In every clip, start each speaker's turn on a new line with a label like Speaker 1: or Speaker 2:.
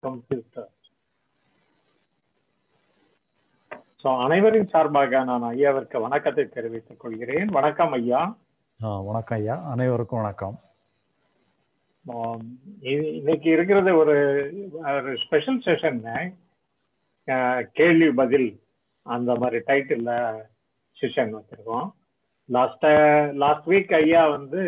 Speaker 1: Computer so அனைவரின் சார்பாக நான் ஐயாவிற்கு வணக்கத்தை தெரிவித்துக் கொள்கிறேன் வணக்கம் ஐயா
Speaker 2: ஆ வணக்கம் ஐயா அனைவருக்கும் வணக்கம்
Speaker 1: ஆம், இ- இன்னைக்கு இருக்கிறது ஒரு ஒரு ஸ்பெஷல் செஷன் கேள்வி பதில் அந்த மாதிரி டைட்டில் செஷன் வச்சிருக்கோம் லாஸ்ட் லாஸ்ட் வீக் ஐயா வந்து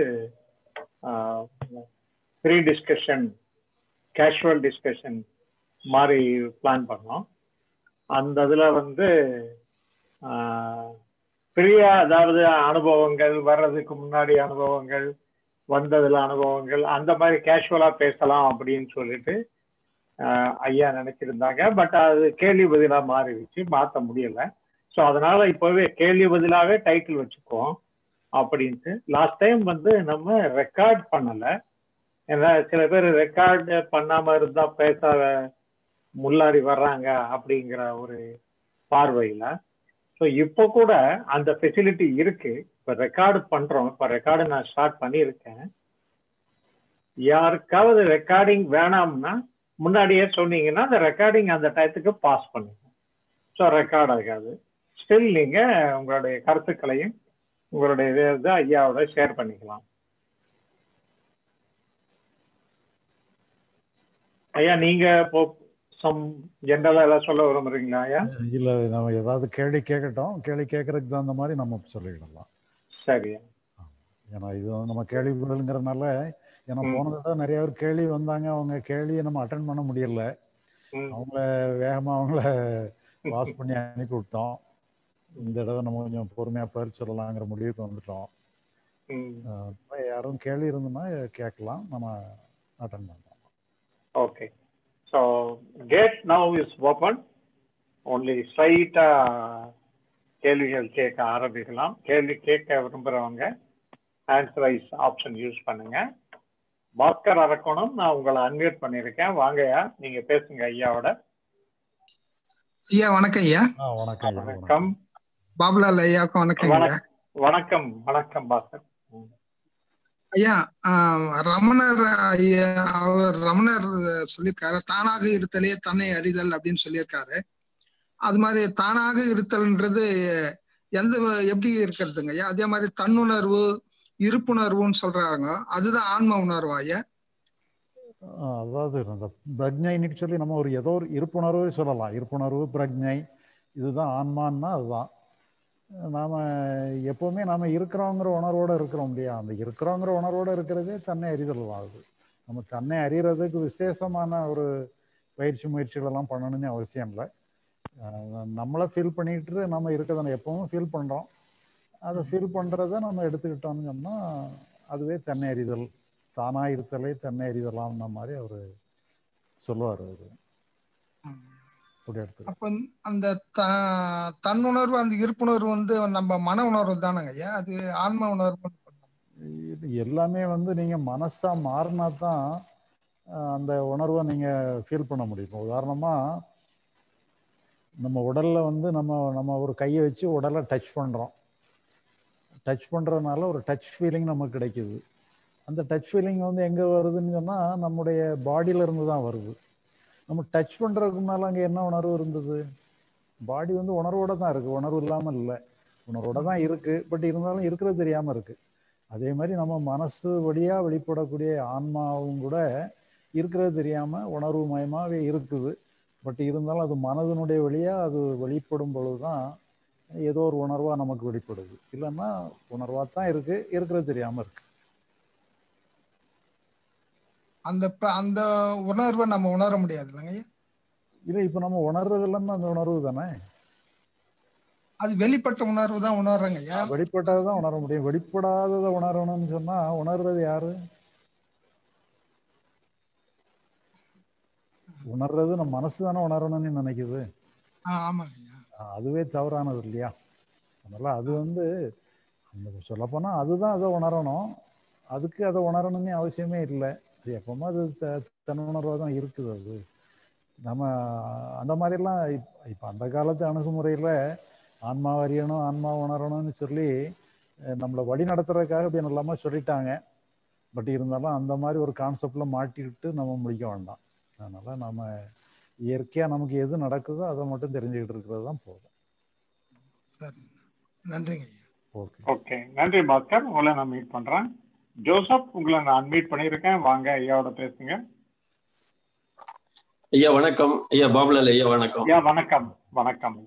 Speaker 1: ப்ரீ டிஸ்கஷன் கேஷுவல் டிஸ்கஷன் மாதிரி பிளான் பண்ணோம் அந்த இதில் வந்து ஃப்ரீயா அதாவது அனுபவங்கள் வர்றதுக்கு முன்னாடி அனுபவங்கள் வந்ததுல அனுபவங்கள் அந்த மாதிரி கேஷுவலா பேசலாம் அப்படின்னு சொல்லிட்டு ஆஹ், ஐயா நினைச்சிருந்தாங்க பட் அது கேள்வி பதிலா மாறிடுச்சு மாத்த முடியல ஸோ அதனால இப்போவே கேள்வி பதிலாவே டைட்டில் வச்சுக்குவோம் அப்படின்ட்டு லாஸ்ட் டைம் வந்து நம்ம ரெக்கார்ட் பண்ணல ஏன்னா சில பேர் ரெக்கார்ட் பண்ணாம இருந்தா பேச முன்னாடி வர்றாங்க அப்படிங்கிற ஒரு பார்வையில ஸோ இப்போ கூட அந்த ஃபெசிலிட்டி இருக்கு இப்போ ரெக்கார்டு பண்றோம் இப்போ ரெக்கார்டு நான் ஸ்டார்ட் பண்ணியிருக்கேன் யாருக்காவது ரெக்கார்டிங் வேணாம்னா முன்னாடியே சொன்னீங்கன்னா அந்த ரெக்கார்டிங் அந்த டயத்துக்கு பாஸ் பண்ணுங்க ஸோ ரெக்கார்ட் ஆகாது ஸ்டில் நீங்க உங்களுடைய கருத்துக்களையும் உங்களுடைய இதை இதை ஐயாவோட ஷேர் பண்ணிக்கலாம் ஐயா நீங்க இப்போ சம் ஜென்ரலா எல்லாம் சொல்ல விரும்புறீங்களா ஐயா
Speaker 2: இல்ல நம்ம ஏதாவது கேள்வி கேட்கட்டும் கேள்வி கேட்கறதுக்கு தகுந்த மாதிரி நம்ம சொல்லிடலாம்
Speaker 1: சரி
Speaker 2: ஏன்னா இது வந்து நம்ம கேள்வி பதிலுங்கிறனால ஏன்னா
Speaker 1: ம்.
Speaker 2: போன தடவை நிறைய பேர் கேள்வி வந்தாங்க அவங்க கேள்வியை நம்ம அட்டன் பண்ண முடியல
Speaker 1: ம்,
Speaker 2: அவங்கள வேகமா அவங்கள பாஸ் பண்ணி அனுப்பி விட்டோம் இந்த தடவை நம்ம கொஞ்சம் பொறுமையா பதில் சொல்லலாங்கிற முடிவுக்கு வந்துட்டோம்
Speaker 1: ம்.
Speaker 2: அஹ் இப்ப யாரும் கேள்வி இருந்ததுன்னா கேட்கலாம் நம்ம அட்டன் பண்றோம்
Speaker 1: Okay. So gate now is open. Only straight கேள்விகள் கேட்க ஆரம்பிக்கலாம் கேள்வி கேட்க விரும்புறவங்க ஆன்சர் ஐஸ் ஆப்ஷன் யூஸ் பண்ணுங்க பாஸ்கர் அரக்கோணம் நான் உங்களை அன்மியூட் பண்ணியிருக்கேன் வாங்கய்யா நீங்க பேசுங்க ஐயாவோட
Speaker 3: ஐயா வணக்கம் ஐயா
Speaker 2: ஆ வணக்கம் ஐயா, வணக்கம்
Speaker 1: வணக்கம்
Speaker 3: பாபுலால் ஐயாவுக்கும் வணக்கம் ஐயா
Speaker 1: வணக்கம் வணக்கம் வணக்கம் பாஸ்கர் ம்.
Speaker 3: ஐயா ஆஹ், ரமணர் ஐயா அவர் ரமணர் சொல்லியிருக்காரு தானாக இருத்தலே தன்னை அறிதல் அப்படின்னு சொல்லியிருக்காரு அது மாதிரி தானாக இருத்தல்ன்றது எந்த எப்படி இருக்கிறதுங்க ஐயா அதே மாதிரி தன்னுணர்வு இருப்புணர்வுன்னு சொல்றாங்க அதுதான் ஆன்ம உணர்வா ஐயா
Speaker 2: ஆ, அதாவது அந்த பிரஜைன்னு சொல்லி நம்ம ஒரு ஏதோ ஒரு இருப்புணர்வு சொல்லலாம் இருப்புணர்வு பிரஜை இதுதான் ஆன்மான்னா அதுதான் நாம எப்பவுமே நாம இருக்கிறோங்கிற உணர்வோட இருக்கிறோம் இல்லையா அந்த இருக்கிறோங்கிற உணர்வோட இருக்கிறதே தன்னை அறிதல் தான் அது நம்ம தன்னை அறியறதுக்கு விசேஷமான ஒரு பயிற்சி முயற்சிகள் எல்லாம் பண்ணணும்னு அவசியம் இல்லை அஹ் நம்மளை ஃபீல் பண்ணிட்டு நம்ம இருக்கிறத எப்பவும் ஃபீல் பண்றோம் அதை ஃபீல் பண்றத நம்ம எடுத்துக்கிட்டோம்னு சொன்னா அதுவே தன்னை அறிதல் தானா இருத்தலே தன்னை அறிதலாம்ன மாதிரி அவரு சொல்லுவார் அவரு அப்படி எடுத்து
Speaker 3: அப்ப அந்த த- தன்னுணர்வு அந்த இருப்புணர்வு வந்து நம்ம மன உணர்வு தானங்க ஐயா அது ஆன்ம உணர்வு
Speaker 2: இது எல்லாமே வந்து நீங்க மனசா மாறினா தான் அஹ், அந்த உணர்வை நீங்க ஃபீல் பண்ண முடியும் இப்போ உதாரணமா நம்ம உடல்ல வந்து நம்ம நம்ம ஒரு கையை வச்சு உடலை டச் பண்றோம் டச் பண்றதுனால ஒரு டச் ஃபீலிங் நமக்கு கிடைக்குது அந்த டச் ஃபீலிங் வந்து எங்க வருதுன்னு சொன்னா நம்முடைய பாடியில இருந்து தான் வருது நம்ம டச் பண்றதுக்கு முன்னால அங்க என்ன உணர்வு இருந்தது பாடி வந்து உணர்வோட தான் இருக்கு உணர்வு இல்லாம இல்லை உணர்வோட தான் இருக்கு பட் இருந்தாலும் இருக்கிறது தெரியாம இருக்கு அதே மாதிரி நம்ம மனசு வழியா வெளிப்படக்கூடிய ஆன்மாவும் கூட இருக்கிறது தெரியாம உணர்வு மயமாவே இருக்குது பட் இருந்தாலும் அது மனதினுடைய வழியா அது வெளிப்படும் பொழுதுதான் ஏதோ ஒரு உணர்வா நமக்கு வெளிப்படுது இல்லைன்னா உணர்வா தான் இருக்கு இருக்கிறது தெரியாம இருக்கு
Speaker 3: அந்த ப- அந்த உணர்வை நம்ம உணர முடியாது இல்லைங்க ஐயா
Speaker 2: இல்லை இப்போ நம்ம உணர்றது எல்லாமே அந்த உணர்வு தானே
Speaker 3: அது வெளிப்பட்ட உணர்வு தான் உணர்றேங்க ஐயா
Speaker 2: வெளிப்பட்டதான் உணர முடியும் வெளிப்படாததை உணரணும்னு சொன்னா உணர்றது யாரு உணர்றது நம்ம மனசு தானே உணரணும்னு நினைக்குது
Speaker 3: ஆ, ஆமாங்க ஐயா
Speaker 2: ஆஹ் அதுவே தவறானது இல்லையா அதனால அது வந்து அந்த சொல்லப்போனா அதுதான் அதை உணரணும் அதுக்கு அதை உணரணும்னு அவசியமே இல்லை அது எப்பவுமே அது த- தன்னுணர்வாக தான் இருக்குது அது நம்ம அந்த மாதிரிலாம் இப் இப்போ அந்த காலத்து அணுகுமுறையில் ஆன்மா அறியணும் ஆன்மா உணரணும்னு சொல்லி அஹ் நம்மளை வழி நடத்துறதுக்காக இப்படி நல்லாம சொல்லிட்டாங்க பட் இருந்தாலும் அந்த மாதிரி ஒரு கான்செப்ட்ல மாட்டிக்கிட்டு நம்ம முடிக்க வேண்டாம் அதனால நம்ம இயற்கையா நமக்கு எது நடக்குதோ அதை மட்டும் தெரிஞ்சுக்கிட்டு இருக்கிறது தான் போதும்
Speaker 3: சரி நன்றிங்க ஐயா
Speaker 2: ஓகே
Speaker 1: ஓகே நன்றி பாஸ்கர் உங்களை நான் மீட் பண்றேன் ஜோசப் உங்களை நான் அன்மீட் பண்ணியிருக்கேன் வாங்க ஐயாவோட பேசுங்க
Speaker 4: ஐயா வணக்கம் ஐயா பாபுலால் ஐயா வணக்கம்
Speaker 1: ஐயா வணக்கம் வணக்கம்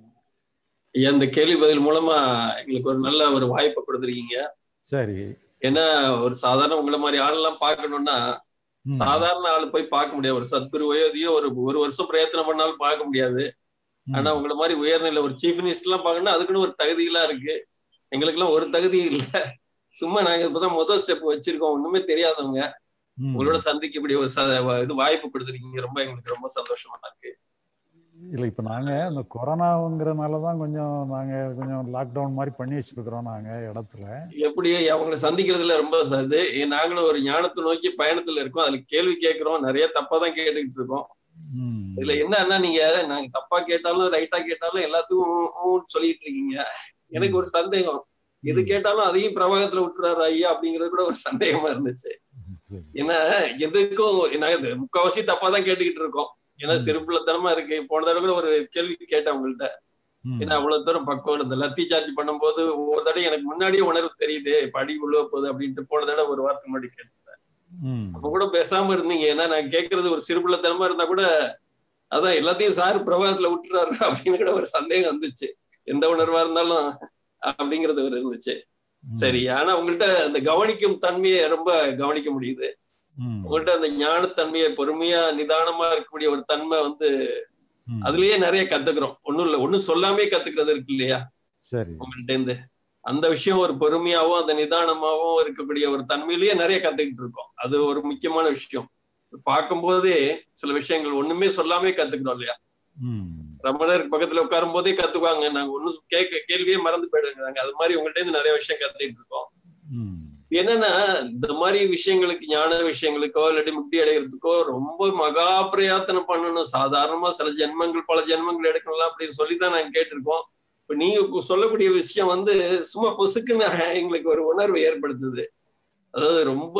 Speaker 4: ஐயா இந்த கேள்வி பதில் மூலமா எங்களுக்கு ஒரு நல்ல ஒரு வாய்ப்பை கொடுத்துருக்கீங்க
Speaker 2: சரி
Speaker 4: ஏன்னா ஒரு சாதாரண உங்களை மாதிரி ஆளெல்லாம் பார்க்கணும்னா
Speaker 2: ம்.
Speaker 4: சாதாரண ஆள் போய் பார்க்க முடியாது ஒரு சத்குரு வயோதியோ ஒரு ஒரு வருஷம் பிரயத்தனம் பண்ணாலும் பார்க்க முடியாது
Speaker 2: ம்.
Speaker 4: ஆனா உங்களை மாதிரி உயர்நிலை ஒரு சீஃப் மினிஸ்டர் எல்லாம் பார்க்கணும்னா அதுக்குன்னு ஒரு தகுதியெல்லாம் இருக்கு எங்களுக்கு எல்லாம் ஒரு தகுதி இல்ல சும்மா நாங்க இப்பதான் முதல் ஸ்டெப் வச்சிருக்கோம் ஒண்ணுமே தெரியாதவங்க
Speaker 2: ம்.
Speaker 4: உங்களோட சந்திக்கக்கூடிய ஒரு ச- இது வாய்ப்பு கொடுத்துருக்கீங்க ரொம்ப எங்களுக்கு ரொம்ப சந்தோஷமா இருக்கு
Speaker 2: இல்லை இப்போ நாங்கள் இந்த கொரோனாங்கிறனால தான் கொஞ்சம் நாங்கள் கொஞ்சம் லாக்டவுன் மாதிரி பண்ணி வச்சிருக்கிறோம் நாங்கள் இடத்துல
Speaker 4: எப்படி அவங்களை சந்திக்கிறதுல ரொம்ப இது ஏன் நாங்களும் ஒரு ஞானத்தை நோக்கி பயணத்துல இருக்கோம் அதுல கேள்வி கேட்கிறோம் நிறைய தப்பா தான் கேட்டுக்கிட்டு இருக்கோம்
Speaker 2: ம்.
Speaker 4: இதுல என்னன்னா நீங்க நாங்க தப்பா கேட்டாலும் ரைட்டா கேட்டாலும் எல்லாத்துக்கும் ஊ, ஊன்னு சொல்லிட்டு இருக்கீங்க எனக்கு ஒரு சந்தேகம் எது கேட்டாலும் அதையும் பிரவாகத்துல விட்டுறாரு ஐயா அப்படிங்கிறது கூட ஒரு சந்தேகமா இருந்துச்சு
Speaker 2: சரி
Speaker 4: ஏன்னா எதுக்கும் நாங்க முக்காவாசி தப்பா தான் கேட்டுக்கிட்டு இருக்கோம் ஏன்னா
Speaker 2: ம்.
Speaker 4: சிறுபிள்ளைத்தனமா இருக்கு போன தடவை கூட ஒரு கேள்வி கேட்டேன் உங்கள்ட்ட
Speaker 2: ம்.
Speaker 4: ஏன்னா அவ்வளவு தூரம் பக்கம் இந்த லத்தி சார்ஜ் பண்ணும்போது ஒவ்வொரு தடவை எனக்கு முன்னாடியே உணர்வு தெரியுது படி உள்ள போகுது அப்படின்ட்டு போன தடவை ஒரு வார்த்தை முன்னாடி கேட்டேன்
Speaker 2: ம்.
Speaker 4: அப்ப கூட பேசாம இருந்தீங்க ஏன்னா நான் கேட்கறது ஒரு சிறுபிள்ளைத்தனமா இருந்தா கூட அதான் எல்லாத்தையும் சார் பிரபாகத்துல விட்டுறாரு அப்படின்னு கூட ஒரு சந்தேகம் வந்துச்சு எந்த உணர்வா இருந்தாலும் அப்படிங்கிறது ஒரு இருந்துச்சு
Speaker 2: ம்.
Speaker 4: சரி ஆனா உங்கள்ட்ட அந்த கவனிக்கும் தன்மையை ரொம்ப கவனிக்க முடியுது
Speaker 2: ம்.
Speaker 4: உங்கள்ட்ட அந்த ஞானத்தன்மையை பொறுமையா நிதானமா இருக்கக்கூடிய ஒரு தன்மை வந்து
Speaker 2: ம்.
Speaker 4: அதுலயே நிறைய கத்துக்கிறோம் ஒண்ணும் இல்ல ஒண்ணும் சொல்லாமே கத்துக்கிறது இருக்கு இல்லையா
Speaker 2: சரி
Speaker 4: உங்கள்ட்ட இருந்து அந்த விஷயம் ஒரு பொறுமையாவும் அந்த நிதானமாவும் இருக்கக்கூடிய ஒரு தன்மையிலேயே நிறைய கத்துக்கிட்டு இருக்கோம் அது ஒரு முக்கியமான விஷயம் பார்க்கும்போதே சில விஷயங்கள் ஒண்ணுமே சொல்லாமே கத்துக்கிறோம் இல்லையா
Speaker 2: ம்.
Speaker 4: ரமணருக்கு பக்கத்துல உட்காரும் போதே கத்துக்குவாங்க நாங்க ஒண்ணும் கேட்க கேள்வியே மறந்து போயிடுங்கிறாங்க அது மாதிரி உங்கள்ட்ட இருந்து நிறைய விஷயம் கத்துக்கிட்டு இருக்கோம்
Speaker 2: ம்.
Speaker 4: என்னன்னா இந்த மாதிரி விஷயங்களுக்கு ஞான விஷயங்களுக்கோ இல்லாட்டி முக்தி அடைகிறதுக்கோ ரொம்ப மகா பிரயாத்தனம் பண்ணணும் சாதாரணமா சில ஜென்மங்கள் பல ஜென்மங்கள் எடுக்கலாம் அப்படின்னு சொல்லிதான் நாங்க கேட்டிருக்கோம் இப்ப நீங்க கு- சொல்லக்கூடிய விஷயம் வந்து சும்மா பொசுக்குன்னு எங்களுக்கு ஒரு உணர்வு ஏற்படுத்துது அதாவது ரொம்ப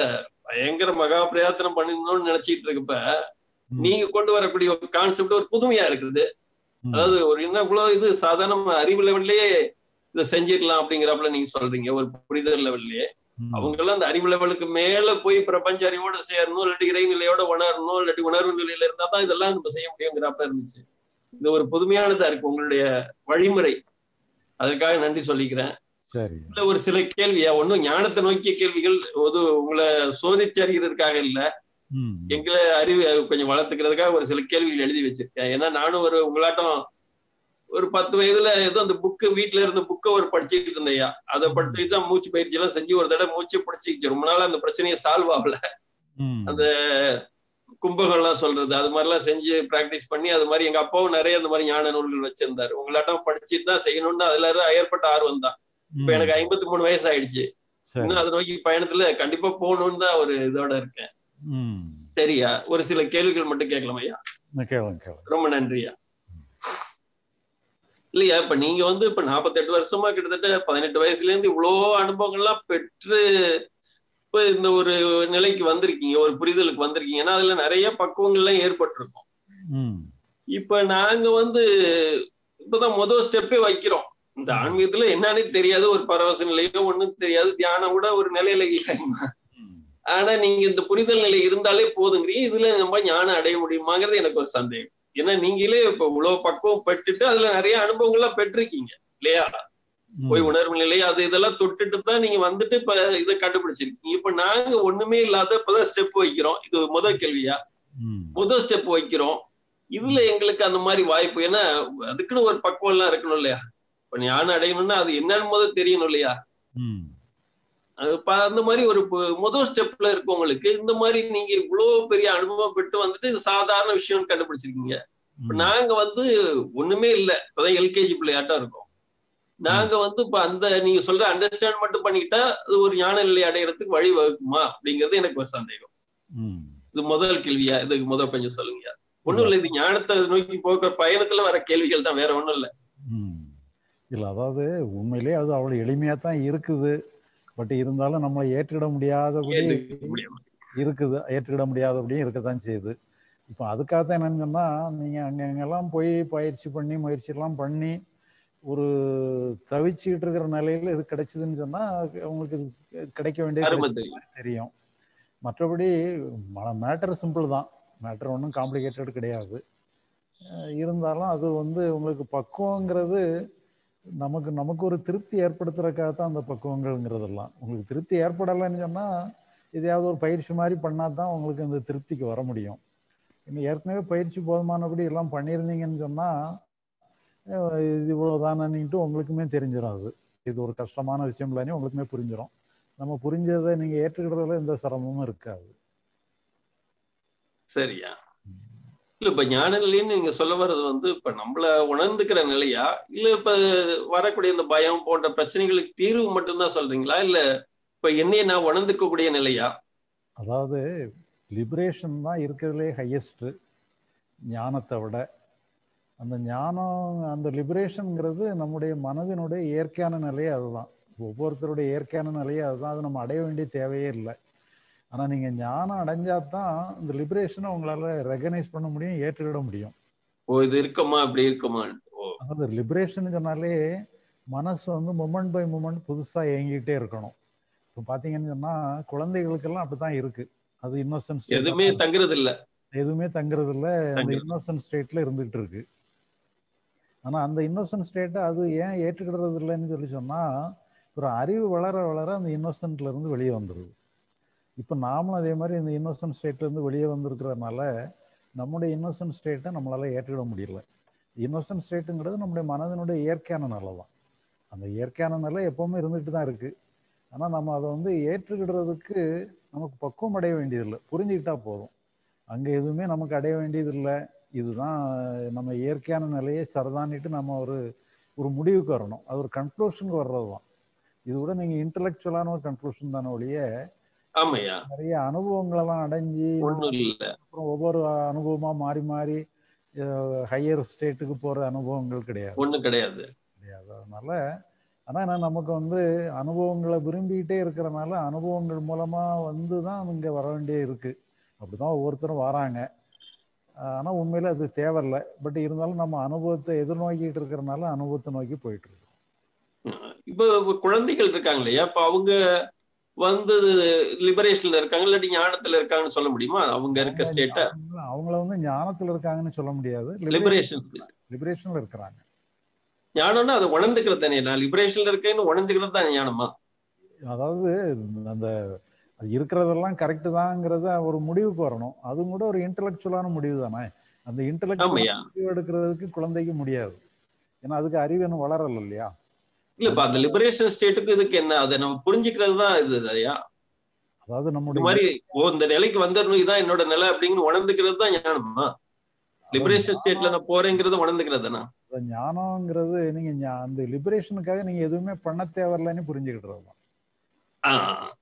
Speaker 4: பயங்கர மகா பிரயாத்தனம் பண்ணிருந்தோம்னு நினைச்சிட்டு இருக்கப்ப
Speaker 2: ம்.
Speaker 4: நீங்க கொண்டு வரக்கூடிய ஒரு கான்செப்ட் ஒரு புதுமையா இருக்குது
Speaker 2: ம்.
Speaker 4: அதாவது ஒரு என்ன இவ்வளவு இது சாதாரண அறிவு லெவல்லையே இதை செஞ்சிடலாம் அப்படிங்கிறப்பல நீங்க சொல்றீங்க ஒரு புரிதல் லெவல்லையே
Speaker 2: ம்.
Speaker 4: அவங்க எல்லாம் அந்த அறிவு லெவலுக்கு மேல போய் பிரபஞ்ச அறிவோட சேரணும் இல்லாட்டி இறைநிலையோட உணரணும் இல்லாட்டி உணர்வு நிலையில இருந்தா தான் இதெல்லாம் நம்ம செய்ய முடியுங்கிறப்ப இருந்துச்சு இது ஒரு புதுமையானதா இருக்கு உங்களுடைய வழிமுறை அதுக்காக நன்றி சொல்லிக்கிறேன்
Speaker 2: சரி
Speaker 4: இல்ல ஒரு சில கேள்வியா ஒன்னும் ஞானத்தை நோக்கிய கேள்விகள் ஒரு உங்களை சோதிச்சு அறிகிறதுக்காக இல்ல
Speaker 2: ம்.
Speaker 4: எங்களை அறிவு கொஞ்சம் வளர்த்துக்கிறதுக்காக ஒரு சில கேள்விகள் எழுதி வச்சிருக்கேன் ஏன்னா நானும் ஒரு உங்களாட்டம் ஒரு பத்து வயதுல ஏதோ அந்த புக்கு வீட்டுல இருந்த புக்கை ஒரு படிச்சுக்கிட்டு இருந்தையா அதை படிச்சுட்டு தான் மூச்சு பயிற்சி எல்லாம் செஞ்சு ஒரு தடவை மூச்சு பிடிச்சிக்கிச்சு ரொம்ப நாளா அந்த பிரச்சனையை சால்வ் ஆகல
Speaker 2: ம்.
Speaker 4: அந்த கும்பகம்லாம் சொல்றது அது மாதிரிலாம் செஞ்சு பிராக்டிஸ் பண்ணி அது மாதிரி எங்க அப்பாவும் நிறைய அந்த மாதிரி ஞான நூல்கள் வச்சிருந்தாரு உங்களாட்டம் படிச்சுட்டு தான் செய்யணும்னு அதுல இருந்து ஏற்பட்ட ஆர்வம் தான் இப்ப
Speaker 2: ம்.
Speaker 4: எனக்கு ஐம்பத்தி மூணு வயசு ஆயிடுச்சு
Speaker 2: சரி
Speaker 4: இன்னும் அதை நோக்கி பயணத்துல கண்டிப்பா போகணும்னு தான் ஒரு இதோட இருக்கேன்
Speaker 2: ம்.
Speaker 4: சரியா ஒரு சில கேள்விகள் மட்டும் கேட்கலாம் ஐயா
Speaker 2: நான் கேளுங்க கேளுங்க
Speaker 4: ரொம்ப நன்றியா இல்லையா இப்ப நீங்க வந்து இப்ப நாற்பத்தெட்டு வருஷமா கிட்டத்தட்ட பதினெட்டு வயசுல இருந்து இவ்வளோ அனுபவங்கள்லாம் பெற்று இப்ப இந்த ஒரு நிலைக்கு வந்திருக்கீங்க ஒரு புரிதலுக்கு வந்திருக்கீங்க ஏன்னா அதுல நிறைய பக்குவங்கள்லாம் ஏற்பட்டிருக்கும்
Speaker 2: ம்.
Speaker 4: இப்ப நாங்க வந்து இப்பதான் முதல் ஸ்டெப்பே வைக்கிறோம் இந்த ஆன்மீகத்துல என்னன்னு தெரியாது ஒரு பரவச நிலையோ ஒண்ணும் தெரியாது தியானம் கூட ஒரு நிலையில இல்லை
Speaker 2: ம்.
Speaker 4: ஆனா நீங்க இந்த புரிதல் நிலை இருந்தாலே போதுங்கிறீங்க இதுல நம்ம ஞானம் அடைய முடியுமாங்கிறது எனக்கு ஒரு சந்தேகம் ஏன்னா நீங்களே இப்ப இவ்வளவு பக்குவம் பெற்றுட்டு அதுல நிறைய அனுபவங்கள்லாம் பெற்றிருக்கீங்க இல்லையா
Speaker 2: ம்.
Speaker 4: போய் உணர்வு நிலை அது இதெல்லாம் தொட்டுட்டு தான் நீங்க வந்துட்டு இப்ப இதை கண்டுபிடிச்சிருக்கீங்க இப்ப நாங்க ஒண்ணுமே இல்லாத இப்பதான் ஸ்டெப் வைக்கிறோம் இது முதல் கேள்வியா
Speaker 2: ம்.
Speaker 4: முதல் ஸ்டெப் வைக்கிறோம் இதுல எங்களுக்கு அந்த மாதிரி வாய்ப்பு ஏன்னா அதுக்குன்னு ஒரு பக்குவம் எல்லாம் இருக்கணும் இல்லையா இப்ப ஞானம் அடையணும்னா அது என்னன்னு முதல் தெரியணும் இல்லையா
Speaker 2: ம்.
Speaker 4: அது ப- அந்த மாதிரி ஒரு பு- முதல் ஸ்டெப்ல இருக்கவங்களுக்கு இந்த மாதிரி நீங்க இவ்வளவு பெரிய அனுபவம் பெற்று வந்துட்டு இது சாதாரண விஷயம்னு கண்டுபிடிச்சிருக்கீங்க இப்ப
Speaker 2: ம்.
Speaker 4: நாங்க வந்து ஒண்ணுமே இல்ல இப்பதான் எல்கேஜி பிள்ளையாட்டம் இருக்கோம் நாங்க வந்து இப்ப அந்த நீங்க சொல்ற அண்டர்ஸ்டாண்ட் மட்டும் பண்ணிக்கிட்டா அது ஒரு ஞான நிலை அடையறதுக்கு வழி வகுக்குமா அப்படிங்கிறது எனக்கு ஒரு சந்தேகம்
Speaker 2: ம்.
Speaker 4: இது முதல் கேள்வியா இதுக்கு முதல் கொஞ்சம் சொல்லுங்க ஒண்ணும் இல்ல இது ஞானத்தை நோக்கி போக்குற பயணத்துல வர கேள்விகள் தான் வேற ஒண்ணும் இல்ல
Speaker 2: ம். இல்ல அதாவது உண்மையிலேயே அது அவ்வளவு எளிமையா தான் இருக்குது பட் இருந்தாலும் நம்மளை ஏற்றிட முடியாதபடி
Speaker 4: ஏத்துக்க முடியாது.
Speaker 2: இருக்குது ஏற்றுக்கிட முடியாதபடியும் இருக்கத்தான் செய்யுது இப்போ அதுக்காகத்தான் என்னன்னு சொன்னா நீங்க அங்க அங்கெல்லாம் போய் பயிற்சி பண்ணி முயற்சி எல்லாம் பண்ணி ஒரு தவிச்சுக்கிட்டு இருக்கிற நிலையில இது கிடைச்சதுன்னு சொன்னா உங்களுக்கு இது கிடைக்க வேண்டிய
Speaker 4: அருமை தெரியும்
Speaker 2: தெரியும் மற்றபடி மேட்டர் சிம்பிள் தான் மேட்டர் ஒன்றும் காம்ப்ளிகேட்டட் கிடையாது அஹ் இருந்தாலும் அது வந்து உங்களுக்கு பக்குவங்கிறது நமக்கு நமக்கு ஒரு திருப்தி ஏற்படுத்துறதுக்காக தான் அந்த பக்குவங்கள்ங்கிறதெல்லாம் உங்களுக்கு திருப்தி ஏற்படலைன்னு சொன்னால் எதையாவது ஒரு பயிற்சி மாதிரி பண்ணால் தான் உங்களுக்கு அந்த திருப்திக்கு வர முடியும் இன்னும் ஏற்கனவே பயிற்சி போதுமானபடி எல்லாம் பண்ணியிருந்தீங்கன்னு சொன்னால் இது இவ்வளோதானன்ட்டு உங்களுக்குமே தெரிஞ்சிடும் அது இது ஒரு கஷ்டமான விஷயம் இல்லைன்னு உங்களுக்குமே புரிஞ்சிடும் நம்ம புரிஞ்சதை நீங்கள் ஏற்றுக்கிறதுல எந்த சிரமமும் இருக்காது
Speaker 4: சரியா இல்ல இப்ப ஞான நிலைன்னு நீங்க சொல்ல வர்றது வந்து இப்ப நம்மள உணர்ந்துக்கிற நிலையா இல்ல இப்ப வரக்கூடிய இந்த பயம் போன்ற பிரச்சனைகளுக்கு தீர்வு மட்டும்தான் சொல்றீங்களா இல்ல இப்ப என்னைய நான் உணர்ந்துக்கக்கூடிய நிலையா
Speaker 2: அதாவது லிபரேஷன் தான் இருக்கிறதுலே ஹையஸ்ட்டு ஞானத்தை விட அந்த ஞானம் அந்த லிபரேஷனுங்கிறது நம்முடைய மனதினுடைய இயற்கையான நிலையே அதுதான் ஒவ்வொருத்தருடைய இயற்கையான நிலையே அதுதான் அது நம்ம அடைய வேண்டிய தேவையே இல்லை ஆனால் நீங்கள் ஞானம் அடைஞ்சா தான் இந்த லிபரேஷனை உங்களால் ரெகனைஸ் பண்ண முடியும் ஏற்றுக்கிட முடியும்
Speaker 4: ஓ இது இருக்குமா அப்படி இருக்குமா ஓ
Speaker 2: அதாவது லிபரேஷன் சொன்னாலே மனசு வந்து மூமெண்ட் பை மூமெண்ட் புதுசாக இயங்கிக்கிட்டே இருக்கணும் இப்போ பார்த்தீங்கன்னு சொன்னால் குழந்தைகளுக்கெல்லாம் அப்படி தான் இருக்குது அது இன்னோசன்ஸ்
Speaker 4: எதுவுமே தங்குறது இல்ல
Speaker 2: எதுவுமே தங்குறது இல்ல அந்த
Speaker 4: தங்குறது.
Speaker 2: இன்னோசன்ட் ஸ்டேட்ல இருந்துகிட்டு இருக்கு ஆனா அந்த இன்னோசன்ட் ஸ்டேட்டை அது ஏன் ஏற்றுக்கிடுறது இல்லைன்னு சொல்லி சொன்னா ஒரு அறிவு வளர வளர அந்த இன்னோசன்ட்ல இருந்து வெளியே வந்துடுது இப்போ நாமளும் அதே மாதிரி இந்த இன்னோசன்ட் ஸ்டேட்ல இருந்து வெளியே வந்திருக்கிறதுனால நம்முடைய இன்னோசன்ட் ஸ்டேட்டை நம்மளால ஏற்றுக்கிட முடியல இன்னோசன்ட் ஸ்டேட்டுங்கிறது நம்முடைய மனதினுடைய இயற்கையான நிலை தான் அந்த இயற்கையான நிலை எப்பவுமே இருந்துகிட்டு தான் இருக்கு ஆனா நம்ம அதை வந்து ஏற்றுக்கிடுறதுக்கு நமக்கு பக்குவம் அடைய வேண்டியதில்லை புரிஞ்சுக்கிட்டா போதும் அங்க எதுவுமே நமக்கு அடைய வேண்டியதில்லை இதுதான் நம்ம இயற்கையான நிலையை சரிதானிட்டு நம்ம ஒரு ஒரு முடிவுக்கு வரணும் அது ஒரு கன்க்ளூஷனுக்கு வர்றது தான் இது கூட நீங்க இன்டலெக்சுவலான ஒரு கன்க்ளூஷன் தானே ஒழிய
Speaker 4: ஆமையா
Speaker 2: நிறைய அனுபவங்களெல்லாம் அடைஞ்சு
Speaker 4: ஒண்ணும் இல்ல
Speaker 2: அப்புறம் ஒவ்வொரு அனுபவமா மாறி மாறி ஹையர் ஸ்டேட்டுக்கு போற அனுபவங்கள் கிடையாது
Speaker 4: ஒண்ணும் கிடையாது
Speaker 2: கிடையாது அதனால ஆனா நான் நமக்கு வந்து அனுபவங்களை விரும்பிக்கிட்டே இருக்கிறனால அனுபவங்கள் மூலமா வந்து தான் இங்க வர வேண்டிய இருக்கு அப்படிதான் ஒவ்வொருத்தரும் வராங்க ஆஹ் ஆனா உண்மையில அது தேவையில்லை பட் இருந்தாலும் நம்ம அனுபவத்தை எதிர்நோக்கிட்டு இருக்கிறனால அனுபவத்தை நோக்கி போயிட்டு இருக்கோம்
Speaker 4: இப்போ இப்ப குழந்தைகள் இருக்காங்க இல்லையா இப்ப அவங்க வந்து லிபரேஷன்ல இருக்காங்க இல்லாட்டி ஞானத்துல இருக்காங்கன்னு சொல்ல முடியுமா அவங்க இருக்க ஸ்டேட்ட
Speaker 2: அவங்கள- அவங்கள வந்து ஞானத்துல இருக்காங்கன்னு சொல்ல முடியாது
Speaker 4: லிபரேஷன்
Speaker 2: லிபரேஷன்ல இருக்கிறாங்க
Speaker 4: ஞானம்னா அதை உணர்ந்துக்கிறது தானே நான் லிபரேஷன்ல இருக்கேன்னு உணர்ந்துக்கிறது தான் ஞானமா
Speaker 2: அதாவது அந்த அது இருக்கிறதெல்லாம் கரெக்டு தாங்கிறத ஒரு முடிவுக்கு வரணும் அதுவும் கூட ஒரு இன்டலெக்சுவலான முடிவு தானே அந்த இன்டலெக்சுவல்
Speaker 4: ஆமையா
Speaker 2: முடிவு எடுக்கிறதுக்கு குழந்தைக்கு முடியாது ஏன்னா அதுக்கு அறிவு இன்னும் வளரல இல்லையா
Speaker 4: இல்ல இப்ப அந்த லிபரேஷன் ஸ்டேட்டுக்கு இதுக்கு என்ன அதை நம்ம புரிஞ்சுக்கிறது தான் இது இல்லையா
Speaker 2: அதாவது
Speaker 4: இந்த
Speaker 2: நம்முடைய
Speaker 4: மாதிரி ஓ இந்த நிலைக்கு வந்துடணும் இதான் என்னோட நிலை அப்படிங்கிற உணர்ந்துக்கிறது தான் ஞானமா லிபரேஷன் ஸ்டேட்ல நான் போறேங்கிறத உணர்ந்துக்கிறது தானே
Speaker 2: அந்த ஞானம்ங்கிறது நீங்க ஞா- அந்த லிபரேஷனுக்காக நீங்க எதுவுமே பண்ண தேவையில்லைன்னு புரிஞ்சுக்கிட்டுறது தான்
Speaker 4: ஆஹ்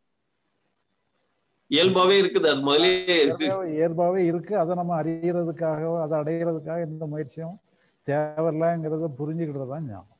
Speaker 4: இயல்பாவே இருக்குது அது முதலே இருக்கு
Speaker 2: இயல்பாவே- இயல்பாவே இருக்கு அதை நம்ம அறியறதுக்காக அதை அடையிறதுக்காக எந்த முயற்சியும் தேவையில்லைங்கிறத புரிஞ்சுக்கிட்டது தான் ஞானம்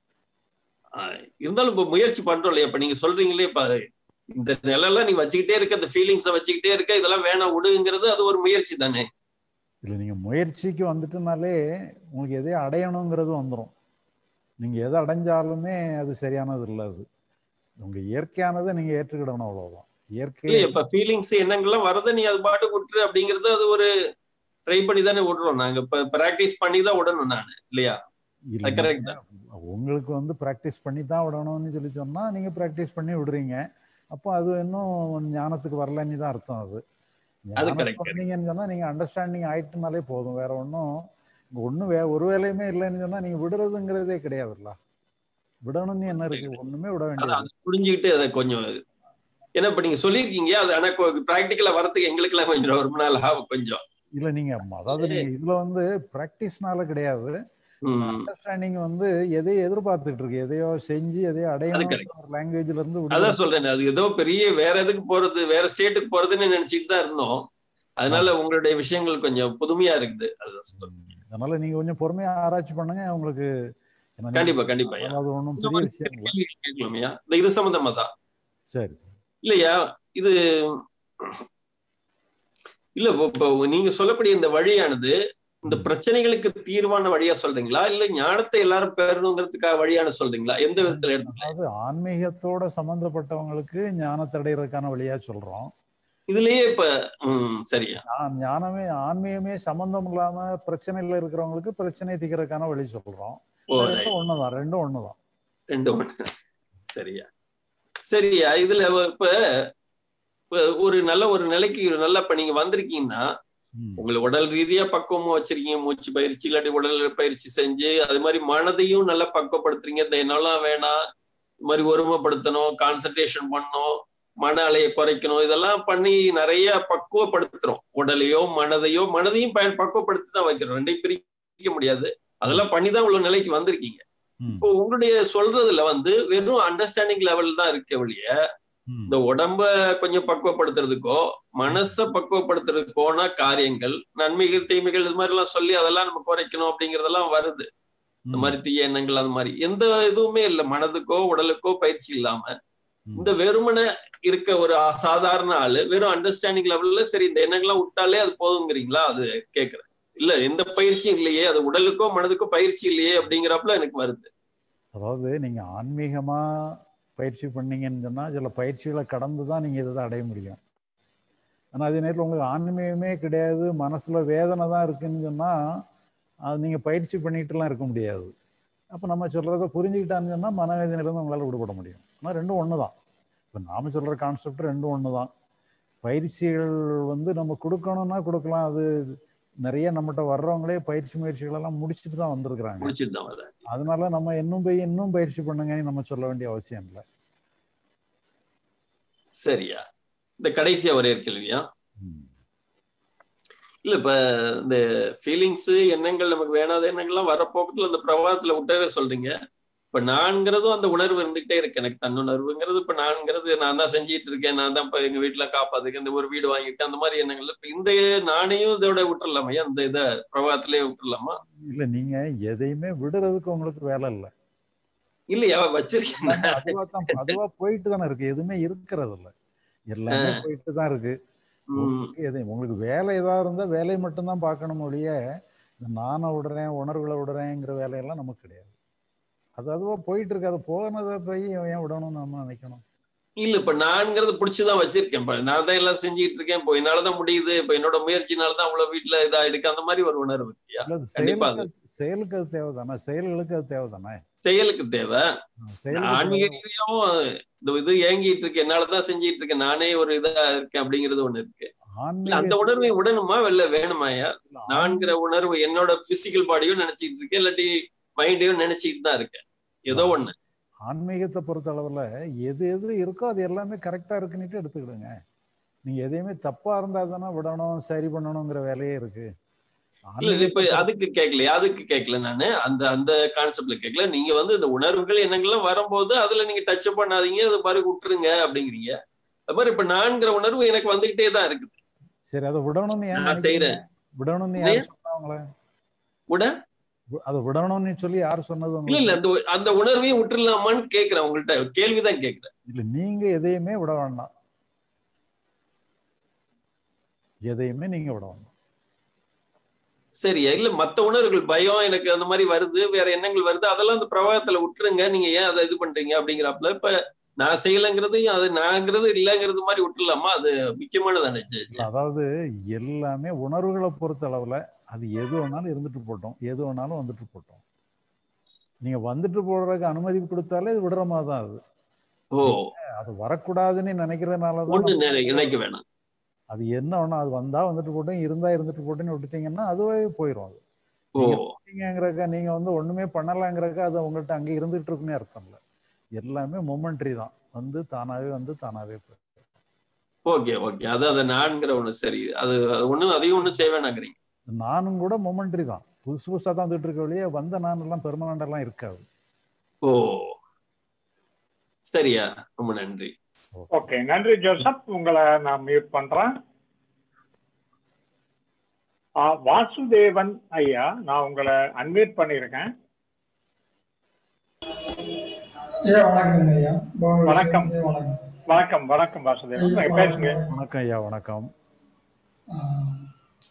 Speaker 4: ஆஹ் இருந்தாலும் இப்ப முயற்சி பண்றோம் இல்லையா இப்ப நீங்க சொல்றீங்களே இப்ப இந்த நிலையெல்லாம் நீ வச்சுக்கிட்டே இருக்க இந்த ஃபீலிங்ஸ வச்சுக்கிட்டே இருக்க இதெல்லாம் வேணாம் விடுங்கிறது அது ஒரு முயற்சி தானே
Speaker 2: இல்லை நீங்க முயற்சிக்கு வந்துட்டுனாலே உங்களுக்கு எதையும் அடையணுங்கிறது வந்துடும் நீங்க எதை அடைஞ்சாலுமே அது சரியானது இல்லை அது உங்க இயற்கையானதை நீங்க ஏற்றுக்கிடணும் அவ்வளவுதான் இயற்கை
Speaker 4: இல்ல இப்ப ஃபீலிங்ஸ் எண்ணங்கள்லாம் வரத நீ அது பாட்டு விட்டுரு அப்படிங்கிறது அது ஒரு ட்ரை பண்ணி தானே விடுறோம் நாங்க இப்ப பிராக்டிஸ் பண்ணி தான் விடணும் நான் இல்லையா
Speaker 2: இல்ல,
Speaker 4: அது correct தான்.
Speaker 2: உங்களுக்கு வந்து ப்ராக்டிஸ் பண்ணி தான் விடணும்னு சொல்லி சொன்னா நீங்க ப்ராக்டிஸ் பண்ணி விடுறீங்க அப்போ அது இன்னும் ஞானத்துக்கு வரலன்னு தான் அர்த்தம் அது
Speaker 4: அது
Speaker 2: ஞானம்
Speaker 4: correct.
Speaker 2: வந்தீங்கன்னு சொன்னா நீங்க அண்டர்ஸ்டாண்டிங் ஆயிட்டுனாலே போதும் வேற ஒன்றும் ஒன்றும் வே ஒரு வேலையுமே இல்லைன்னு சொன்னா நீங்க விடுறதுங்கிறதே கிடையாதுல்ல விடணும்னு என்ன இருக்கு ஒண்ணுமே விட
Speaker 4: ஆனா
Speaker 2: வேண்டியது
Speaker 4: அதை புரிஞ்சுக்கிட்டு அதை கொஞ்சம் ஏன்னா இப்ப நீங்க சொல்லியிருக்கீங்க அது ஆனா பிராக்டிக்கலா வரதுக்கு எங்களுக்கு எல்லாம் கொஞ்சம் ரொம்ப நாள் ஆகும் கொஞ்சம்
Speaker 2: இல்ல நீங்க அதாவது நீங்க இதுல வந்து பிராக்டிஸ்னால கிடையாது
Speaker 4: ம்.
Speaker 2: அண்டர்ஸ்டாண்டிங் வந்து எதையோ எதிர்பார்த்துட்டு இருக்கு எதையோ செஞ்சு எதையோ அடையணும்
Speaker 4: correct.
Speaker 2: ஒரு லாங்குவேஜ்ல இருந்து
Speaker 4: அதான்
Speaker 2: விடுதலை
Speaker 4: சொல்றேன் அது ஏதோ பெரிய வேற எதுக்கு போறது வேற ஸ்டேட்டுக்கு போறதுன்னு நினைச்சிட்டு தான் இருந்தோம் அதனால உங்களுடைய விஷயங்கள் கொஞ்சம் புதுமையா இருக்குது அது சொல்றேன்.
Speaker 2: அதனால நீங்க கொஞ்சம் பொறுமையா ஆராய்ச்சி பண்ணுங்க உங்களுக்கு ஏன்னா நீங்க-
Speaker 4: கண்டிப்பா கண்டிப்பா ஐயா.
Speaker 2: அதாவது ஒன்றும்
Speaker 4: இந்த
Speaker 2: பெரிய
Speaker 4: மாதிரி
Speaker 2: விஷயம் இல்லை
Speaker 4: கேள்வி கேட்கலாமையா இந்த இது சம்பந்தமா தான்
Speaker 2: சரி
Speaker 4: இல்லையா இது இல்ல இப்போ- இப்போ நீங்க சொல்லக்கூடிய இந்த வழியானது இந்த பிரச்சனைகளுக்கு தீர்வான வழியா சொல்றீங்களா இல்ல ஞானத்தை எல்லாரும் பெறணுங்கிறதுக்காக வழியான சொல்றீங்களா எந்த விதத்துல எடுத்து
Speaker 2: அதாவது ஆன்மீகத்தோட சம்பந்தப்பட்டவங்களுக்கு ஞானத்தை அடையிறதுக்கான வழியா சொல்றோம்
Speaker 4: இதுலயே இப்ப ம் சரியா
Speaker 2: ஞா- ஞானமே ஆன்மீகமே சம்பந்தம் இல்லாம பிரச்சனையில இருக்கிறவங்களுக்கு பிரச்சனை தீர்க்கறதுக்கான வழி சொல்றோம்
Speaker 4: ஓ
Speaker 2: ரெண்டும் ஒண்ணுதான் ரெண்டும் ஒண்ணுதான்
Speaker 4: ரெண்டு ஒண்ணு சரியா சரியா இதுல இப்ப இப்ப ஒரு நல்ல ஒரு நிலைக்கு நல்லா இப்ப நீங்க வந்திருக்கீங்கன்னா
Speaker 2: ம்.
Speaker 4: உங்களை உடல் ரீதியா பக்குவமா வச்சிருக்கீங்க மூச்சு பயிற்சி இல்லாட்டி உடல் பயிற்சி செஞ்சு அது மாதிரி மனதையும் நல்லா பக்குவப்படுத்துறீங்க இந்த என்னெல்லாம் வேணாம் இது மாதிரி ஒருமைப்படுத்தணும் கான்சன்ட்ரேஷன் பண்ணணும் மன அலையை குறைக்கணும் இதெல்லாம் பண்ணி நிறைய பக்குவப்படுத்துறோம் உடலையோ மனதையோ மனதையும் பயன் பக்குவப்படுத்தி தான் வைக்கிறோம் ரெண்டையும் பிரிக்க முடியாது அதெல்லாம் பண்ணி தான் உள்ள நிலைக்கு வந்திருக்கீங்க
Speaker 2: ம்.
Speaker 4: இப்போ உங்களுடைய சொல்றதுல வந்து வெறும் அண்டர்ஸ்டாண்டிங் லெவல் தான் இருக்க வழிய
Speaker 2: ம்.
Speaker 4: இந்த உடம்ப கொஞ்சம் பக்குவப்படுத்துறதுக்கோ மனசை பக்குவப்படுத்துறதுக்கோனா காரியங்கள் நன்மைகள் தீமைகள் இது மாதிரி எல்லாம் சொல்லி அதெல்லாம் நம்ம குறைக்கணும் அப்படிங்கறதெல்லாம் வருது இந்த
Speaker 2: ம்.
Speaker 4: மாதிரி தீய எண்ணங்கள் அது மாதிரி எந்த இதுவுமே இல்லை மனதுக்கோ உடலுக்கோ பயிற்சி இல்லாம
Speaker 2: ம்.
Speaker 4: இந்த வெறுமனை இருக்க ஒரு சாதாரண ஆளு வெறும் அண்டர்ஸ்டாண்டிங் லெவல்ல சரி இந்த எண்ணங்கள்லாம் விட்டாலே அது போதுங்கிறீங்களா அது கேக்குறேன் இல்ல எந்த பயிற்சியும் இல்லையே அது உடலுக்கோ மனதுக்கோ பயிற்சி இல்லையே அப்படிங்கிறப்பல எனக்கு வருது
Speaker 2: அதாவது நீங்க ஆன்மீகமா பயிற்சி பண்ணீங்கன்னு சொன்னா சில பயிற்சிகளை கடந்து தான் நீங்க இதை அடைய முடியும் ஆனா அதே நேரத்தில் உங்களுக்கு ஆன்மீகமே கிடையாது மனசுல வேதனை தான் இருக்குன்னு சொன்னா அது நீங்க பயிற்சி பண்ணிட்டுலாம் இருக்க முடியாது அப்ப நம்ம சொல்றத புரிஞ்சுக்கிட்டான்னு சொன்னா மனவேதனையிலிருந்து உங்களால விடுபட முடியும் ஆனா ரெண்டும் ஒன்று தான் இப்போ நாம சொல்ற கான்செப்ட் ரெண்டும் ஒன்று தான் பயிற்சிகள் வந்து நம்ம கொடுக்கணும்னா கொடுக்கலாம் அது நிறைய நம்மகிட்ட வர்றவங்களே பயிற்சி முயற்சிகள் எல்லாம் முடிச்சுட்டு தான் வந்திருக்கிறாங்க
Speaker 4: முடிச்சுட்டு தான் வரேன்
Speaker 2: அதனால நம்ம இன்னும் போய் இன்னும் பயிற்சி பண்ணுங்கன்னு நம்ம சொல்ல வேண்டிய அவசியம் இல்லை
Speaker 4: சரியா இந்த கடைசியா ஒரே ஒரு கேள்வியா இல்ல இப்ப இந்த ஃபீலிங்ஸ் எண்ணங்கள் நமக்கு வேணாத எண்ணங்கள்லாம் வர போக்கத்துல அந்த பிரவாகத்துல விட்டவே சொல்றீங்க இப்ப நான்கிறதும் அந்த உணர்வு இருந்துகிட்டே இருக்கு எனக்கு தன்னுணர்வுங்கிறது இப்ப நான்கிறது நான் தான் செஞ்சிட்டு இருக்கேன் நான் தான் இப்ப எங்க வீட்டுல காப்பாத்துக்கேன் இந்த ஒரு வீடு வாங்கியிருக்கேன் அந்த மாதிரி எண்ணங்கள் இப்ப இந்த நானையும் இதோட விட்டுறலாமா அந்த இதை பிரவாகத்திலே விட்டுறலாமா
Speaker 2: இல்ல நீங்க எதையுமே விடுறதுக்கு உங்களுக்கு வேலை இல்லை
Speaker 4: இல்லையா வச்சிருக்கேன்
Speaker 2: அதுவா தான் அதுவா போயிட்டு தானே இருக்கு எதுவுமே இருக்கிறது இல்ல எல்லாமே போயிட்டு தான் இருக்கு
Speaker 4: உம்
Speaker 2: உங்களுக்கு எது உங்களுக்கு வேலை ஏதாவது இருந்தா வேலையை மட்டும்தான் பார்க்கணும் ஒழிய இந்த நானை விடுறேன் உணர்வுகளை விடுறேங்கிற வேலையெல்லாம் நமக்கு கிடையாது அது அதுவா போயிட்டு இருக்கு அது போனதை போய் ஏன் விடணும்னு நம்ம நினைக்கணும்
Speaker 4: இல்ல இப்ப நான்கிறது பிடிச்சுதான் வச்சிருக்கேன் இப்ப நான் தான் எல்லாம் செஞ்சுட்டு இருக்கேன் இப்போ என்னாலதான் முடியுது இப்ப என்னோட முயற்சினாலதான் அவ்வளவு வீட்டுல இதா இருக்கு அந்த மாதிரி ஒரு உணர்வு இல்லையா
Speaker 2: இல்ல, அது
Speaker 4: கண்டிப்பா
Speaker 2: செயலுக்கு செயலுக்கு அது தேவைதானே செயல்களுக்கு அது தேவைதானே
Speaker 4: செயலுக்கு தேவை
Speaker 2: செயலுக்கு
Speaker 4: ஆன்மீக
Speaker 2: தேவை.
Speaker 4: ரீதியாவும் இந்த இது ஏங்கிட்டு இருக்கு என்னாலதான் செஞ்சிட்டு இருக்கேன் நானே ஒரு இதா இருக்கேன் அப்படிங்கிறது ஒண்ணு இருக்கு இல்ல,
Speaker 2: ஆன்மீக
Speaker 4: அந்த உணர்வை விடணுமா இல்ல வேணுமாயா
Speaker 2: இல்ல,
Speaker 4: நான்கிற உணர்வு என்னோட பிசிக்கல் பாடியும் நினைச்சிட்டு இருக்கேன் இல்லாட்டி மைண்டையும் நினைச்சிட்டு தான் இருக்கேன் ஏதோ ஒண்ணு
Speaker 2: ஆன்மீகத்தை பொறுத்த அளவுல எது எது இருக்கோ அது எல்லாமே கரெக்டா இருக்குன்னுட்டு எடுத்துக்கிடுங்க நீங்க எதையுமே தப்பா இருந்தா தானே விடணும் சரி பண்ணணுங்கிற வேலையே இருக்கு
Speaker 4: இல்ல இது இப்ப
Speaker 2: ஆன்மீகத்தை
Speaker 4: அதுக்கு கேட்கலையா அதுக்கு கேட்கல நானு அந்த அந்த கான்செப்ட்ல கேட்கல நீங்க வந்து இந்த உணர்வுகள் எண்ணங்கள்லாம் வரும்போது அதுல நீங்க டச் பண்ணாதீங்க அது மாதிரி விட்டுருங்க அப்படிங்கிறீங்க அது மாதிரி இப்ப நான்கிற உணர்வு எனக்கு வந்துகிட்டே தான் இருக்குது
Speaker 2: சரி அதை விடணும்னு ஏன்
Speaker 4: நான்
Speaker 2: நினைக்கிறீங்க?
Speaker 4: செய்யறேன்
Speaker 2: விடணும்னு
Speaker 4: இல்லையா?
Speaker 2: யார் சொன்னாங்களே
Speaker 4: விட
Speaker 2: வி- அதை விடணும்னு சொல்லி யார் சொன்னது
Speaker 4: இல்ல
Speaker 2: உங்களுக்கு
Speaker 4: இல்ல அந்த அந்த உணர்வையும் விட்டுறலாமான்னு கேக்குறேன் உங்கள்ட்ட கேள்விதான் கேக்குறேன்
Speaker 2: இல்ல நீங்க எதையுமே விட வேண்டாம் எதையுமே நீங்க விட வேண்டாம்
Speaker 4: சரியா இல்ல மத்த உணர்வுகள் பயம் எனக்கு அந்த மாதிரி வருது வேற எண்ணங்கள் வருது அதெல்லாம் அந்த பிரவாகத்துல விட்டுருங்க நீங்க ஏன் அதை இது பண்றீங்க அப்படிங்கிறப்பல இப்ப நான் செய்யலைங்கிறதையும் அது நான்ங்கிறது இல்லைங்கிறது மாதிரி விட்டுலாமா அது முக்கியமானதானே
Speaker 2: இல்ல, அதாவது எல்லாமே உணர்வுகளை பொறுத்த அளவுல அது எது வேணாலும் இருந்துட்டு போட்டோம் எது வேணாலும் வந்துட்டு போட்டோம் நீங்க வந்துட்டு போடுறதுக்கு அனுமதி கொடுத்தாலே இது விடுற மாதிரி தான் அது
Speaker 4: ஓ
Speaker 2: அது வரக்கூடாதுன்னு நினைக்கிறதுனால தான்
Speaker 4: ஒண்ணு
Speaker 2: நம்ம-
Speaker 4: நினை- நினைக்க வேணாம்
Speaker 2: அது என்ன வேணும் அது வந்தா வந்துட்டு போட்டோம் இருந்தா இருந்துட்டு போட்டோன்னு விட்டுட்டீங்கன்னா அதுவே போயிடும் அது
Speaker 4: ஓ
Speaker 2: நீங்கிறக்கா நீங்க வந்து ஒண்ணுமே பண்ணலாங்கிறக்கா அது உங்கள்கிட்ட அங்கே இருந்துட்டு இருக்குன்னு அர்த்தம் இல்லை எல்லாமே மொமெண்ட்ரி தான் வந்து தானாவே வந்து தானாவே போயிடும்
Speaker 4: ஓகே ஓகே அது அதை நான்கிற ஒண்ணு சரி அது அது ஒண்ணும் அதையும் ஒண்ணும் செய்ய வேணாங்கிறீங்க
Speaker 2: நானும் கூட மொமெண்ட்ரி தான் புதுசு புதுசா தான் வந்துட்டு இருக்க வழியே வந்த நான் எல்லாம் பெர்மனண்ட் எல்லாம் இருக்காது
Speaker 4: ஓ சரியா ரொம்ப நன்றி
Speaker 1: ஓகே நன்றி ஜோசப் உங்களை நான் மியூட் பண்றேன் ஆ, வாசுதேவன் ஐயா நான் உங்களை அன்மியூட் பண்ணியிருக்கேன்
Speaker 5: ஐயா வணக்கங்க ஐயா பாபு
Speaker 1: வணக்கம்.
Speaker 5: ஐயா, வணக்கம்
Speaker 1: வணக்கம் வணக்கம் வாசுதேவன்
Speaker 5: ஐயா,
Speaker 1: பேசுங்க
Speaker 5: வணக்கம்.
Speaker 2: வணக்கம் ஐயா வணக்கம்
Speaker 5: ஆ,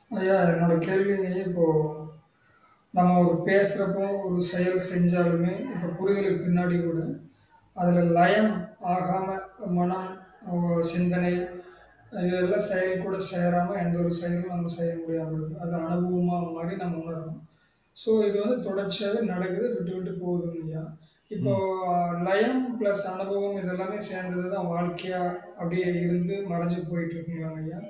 Speaker 5: ஐயா என்னோட கேள்விங்க இப்போ நம்ம ஒரு பேசுகிறப்போ ஒரு செயல் செஞ்சாலுமே இப்போ புரிதலுக்கு பின்னாடி கூட அதில் லயம் ஆகாமல் மனம் அஹ், சிந்தனை இதெல்லாம் செயல் கூட சேராமல் எந்த ஒரு செயலும் நம்ம செய்ய முடியாமல் இருக்கு அது அனுபவமாக மாதிரி நம்ம உணரணும் ஸோ இது வந்து தொடர்ச்சியாகவே நடக்குது விட்டு விட்டு போகுதுங்க ஐயா இப்போ அஹ், லயம் ப்ளஸ் அனுபவம் இதெல்லாமே சேர்ந்தது தான் வாழ்க்கையா அப்படியே இருந்து மறைஞ்சு போயிட்டு இருக்குங்களாங்க ஐயா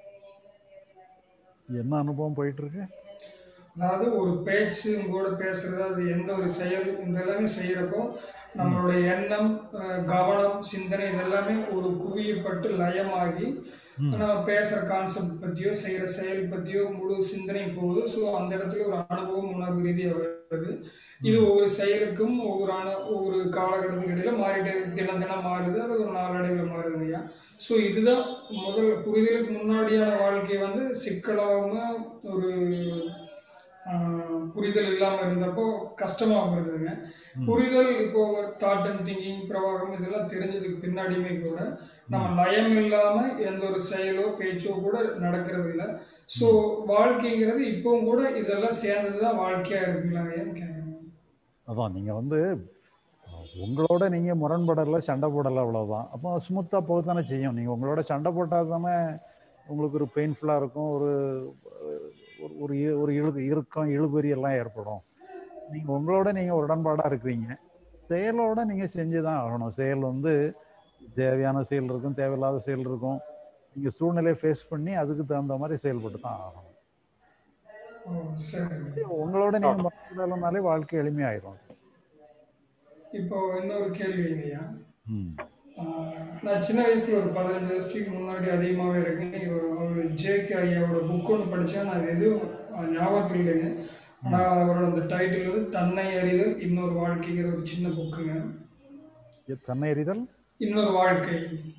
Speaker 2: என்ன அனுபவம் போயிட்டு இருக்கு
Speaker 5: அதாவது ஒரு பேச்சு உங்க கூட பேசுறது அது எந்த ஒரு செயல் இந்த எல்லாமே செய்யறப்போ நம்மளுடைய எண்ணம் அஹ், கவனம் சிந்தனை இதெல்லாமே ஒரு குவியப்பட்டு லயமாகி
Speaker 2: ம்.
Speaker 5: நம்ம பேசுற கான்செப்ட் பத்தியோ செய்யற செயல் பத்தியோ முழு சிந்தனை போகுது ஸோ அந்த இடத்துல ஒரு அனுபவம் உணர்வு ரீதியாக வருது இது ஒவ்வொரு செயலுக்கும் ஒவ்வொரு அணு ஒவ்வொரு காலகட்டத்துக்கு இடையில மாறிட்டு தினம் தினம் மாறுது அது ஒரு நாளடைவில் மாறுது ஐயா ஸோ இதுதான் முதல் புரிதலுக்கு முன்னாடியான வாழ்க்கை வந்து சிக்கலாம ஒரு ஆஹ், புரிதல் இல்லாமல் இருந்தப்போ கஷ்டமாக இருந்ததுங்க புரிதல் இப்போ தாட் அண்ட் திங்கிங் பிரவாகம் இதெல்லாம் தெரிஞ்சதுக்கு பின்னாடியுமே கூட நம்ம லயம் இல்லாம எந்த ஒரு செயலோ பேச்சோ கூட நடக்கிறது இல்லை ஸோ வாழ்க்கைங்கிறது இப்பவும் கூட இதெல்லாம் சேர்ந்தது தான் வாழ்க்கையா இருக்குங்களான்னு கேட்குறேன்
Speaker 2: அதான் நீங்கள் வந்து உங்களோட நீங்கள் முரண்படலை சண்டை போடலை அவ்வளோதான் அப்போ ஸ்மூத்தாக போக தானே செய்யும் நீங்கள் உங்களோட சண்டை போட்டால் தானே உங்களுக்கு ஒரு பெயின்ஃபுல்லாக இருக்கும் ஒரு ஒரு- ஒரு இ- ஒரு இழு இறுக்கம் இழுபறி எல்லாம் ஏற்படும் நீங்கள் உங்களோட நீங்கள் ஒரு உடன்பாடாக இருக்கிறீங்க செயலோட நீங்கள் செஞ்சு தான் ஆகணும் செயல் வந்து தேவையான செயல் இருக்கும் தேவையில்லாத செயல் இருக்கும் நீங்கள் சூழ்நிலையை ஃபேஸ் பண்ணி அதுக்கு தகுந்த மாதிரி செயல்பட்டு தான் ஆகணும்
Speaker 5: ஓ சரி
Speaker 2: உங்களோட நீங்கள் முரண்படலைனாலே வாழ்க்கை எளிமையாயிரும்
Speaker 5: இப்போ இன்னொரு கேள்வி ஐயா
Speaker 2: ம்
Speaker 5: ஆஹ் நான் சின்ன வயசுல ஒரு பதினஞ்சு வருஷத்துக்கு முன்னாடி அதிகமாகவே இருக்கேன் ஒரு ஒரு ஜேகே ஐயாவோட புக் ஒன்று படித்தேன் நான் அது எதுவும் ஆஹ் ஞாபகத்தில் இல்லைங்க ஆனால் அவரோட அந்த டைட்டில் வந்து தன்னை அறிதல் இன்னொரு வாழ்க்கைங்கிற ஒரு சின்ன புக்குங்க
Speaker 2: இது தன்னை எறிதல்
Speaker 5: இன்னொரு வாழ்க்கை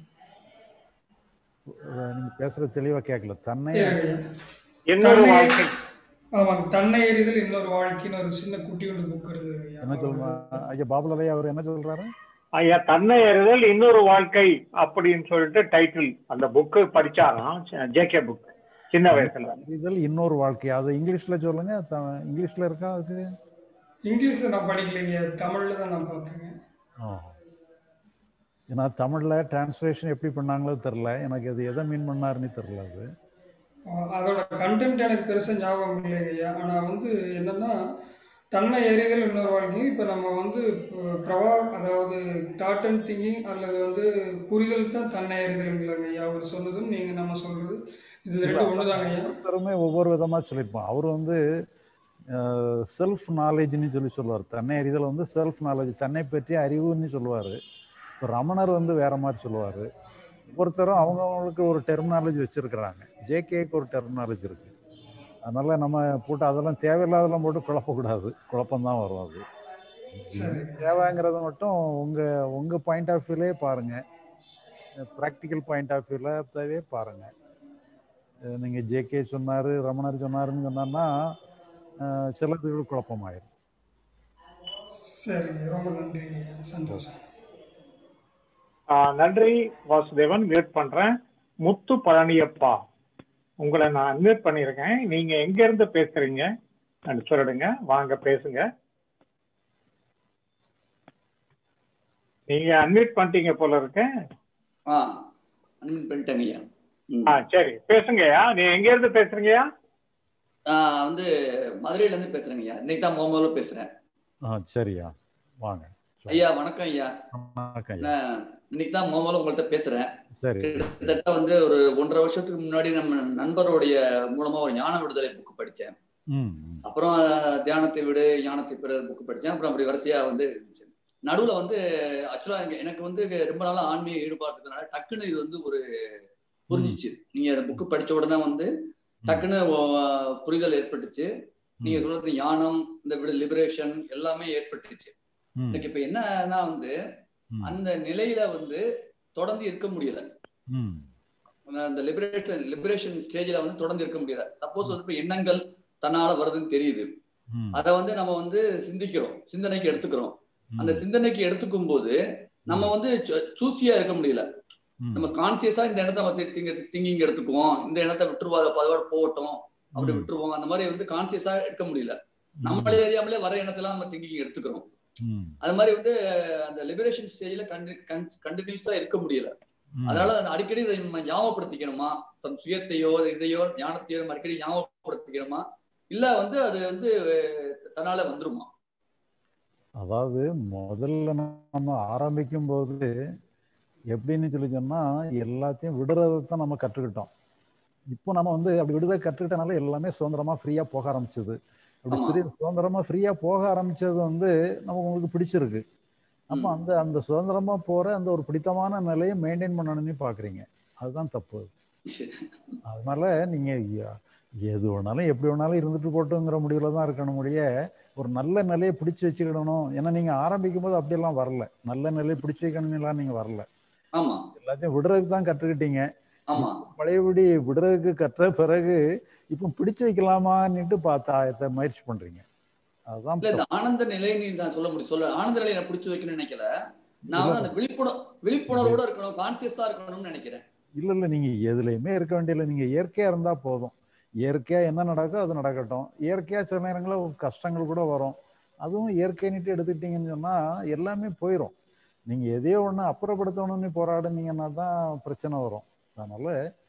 Speaker 2: நீங்க பேசுறது தெளிவா கேட்கல தன்னை
Speaker 5: ஐயா.
Speaker 1: இன்னொரு
Speaker 5: தன்னை-
Speaker 1: வாழ்க்கை
Speaker 5: ஆமாங்க தன்னை அறிதல் இன்னொரு வாழ்க்கைன்னு ஒரு சின்ன குட்டியோட புக் இருக்குது ஐயா.
Speaker 2: என்ன சொல்றா ஐயா பாபுலாலை அவர் என்ன சொல்றாரு
Speaker 1: ஐயா தன்னை அறிதல் இன்னொரு வாழ்க்கை அப்படின்னு சொல்லிட்டு டைட்டில் அந்த புக்கு படிச்சாராம் ஜேகே புக் சின்ன வயசுல
Speaker 2: எறிதல் இன்னொரு வாழ்க்கை அது இங்கிலீஷ்ல சொல்லுங்க த- இங்கிலீஷ்ல இருக்கா அதுக்கு
Speaker 5: இங்கிலீஷ்ல நான் படிக்கலைங்க தமிழ்ல தான் நான் பார்த்தேங்க
Speaker 2: ஓ. ஏன்னா தமிழ்ல டிரான்ஸ்லேஷன் எப்படி பண்ணாங்களோ தெரில எனக்கு அது எதை மீன் பண்ணாருன்னு தெரில அது
Speaker 5: ஆஹ் அதோட கண்டென்ட் எனக்கு பெருசா ஞாபகம் இல்லைங்க ஐயா ஆனா வந்து என்னன்னா தன்னை எறிதல் இன்னொரு வாழ்க்கை இப்போ நம்ம வந்து அஹ், பிரவா அதாவது தாட் அண்ட் திங்கிங் அல்லது வந்து புரிதல் தான் தன்னை எறிதலுங்களாங்க ஐயா அவர் சொன்னதும் நீங்க நம்ம சொல்றது இது ரெண்டு ஒண்ணுதாங்க ஐயா
Speaker 2: ஒவ்வொருத்தருமே ஒவ்வொரு விதமா சொல்லியிருப்பான் அவர் வந்து செல்ஃப் நாலேஜ்னு சொல்லி சொல்லுவார் தன்னை அறிதல் வந்து செல்ஃப் நாலேஜ் தன்னை பற்றி அறிவுன்னு சொல்லுவார் இப்போ ரமணர் வந்து வேற மாதிரி சொல்லுவார் ஒவ்வொருத்தரும் அவங்கவுங்களுக்கு ஒரு டெர்மினாலஜி வச்சிருக்கிறாங்க ஜேகேக்கு ஒரு டெர்மினாலஜி இருக்கு அதனால நம்ம போட்டு அதெல்லாம் தேவையில்லாதெல்லாம் போட்டு குழப்பக்கூடாது குழப்பம்தான் வரும் அது
Speaker 5: சரி
Speaker 2: தேவைங்கிறத மட்டும் உங்க உங்க பாயிண்ட் ஆஃப் வியூலே பாருங்க ப்ராக்டிக்கல் பாயிண்ட் ஆஃப் வியூல தேவையே பாருங்க அஹ் நீங்க ஜேகே சொன்னாரு ரமணர் சொன்னாருன்னு சொன்னான்னா அஹ் சிலது குழப்பமாயிரும்
Speaker 5: சரிங்க ரொம்ப நன்றி ஐயா சந்தோஷம்
Speaker 1: ஆஹ் நன்றி வாசுதேவன் மியூட் பண்றேன் முத்து பழனியப்பா உங்களை நான் அன்மியூட் பண்ணியிருக்கேன் நீங்க எங்க இருந்து பேசுறீங்க நான் சொல்லிடுங்க வாங்க பேசுங்க நீங்க அன்மியூட் பண்ணிட்டீங்க போல இருக்கு
Speaker 6: ஆ அன்மின் பண்ணிட்டேங்க ஐயா ம்.
Speaker 1: ஆ சரி பேசுங்கய்யா நீ எங்க இருந்து பேசுறீங்கய்யா
Speaker 6: நான் வந்து மதுரையில இருந்து பேசுறேங்க ஐயா இன்னைக்கு தான் முதல்ல பேசுறேன்
Speaker 2: ஆ சரியா வாங்க
Speaker 6: ஐயா வணக்கம் ஐயா
Speaker 2: வணக்கம் ஐயா.
Speaker 6: நான் இன்னைக்கு தான் முதல்ல உங்கள்கிட்ட பேசுறேன்
Speaker 2: சரி
Speaker 6: கிட்டத்தட்ட வந்து ஒரு ஒன்றரை வருஷத்துக்கு முன்னாடி நம்ம நண்பருடைய மூலமா ஒரு ஞான விடுதலை புக் படிச்சேன்
Speaker 2: ம் ம்.
Speaker 6: அப்புறம் தியானத்தை விடு ஞானத்தை பிறர் புக் படிச்சேன் அப்புறம் அப்படி வரிசையா வந்து இருந்துச்சு நடுவுல வந்து ஆக்சுவலா எனக்கு வந்து ரொம்ப நாளா ஆன்மீக ஈடுபாடு இருக்கிறதுனால டக்குன்னு இது வந்து ஒரு புரிஞ்சிச்சு நீங்க அந்த புக்கு படிச்ச உடனே வந்து டக்குன்னு ஓ- புரிதல் ஏற்பட்டுச்சு நீங்க சொல்றது ஞானம் இந்த விடு லிபரேஷன் எல்லாமே ஏற்பட்டுச்சு
Speaker 2: ம்,
Speaker 6: எனக்கு இப்ப என்னன்னா வந்து
Speaker 2: ம்,
Speaker 6: அந்த நிலையில வந்து தொடர்ந்து இருக்க முடியல
Speaker 2: ம்,
Speaker 6: அந்த லிபரேஷன் லிபரேஷன் ஸ்டேஜ்ல வந்து தொடர்ந்து இருக்க முடியல சப்போஸ் வந்து இப்ப எண்ணங்கள் தன்னால வருதுன்னு தெரியுது
Speaker 2: ம்,
Speaker 6: அதை வந்து நம்ம வந்து சிந்திக்கிறோம் சிந்தனைக்கு எடுத்துக்கிறோம் அந்த
Speaker 2: ம்,
Speaker 6: சிந்தனைக்கு எடுத்துக்கும் போது நம்ம வந்து சூசியா இருக்க முடியல
Speaker 2: ம்,
Speaker 6: நம்ம கான்சியஸா இந்த இடத்த திங்கிங் எடுத்துக்குவோம் இந்த இடத்த விட்டுருவாரு பதவாடு போகட்டும் அப்படி
Speaker 2: ம்.
Speaker 6: விட்டுருவோம் அந்த மாதிரி வந்து கான்சியஸா எடுக்க முடியல நம்மளே அறியாமலே வர எண்ணத்தெல்லாம் நம்ம திங்கிங் எடுத்துக்கிறோம்
Speaker 2: ம்,
Speaker 6: அது மாதிரி வந்து அந்த லிபரேஷன் ஸ்டேஜ்ல கண்டினியூஸா இருக்க முடியல
Speaker 2: ம்.
Speaker 6: அதனால அந்த அடிக்கடி இதை நம்ம ஞாபகப்படுத்திக்கணுமா தன் சுயத்தையோ இதையோ ஞானத்தையோ நம்ம அடிக்கடி ஞாபகப்படுத்திக்கணுமா இல்ல வந்து அது வந்து அஹ், தன்னால வந்துருமா
Speaker 2: அதாவது முதல்ல நம்ம ஆரம்பிக்கும் போது எப்படின்னு சொல்லி சொன்னா எல்லாத்தையும் விடுறதை தான் நம்ம கற்றுக்கிட்டோம் இப்போ நம்ம வந்து அப்படி விடுறதை கற்றுக்கிட்டனால எல்லாமே சுதந்திரமா ஃப்ரீயா போக ஆரம்பிச்சது அப்படி
Speaker 6: ஆமா.
Speaker 2: சரி சுதந்திரமா ஃப்ரீயா போக ஆரம்பிச்சது வந்து நமக்கு உங்களுக்கு பிடிச்சிருக்கு அப்போ
Speaker 6: ம்.
Speaker 2: அந்த அந்த சுதந்திரமா போற அந்த ஒரு பிடித்தமான நிலையை மெயின்டைன் பண்ணணும்னு பாக்குறீங்க அதுதான் தப்பு அதனால நீங்க ய- எது வேணாலும் எப்படி வேணாலும் இருந்துட்டு போட்டுங்கிற முடிவுல தான் இருக்கணும் முடிய ஒரு நல்ல நிலையை பிடிச்சு வச்சுக்கிடணும் ஏன்னா நீங்க ஆரம்பிக்கும் போது அப்படியெல்லாம் வரல நல்ல நிலையை பிடிச்சு வைக்கணும்லாம் நீங்க வரல
Speaker 6: ஆமா
Speaker 2: எல்லாத்தையும் விடுறதுக்கு தான் கற்றுக்கிட்டீங்க
Speaker 6: ஆமா
Speaker 2: பழையபடி விடுறதுக்கு கற்ற பிறகு இப்போ பிடிச்சு வைக்கலாமான்னுட்டு பார்த்தா இதை முயற்சி பண்றீங்க அதுதான்
Speaker 6: இல்ல இந்த
Speaker 2: தப்பு.
Speaker 6: ஆனந்த நிலைன்னு நான் சொல்ல முடியும் சொல்ல ஆனந்த நிலையை நான் பிடிச்சு வைக்கணும்னு நினைக்கல நான் வந்து அந்த விழிப்புணர் விழிப்புணர்வோட இருக்கணும் கான்சியஸா இருக்கணும்னு நினைக்கிறேன்
Speaker 2: இல்ல இல்ல நீங்க எதுலையுமே இருக்க வேண்டியதில்லை நீங்க இயற்கையா இருந்தா போதும் இயற்கையா என்ன நடக்கோ அது நடக்கட்டும் இயற்கையா சில நேரங்களில் கஷ்டங்கள் கூட வரும் அதுவும் இயற்கைன்னுட்டு எடுத்துக்கிட்டீங்கன்னு சொன்னா எல்லாமே போயிடும் நீங்க எதையோ ஒண்ணு அப்புறப்படுத்தணும்னு போராடுனீங்கன்னா தான் பிரச்சனை வரும் அதனால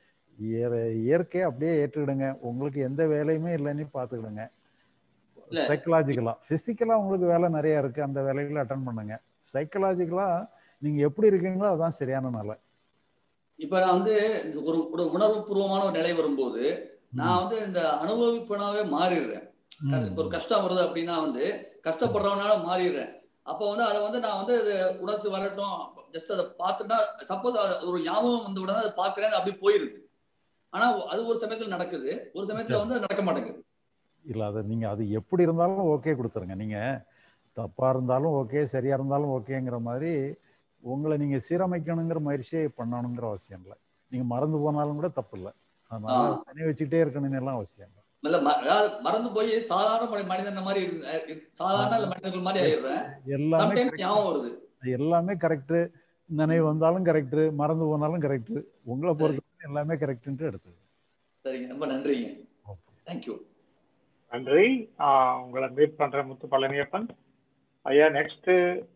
Speaker 2: இயற- இயற்கையை அப்படியே ஏற்றுக்கிடுங்க உங்களுக்கு எந்த வேலையுமே இல்லைன்னு பார்த்துக்கிடுங்க
Speaker 6: இல்ல.
Speaker 2: சைக்கலாஜிக்கலா பிசிக்கலா உங்களுக்கு வேலை நிறைய இருக்கு அந்த வேலைகளை அட்டன் பண்ணுங்க சைக்கலாஜிக்கலா நீங்க எப்படி இருக்கீங்களோ அதான் சரியான நிலை
Speaker 6: இப்ப நான் வந்து இந்த ஒரு ஒரு உணர்வு பூர்வமான ஒரு நிலை வரும்போது நான் வந்து இந்த அனுபவிப்பனாவே மாறிடுறேன் கஷ்ட- இப்ப ஒரு கஷ்டம் வருது அப்படின்னா வந்து கஷ்டப்படுறவனால மாறிடுறேன் அப்போ வந்து அதை வந்து நான் வந்து அது உணர்ச்சி வரட்டும் ஜஸ்ட் அதை பார்த்துட்டா சப்போஸ் ஒரு ஞாபகம் வந்து உடனே அதை பார்க்கறேன் அது அப்படி போயிருது ஆனா அது ஒரு சமயத்துல நடக்குது ஒரு சமயத்துல வந்து அது நடக்க மாட்டேங்குது
Speaker 2: இல்ல அது நீங்க அது எப்படி இருந்தாலும் ஓகே கொடுத்துருங்க நீங்க தப்பா இருந்தாலும் ஓகே சரியா இருந்தாலும் ஓகேங்கிற மாதிரி உங்களை நீங்க சீரமைக்கணுங்கிற முயற்சியே பண்ணணுங்கிற அவசியம் இல்லை நீங்க மறந்து போனாலும் கூட தப்பு இல்லை அதனால
Speaker 6: ஆ.
Speaker 2: நினைவு வச்சுக்கிட்டே இருக்கணும்னு எல்லாம் அவசியம் இல்லை
Speaker 6: இல்ல ம- அதாவது மறந்து போய் சாதாரண மனி- மனிதன் மாதிரி இரு- இரு- சாதாரண மனிதர்கள் மாதிரி ஆயிடுறேன்
Speaker 2: எல்லாமே
Speaker 6: சம்டைம்ஸ்
Speaker 2: correct.
Speaker 6: ஞாபகம் வருது
Speaker 2: எல்லாமே கரெக்டு நினைவு வந்தாலும் கரெக்டு மறந்து போனாலும் கரெக்டு உங்களை பொறுத்த எல்லாமே கரெக்டுன்ட்டு எடுத்து
Speaker 6: சரிங்க ரொம்ப நன்றிங்க
Speaker 2: ஓகே
Speaker 6: தேங்க்யூ
Speaker 1: நன்றி ஆஹ் உங்களை மீட் பண்றேன் முத்து பழனியப்பன் ஐயா நெக்ஸ்ட்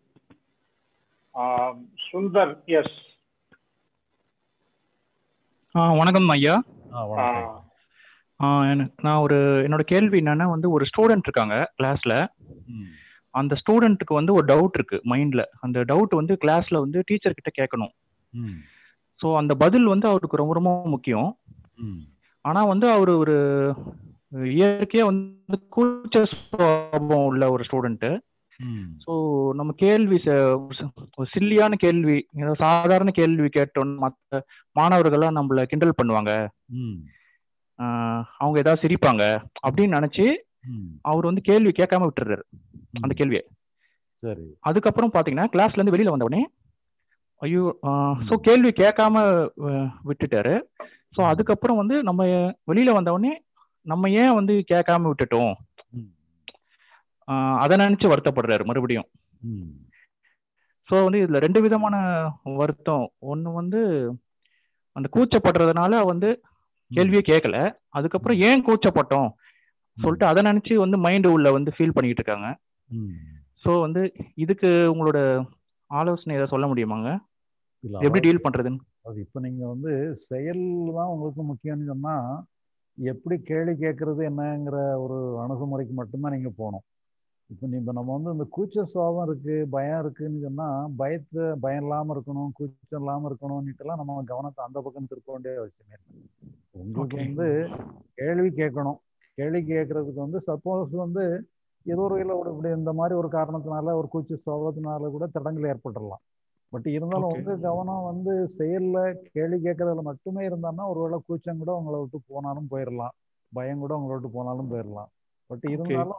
Speaker 1: சுந்தர் எஸ்
Speaker 7: ஆ வணக்கம் ஐயா
Speaker 2: ஆ வணக்கம்
Speaker 7: ஆ, எனக்கு நான் ஒரு என்னோட கேள்வி என்னன்னா வந்து ஒரு ஸ்டூடெண்ட் இருக்காங்க கிளாஸ்ல
Speaker 2: ம்
Speaker 7: அந்த ஸ்டூடெண்ட்டுக்கு வந்து ஒரு டவுட் இருக்கு மைண்ட்ல அந்த டவுட் வந்து கிளாஸ்ல வந்து டீச்சர் கிட்ட கேட்கணும்
Speaker 2: ம்
Speaker 7: ஸோ அந்த பதில் வந்து அவருக்கு ரொம்ப ரொம்ப முக்கியம்
Speaker 2: ம்
Speaker 7: ஆனா வந்து அவர் ஒரு இயற்கையா வந்து கூச்ச சுபாவம் உள்ள ஒரு ஸ்டூடெண்ட்
Speaker 2: ம்
Speaker 7: ஸோ நம்ம கேள்வி ச- ஒரு சில்லியான கேள்வி ஏதோ சாதாரண கேள்வி கேட்டோன்னு மற்ற மாணவர்கள்லாம் நம்மள கிண்டல் பண்ணுவாங்க
Speaker 2: ம்
Speaker 7: ஆஹ் அவங்க ஏதாவது சிரிப்பாங்க அப்படின்னு நினைச்சு
Speaker 2: ம்
Speaker 7: அவர் வந்து கேள்வி கேட்காம விட்டுறாரு அந்த கேள்வியை
Speaker 2: சரி
Speaker 7: அதுக்கப்புறம் பாத்தீங்கன்னா கிளாஸ்ல இருந்து வெளியில வந்த உடனே ஐயோ ஸோ கேள்வி கேட்காம அஹ், விட்டுட்டாரு ஸோ அதுக்கப்புறம் வந்து நம்ம வெளியில வந்த உடனே நம்ம ஏன் வந்து கேட்காம விட்டுட்டோம்
Speaker 2: ம்
Speaker 7: ஆஹ், அதை நினைச்சு வருத்தப்படுறாரு மறுபடியும்
Speaker 2: ம்
Speaker 7: ஸோ வந்து இதுல ரெண்டு விதமான வருத்தம் ஒன்று வந்து அந்த கூச்சப்படுறதுனால வந்து கேள்வியே கேட்கல அதுக்கப்புறம் ஏன் கூச்சப்பட்டோம் சொல்லிட்டு அதை நினைச்சு வந்து மைண்ட் உள்ள வந்து ஃபீல் பண்ணிட்டு இருக்காங்க
Speaker 2: ம்
Speaker 7: ஸோ வந்து இதுக்கு உங்களோட ஆலோசனை ஏதாவது சொல்ல முடியுமாங்க
Speaker 2: இல்ல
Speaker 7: எப்படி
Speaker 2: அதாவது-
Speaker 7: டீல் பண்றதுன்னு
Speaker 2: அது இப்போ நீங்க வந்து செயல் தான் உங்களுக்கு முக்கியம்னு சொன்னா எப்படி கேள்வி கேட்கறது என்னங்கிற ஒரு அணுகுமுறைக்கு மட்டும்தான் நீங்க போகணும் இப்போ நீ இப்போ நம்ம வந்து இந்த கூச்ச சுவாபம் இருக்கு பயம் இருக்குன்னு சொன்னா பயத்தை பயம் இல்லாம இருக்கணும் கூச்சம் இல்லாம இருக்கணும்னுட்டுலாம் நம்ம கவனத்தை அந்த பக்கம் திருப்ப வேண்டிய அவசியமே இல்லை உங்களுக்கு
Speaker 7: Okay.
Speaker 2: வந்து கேள்வி கேட்கணும் கேள்வி கேட்கறதுக்கு வந்து சப்போஸ் வந்து ஏதோ ஒரு வகையில் ஒரு இப்படி இந்த மாதிரி ஒரு காரணத்தினால ஒரு கூச்ச சுவாபத்தினால கூட தடங்கள் ஏற்பட்டுடலாம் பட் இருந்தாலும்
Speaker 7: Okay.
Speaker 2: உங்க கவனம் வந்து செயல்ல கேள்வி கேட்கறதுல மட்டுமே இருந்தான்னா ஒருவேளை கூச்சம் கூட உங்களை விட்டு போனாலும் போயிடலாம் பயம் கூட உங்களை விட்டு போனாலும் போயிடலாம் பட் இருந்தாலும்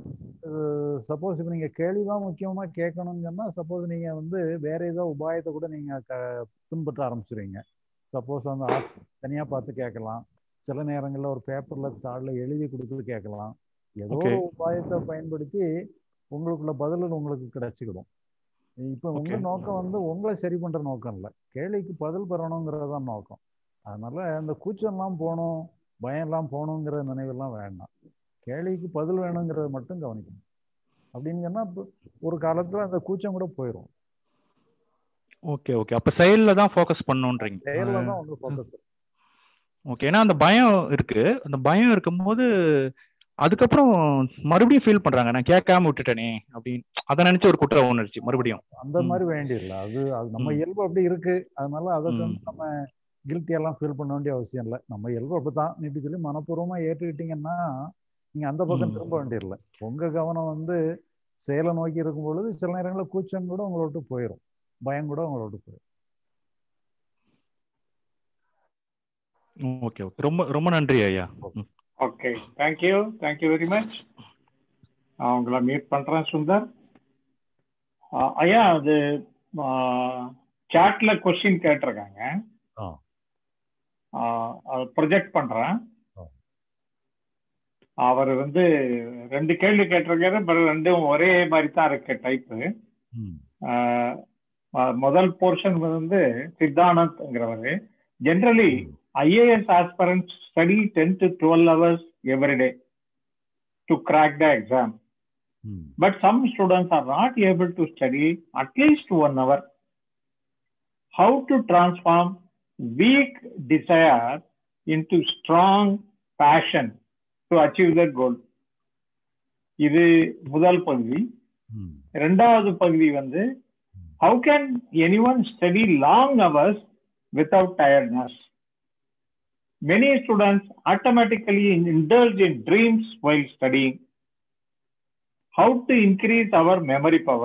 Speaker 2: சப்போஸ் இப்போ நீங்க கேள்விதான் முக்கியமா கேட்கணும்னு சொன்னா சப்போஸ் நீங்க வந்து வேற ஏதோ உபாயத்தை கூட நீங்க க பின்பற்ற ஆரம்பிச்சிருவீங்க சப்போஸ் வந்து ஆஸ் தனியா பார்த்து கேட்கலாம் சில நேரங்கள்ல ஒரு பேப்பர்ல தாளில் எழுதி கொடுத்து கேட்கலாம் ஏதோ ஒரு
Speaker 7: Okay.
Speaker 2: உபாயத்தை பயன்படுத்தி உங்களுக்குள்ள பதில் உங்களுக்கு கிடைச்சிக்கிடும் இப்போ உங்க
Speaker 7: Okay.
Speaker 2: நோக்கம் வந்து உங்களை சரி பண்ற நோக்கம் இல்லை கேள்விக்கு பதில் பெறணுங்கிறது தான் நோக்கம் அதனால அந்த கூச்சம்லாம் போகணும் பயம் எல்லாம் போகணுங்கிற நினைவெல்லாம் வேண்டாம் கேள்விக்கு பதில் வேணுங்கிறத மட்டும் கவனிக்கணும் அப்படின்னு சொன்னா இப்ப ஒரு காலத்துல அந்த கூச்சம் கூட போயிடும்
Speaker 7: ஓகே ஓகே அப்ப செயல்ல தான் ஃபோக்கஸ் பண்ணணுன்றீங்க
Speaker 2: செயல்ல தான் வந்து ஃபோக்கஸ்
Speaker 7: ஓகே ஏன்னா அந்த பயம் இருக்கு அந்த பயம் இருக்கும்போது அதுக்கப்புறம் மறுபடியும் ஃபீல் பண்றாங்க நான் கேட்காம விட்டுட்டேனே அப்படின்னு அதை நினைச்சு ஒரு குற்ற உணர்ச்சி மறுபடியும்
Speaker 2: அந்த மாதிரி வேண்டியதில்லை அது அது நம்ம இயல்பு அப்படி இருக்கு அதனால அதை வந்து நம்ம கில்ட்டி எல்லாம் ஃபீல் பண்ண வேண்டிய அவசியம் இல்லை நம்ம இயல்பு அப்படித்தான் இப்படி சொல்லி மனப்பூர்வமா ஏற்றுக்கிட்டீங்கன்னா நீங்க அந்த பக்கம் திரும்ப வேண்டியதில்லை உங்க கவனம் வந்து செயலை நோக்கி இருக்கும் பொழுது சில நேரங்களில் கூச்சம் கூட உங்களை விட்டு போயிடும் பயம் கூட உங்களை விட்டு போயிடும்
Speaker 7: ஓகே ஓகே ரொம்ப ரொம்ப நன்றி ஐயா
Speaker 1: okay thank you thank you very much நான் உங்களை மீட் பண்றேன் சுந்தர் ஐயா அது சாட்ல கொஸ்டின் கேட்டிருக்காங்க அதை ப்ரொஜெக்ட் பண்றேன் அவர் வந்து ரெண்டு கேள்வி கேட்டிருக்காரு பட் ரெண்டும் ஒரே மாதிரி தான் இருக்கு டைப்பு முதல் போர்ஷன் வந்து சித்தானந்த்ங்கிறவர் generally IAS aspirants study 10 to 12 hours every day to crack the exam. Hmm. But some students are not able to study at least one hour. How to transform weak desire into strong passion to achieve their goal? இது முதல் பகுதி இரண்டாவது பகுதி வந்து how can anyone study long hours without tiredness? Many students automatically indulge in dreams while studying. How to increase our memory power?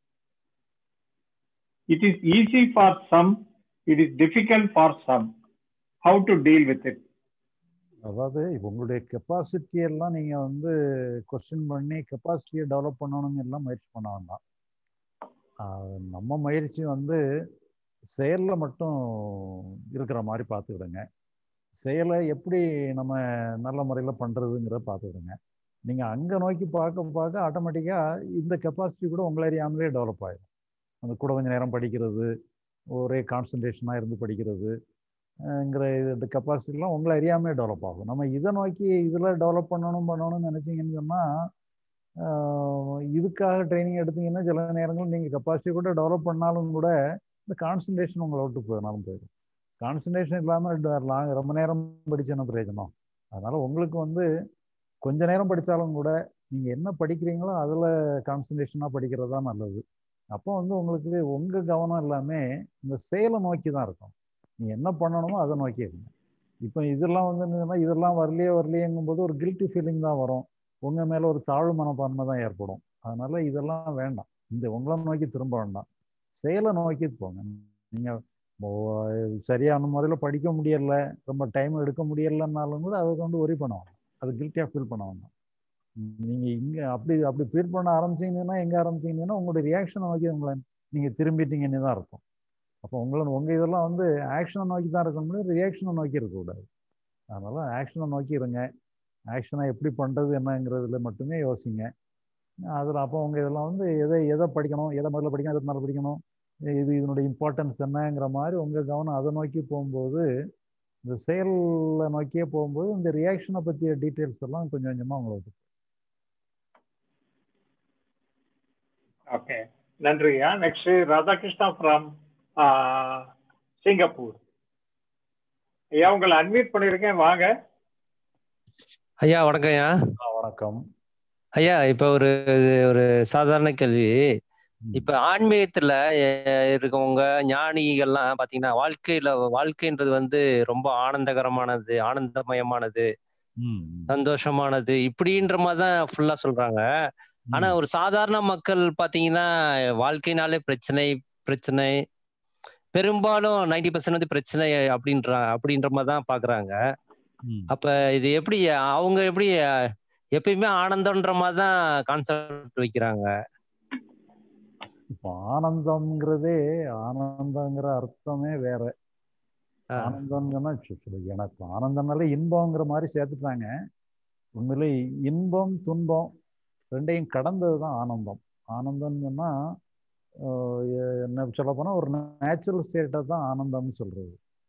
Speaker 1: It is easy for some, it is difficult for some. How to deal with it?
Speaker 2: அதாவது உங்களுடைய capacity எல்லாம் நீங்க வந்து question பண்ணி கெப்பாசிட்டியை develop பண்ணணும்னு எல்லாம் முயற்சி பண்ண வேண்டாம் நம்ம முயற்சி வந்து செயலில் மட்டும் இருக்கிற மாதிரி பார்த்துக்கிடுங்க செயலை எப்படி நம்ம நல்ல முறையில் பண்ணுறதுங்கிறத பார்த்துக்கிடுங்க நீங்கள் அங்கே நோக்கி பார்க்க பார்க்க ஆட்டோமேட்டிக்காக இந்த கெப்பாசிட்டி கூட உங்களை அறியாமலே டெவலப் ஆகிடும் அந்த கூட கொஞ்சம் நேரம் படிக்கிறது ஒரே கான்சன்ட்ரேஷனாக இருந்து படிக்கிறதுங்கிற இது கெப்பாசிட்டிலாம் உங்களை அறியாமே டெவலப் ஆகும் நம்ம இதை நோக்கி இதில் டெவலப் பண்ணணும் பண்ணணும்னு நினச்சிங்கன்னு சொன்னால் இதுக்காக ட்ரைனிங் எடுத்தீங்கன்னா சில நேரங்கள் நீங்கள் கெப்பாசிட்டி கூட டெவலப் பண்ணாலும் கூட இந்த கான்சன்ட்ரேஷன் உங்களை விட்டு போயினாலும் போயிடும் கான்சன்ட்ரேஷன் இல்லாமல் ரொம்ப நேரம் படிச்சு என்ன பிரயோஜனம் அதனால உங்களுக்கு வந்து கொஞ்ச நேரம் படித்தாலும் கூட நீங்கள் என்ன படிக்கிறீங்களோ அதில் கான்சன்ட்ரேஷனாக படிக்கிறது தான் நல்லது அப்போ வந்து உங்களுக்கு உங்கள் கவனம் எல்லாமே இந்த செயலை நோக்கி தான் இருக்கும் நீங்கள் என்ன பண்ணணுமோ அதை நோக்கி இருங்க இப்போ இதெல்லாம் வந்து என்னன்னா இதெல்லாம் வரலையே வரலையேங்கும் போது ஒரு கில்ட்டி ஃபீலிங் தான் வரும் உங்கள் மேலே ஒரு தாழ்வு மனப்பான்மை தான் ஏற்படும் அதனால இதெல்லாம் வேண்டாம் இந்த உங்களை நோக்கி திரும்ப வேண்டாம் செயலை நோக்கி போங்க நீங்கள் சரியான முறையில் படிக்க முடியல ரொம்ப டைம் எடுக்க முடியலன்னாலும் கூட அதை கொண்டு ஒரி பண்ண வேண்டாம் அது கில்ட்டியாக ஃபீல் பண்ண வேண்டாம் நீங்கள் இங்கே அப்படி அப்படி ஃபீல் பண்ண ஆரம்பிச்சிங்கன்னா எங்கே ஆரம்பிச்சிங்கன்னா உங்களுடைய ரியாக்ஷனை நோக்கி உங்களை நீங்கள் திரும்பிட்டீங்கன்னு தான் அர்த்தம் அப்போ உங்களை உங்கள் இதெல்லாம் வந்து ஆக்ஷனை நோக்கி தான் இருக்கணும் ரியாக்ஷனை நோக்கி இருக்கக்கூடாது அதனால் ஆக்ஷனை நோக்கி இருங்க ஆக்ஷனை எப்படி பண்ணுறது என்னங்கிறதுல மட்டுமே யோசிங்க அதில் அப்போ உங்கள் இதெல்லாம் வந்து எதை எதை படிக்கணும் எதை முதல்ல படிக்கணும் எதை மேலே படிக்கணும் இது இதனுடைய இம்பார்ட்டன்ஸ் என்னங்கிற மாதிரி உங்கள் கவனம் அதை நோக்கி போகும்போது இந்த செயலை நோக்கியே போகும்போது இந்த ரியாக்ஷனை பற்றிய டீட்டெயில்ஸ் எல்லாம் கொஞ்சம் கொஞ்சமாக உங்களுக்கு
Speaker 1: ஓகே நன்றியா நெக்ஸ்ட் ராதாகிருஷ்ணா ஃப்ரம் சிங்கப்பூர் ஐயா உங்களை அன்மியூட் பண்ணியிருக்கேன் வாங்க
Speaker 8: ஐயா வணக்கம் ஐயா
Speaker 2: வணக்கம்
Speaker 8: ஐயா இப்ப ஒரு ஒரு சாதாரண கேள்வி இப்ப ஆன்மீகத்துல இருக்கவங்க ஞானிகள்லாம் பாத்தீங்கன்னா வாழ்க்கையில வாழ்க்கைன்றது வந்து ரொம்ப ஆனந்தகரமானது ஆனந்தமயமானது சந்தோஷமானது இப்படின்ற மாதிரிதான் ஃபுல்லா சொல்றாங்க ஆனா ஒரு சாதாரண மக்கள் பாத்தீங்கன்னா வாழ்க்கைனாலே பிரச்சனை பிரச்சனை பெரும்பாலும் நைன்டி பர்சன்ட் வந்து பிரச்சனை அப்படின்ற அப்படின்ற மாதிரி தான் பாக்குறாங்க அப்ப இது எப்படி அவங்க எப்படி எப்பயுமே ஆனந்தம்ன்ற மாதிரி தான் கான்செப்ட் வைக்கிறாங்க
Speaker 2: இப்போ ஆனந்தம்ங்கிறதே ஆனந்தங்கிற அர்த்தமே வேற ஆனந்தம்னா எனக்கு ஆனந்தம்னால இன்பம்ங்கிற மாதிரி சேர்த்துட்டாங்க உண்மையில இன்பம் துன்பம் ரெண்டையும் கடந்தது தான் ஆனந்தம் ஆனந்தம்னு சொன்னா என்ன சொல்ல போனா ஒரு நேச்சுரல் ஸ்டேட்டை தான் ஆனந்தம்னு சொல்றது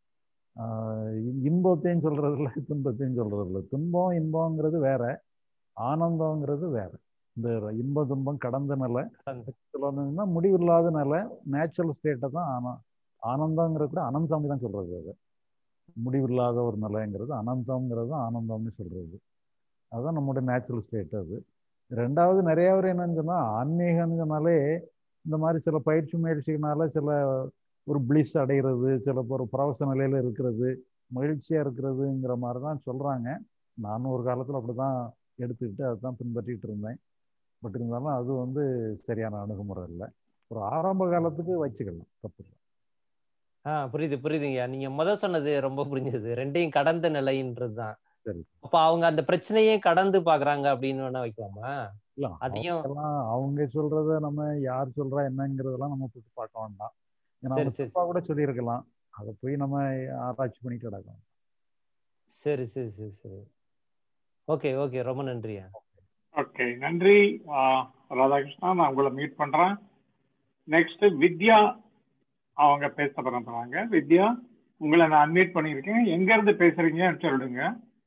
Speaker 2: ஆஹ் இ- இன்பத்தையும் சொல்றது இல்லை துன்பத்தையும் சொல்றது இல்லை துன்பம் இன்பங்கிறது வேற ஆனந்தங்கிறது வேற இந்த இன்ப துன்பம் கடந்த நிலை சொல்லணும்னா முடிவில்லாத நிலை நேச்சுரல் ஸ்டேட்டை தான் ஆனா ஆனந்தங்கிறது கூட அனந்தம் தான் சொல்றது அது முடிவில்லாத ஒரு நிலைங்கிறது அனந்தம்ங்கிறது ஆனந்தம்னு சொல்றது அதுதான் நம்முடைய நேச்சுரல் ஸ்டேட் அது ரெண்டாவது நிறைய பேர் என்னன்னு சொன்னா ஆன்மீகம்னு சொன்னாலே இந்த மாதிரி சில பயிற்சி முயற்சிகளால சில ஒரு பிளிஸ் அடைகிறது சில ஒரு பரவச நிலையில இருக்கிறது மகிழ்ச்சியா இருக்கிறதுங்கிற மாதிரி தான் சொல்றாங்க நானும் ஒரு காலத்துல அப்படிதான் எடுத்துக்கிட்டு அதுதான் பின்பற்றிட்டு இருந்தேன் பட் இருந்தாலும் அது வந்து சரியான அணுகுமுறை இல்லை ஒரு ஆரம்ப காலத்துக்கு வச்சுக்கலாம் தப்பு இல்லை
Speaker 8: ஆ புரியுது புரியுதுங்கய்யா நீங்க முத சொன்னது ரொம்ப புரிஞ்சது ரெண்டையும் கடந்த நிலைன்றது தான்
Speaker 2: சரி
Speaker 8: அப்ப அவங்க அந்த பிரச்சனையே கடந்து பாக்குறாங்க அப்படின்னு வேணா வைக்கலாமா
Speaker 2: இல்ல
Speaker 8: அதையும்
Speaker 2: அவங்கெல்லாம் அவங்க சொல்றத நம்ம யார் சொல்றா என்னங்கிறதெல்லாம் நம்ம போட்டு பார்க்க வேண்டாம் ஏன்னா
Speaker 8: சரி
Speaker 2: அவங்க
Speaker 8: சரி
Speaker 2: தப்பா கூட சொல்லியிருக்கலாம் அதை போய் நம்ம ஆராய்ச்சி பண்ணிட்டு கிடக்கலாம்
Speaker 8: சரி சரி சரி சரி ஓகே ஓகே ரொம்ப நன்றியா
Speaker 1: ஓகே நன்றி ஆஹ் ராதாகிருஷ்ணா நான் உங்களை மீட் பண்றேன் நெக்ஸ்ட் வித்யா அவங்க பேச போறாங்க வித்யா உங்களை நான் அன்மீட் பண்ணியிருக்கேன் எங்க இருந்து பேசுறீங்கன்னு சொல்லிடுங்க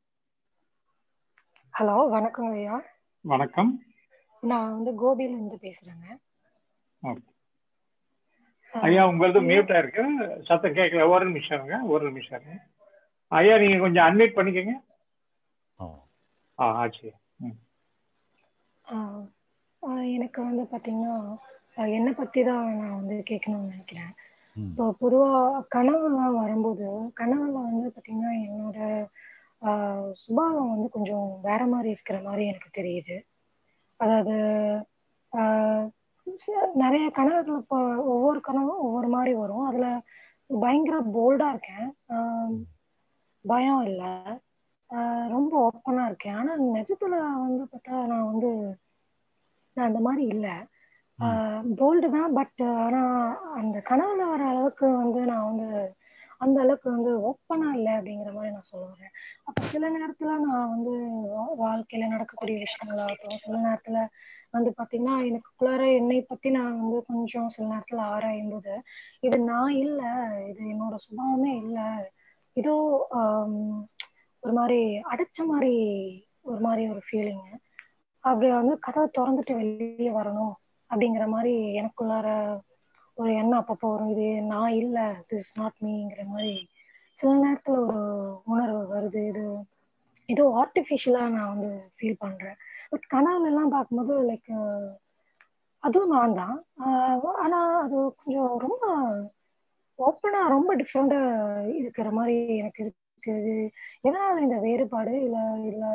Speaker 9: ஹலோ வணக்கங்க ஐயா
Speaker 1: வணக்கம்
Speaker 9: நான் வந்து கோபியில இருந்து பேசுறேங்க
Speaker 1: Okay. ஐயா உங்களது மியூட்டா இருக்கு சத்தம் கேட்கல ஒரு நிமிஷம் இருங்க ஒரு நிமிஷம் இருங்க ஐயா நீங்க கொஞ்சம் அன்மீட் பண்ணிக்கங்க ஆ ஆச்சு ம்
Speaker 9: ஆஹ் ஆஹ் எனக்கு வந்து பாத்தீங்கன்னா ஆஹ் என்னை பத்தி தான் நான் வந்து கேட்கணும்னு நினைக்கிறேன் இப்போ பொதுவா கனவுலாம் வரும்போது கனவுல வந்து பாத்தீங்கன்னா என்னோட ஆஹ் சுபாவம் வந்து கொஞ்சம் வேற மாதிரி இருக்கிற மாதிரி எனக்கு தெரியுது அதாவது ஆஹ் ச- நிறைய கனவுகள் இப்போ ஒவ்வொரு கனவும் ஒவ்வொரு மாதிரி வரும் அதுல பயங்கர போல்டா இருக்கேன் ஆஹ் பயம் இல்லை ரொம்ப ஓப்பனா இருக்கேன் ஆனா நிஜத்துல வந்து பார்த்தா நான் வந்து நான் அந்த மாதிரி இல்லை போல்டு தான் பட் ஆனா அந்த கனவுல வர அளவுக்கு வந்து நான் வந்து அந்த அளவுக்கு வந்து ஓப்பனா இல்லை அப்படிங்கிற மாதிரி நான் சொல்ல வரேன் அப்ப சில நேரத்துல நான் வந்து வா- வாழ்க்கையில நடக்கக்கூடிய விஷயங்களாகட்டும் சில நேரத்துல வந்து பாத்தீங்கன்னா எனக்குள்ளார என்னை பத்தி நான் வந்து கொஞ்சம் சில நேரத்துல ஆராயும் போது இது நான் இல்ல இது என்னோட சுபாவமே இல்ல ஏதோ ஆம், ஒரு மாதிரி அடைச்ச மாதிரி ஒரு மாதிரி ஒரு ஃபீலிங் அப்படி வந்து கதவை திறந்துட்டு வெளியே வரணும் அப்படிங்கிற மாதிரி எனக்குள்ளார ஒரு எண்ணம் அப்பப்போ வரும் இது நான் இல்ல திஸ் நாட் மீங்கிற மாதிரி சில நேரத்துல ஒரு உணர்வு வருது இது ஏதோ ஆர்டிஃபிஷியலா நான் வந்து ஃபீல் பண்றேன் பட் கனவுல எல்லாம் பார்க்கும்போது லைக் அதுவும் நான் தான் ஆஹ் ஆனா அது கொஞ்சம் ரொம்ப ஓப்பனா ரொம்ப டிஃப்ரெண்டா இருக்கிற மாதிரி எனக்கு இருக்கு இது எதனால இந்த வேறுபாடு இல்ல இல்ல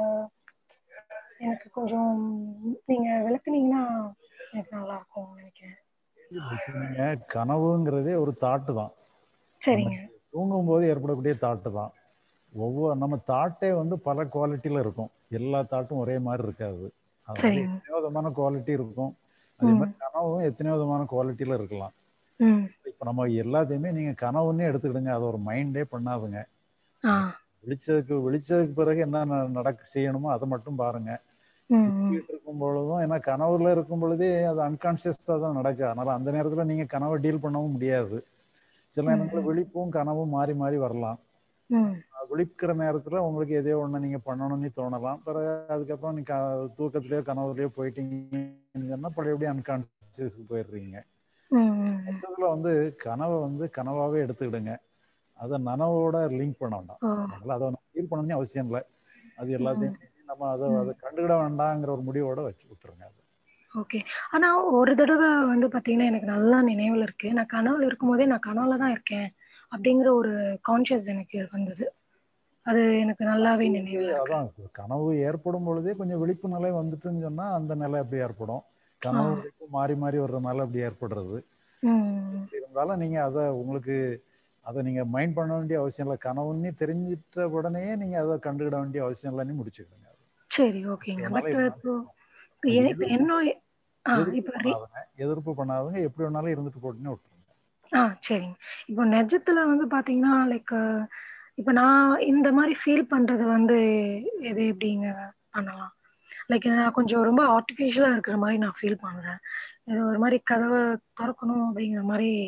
Speaker 9: எனக்கு கொஞ்சம் நீங்க விளக்குனீங்கன்னா எனக்கு நல்லா இருக்கும் நினைக்கிறேன்
Speaker 2: இப்ப நீங்க கனவுங்கிறதே ஒரு தாட்டு தான்
Speaker 9: சரிங்க
Speaker 2: தூங்கும்போது ஏற்படக்கூடிய தாட்டு தான் ஒவ்வொரு நம்ம தாட்டே வந்து பல குவாலிட்டியில இருக்கும் எல்லா தாட்டும் ஒரே மாதிரி இருக்காது அது மாதிரி
Speaker 9: சரிங்க.
Speaker 2: எத்தனையோ விதமான குவாலிட்டி இருக்கும் அதே மாதிரி கனவும் எத்தனையோ விதமான குவாலிட்டியில இருக்கலாம்
Speaker 9: ம்
Speaker 2: இப்ப நம்ம எல்லாத்தையுமே நீங்க கனவுன்னே எடுத்துக்கிடுங்க அது ஒரு மைண்டே பண்ணாதுங்க
Speaker 9: ஆ
Speaker 2: விழிச்சதுக்கு விழிச்சதுக்கு பிறகு என்ன ந- நடக்க செய்யணுமோ அதை மட்டும் பாருங்க
Speaker 9: ம் ம்
Speaker 2: தூங்கிட்டு இருக்கும் பொழுதும் ஏன்னா கனவுல இருக்கும் பொழுதே அது அன்கான்சியஸா தான் நடக்குது அதனால அந்த நேரத்துல நீங்க கனவை டீல் பண்ணவும் முடியாது சில நேரங்களில் விழிப்பும் கனவும் மாறி மாறி வரலாம்
Speaker 9: ம்
Speaker 2: அஹ் விழிக்கிற நேரத்துல உங்களுக்கு எதையோ ஒண்ணு நீங்க பண்ணணும்னு தோணலாம் பிறகு அதுக்கப்புறம் நீங்க க- தூக்கத்திலயோ கனவுலயோ போயிட்டீங்கன்னு சொன்னா பழையபடியும் அன்கான்சியஸ்க்கு போயிடுறீங்க
Speaker 9: ம் ம்
Speaker 2: மொத்தத்துல வந்து கனவை வந்து கனவாவே எடுத்துக்கிடுங்க அதை நனவோட லிங்க் பண்ண வேண்டாம்
Speaker 9: ஓ
Speaker 2: அதனால அதை ஃபீல் பண்ணணும்னு அவசியம் இல்லை அது எல்லாத்தையும் நம்ம அதை அதை கண்டுக்கிட வேண்டாங்கிற ஒரு முடிவோட வச்சு விட்டுருங்க அது
Speaker 9: ஓகே ஆனா ஒரு தடவை வந்து பாத்தீங்கன்னா எனக்கு நல்லா நினைவுல இருக்கு நான் கனவுல இருக்கும்போதே நான் கனவுல தான் இருக்கேன் அப்படிங்கிற ஒரு கான்சியஸ் எனக்கு வந்தது அது எனக்கு நல்லாவே நினைவுல இருக்கு
Speaker 2: அதான் கனவு ஏற்படும் பொழுதே கொஞ்சம் விழிப்பு நிலை வந்துட்டுன்னு சொன்னா அந்த நிலை அப்படி ஏற்படும் கனவு விழிப்பு மாறி மாறி வர்றதுனால அப்படி ஏற்படுறது
Speaker 9: ம்
Speaker 2: எப்படி இருந்தாலும் நீங்க அதை உங்களுக்கு அதை நீங்க மைண்ட் பண்ண வேண்டிய அவசியம் இல்லை கனவுன்னு தெரிஞ்சிட்ட உடனே நீங்க அதை கண்டுக்கிட வேண்டிய அவசியம் இல்லைன்னு முடிச்சுக்கோங்க
Speaker 9: சரி ஓகேங்க
Speaker 2: அதனால
Speaker 9: பட்
Speaker 2: இது
Speaker 9: இப்போ எ- இப்ப என்ன ஆ
Speaker 2: எதிர்ப்பு
Speaker 9: இப்போ re-
Speaker 2: பண்ணாதுங்க எதிர்ப்பு பண்ணாதுங்க எப்படி வேணாலும் இருந்துட்டு போட்டுன்னு விட்டுருங்க
Speaker 9: ஆ சரிங்க இப்போ நிஜத்துல வந்து பாத்தீங்கன்னா லைக் இப்போ நான் இந்த மாதிரி ஃபீல் பண்றது வந்து எது எப்படிங்க பண்ணலாம் லைக் நான் கொஞ்சம் ரொம்ப ஆர்டிஃபிஷியலா இருக்கிற மாதிரி நான் ஃபீல் பண்றேன் இது ஒரு மாதிரி கதவை திறக்கணும் அப்படிங்கிற மாதிரி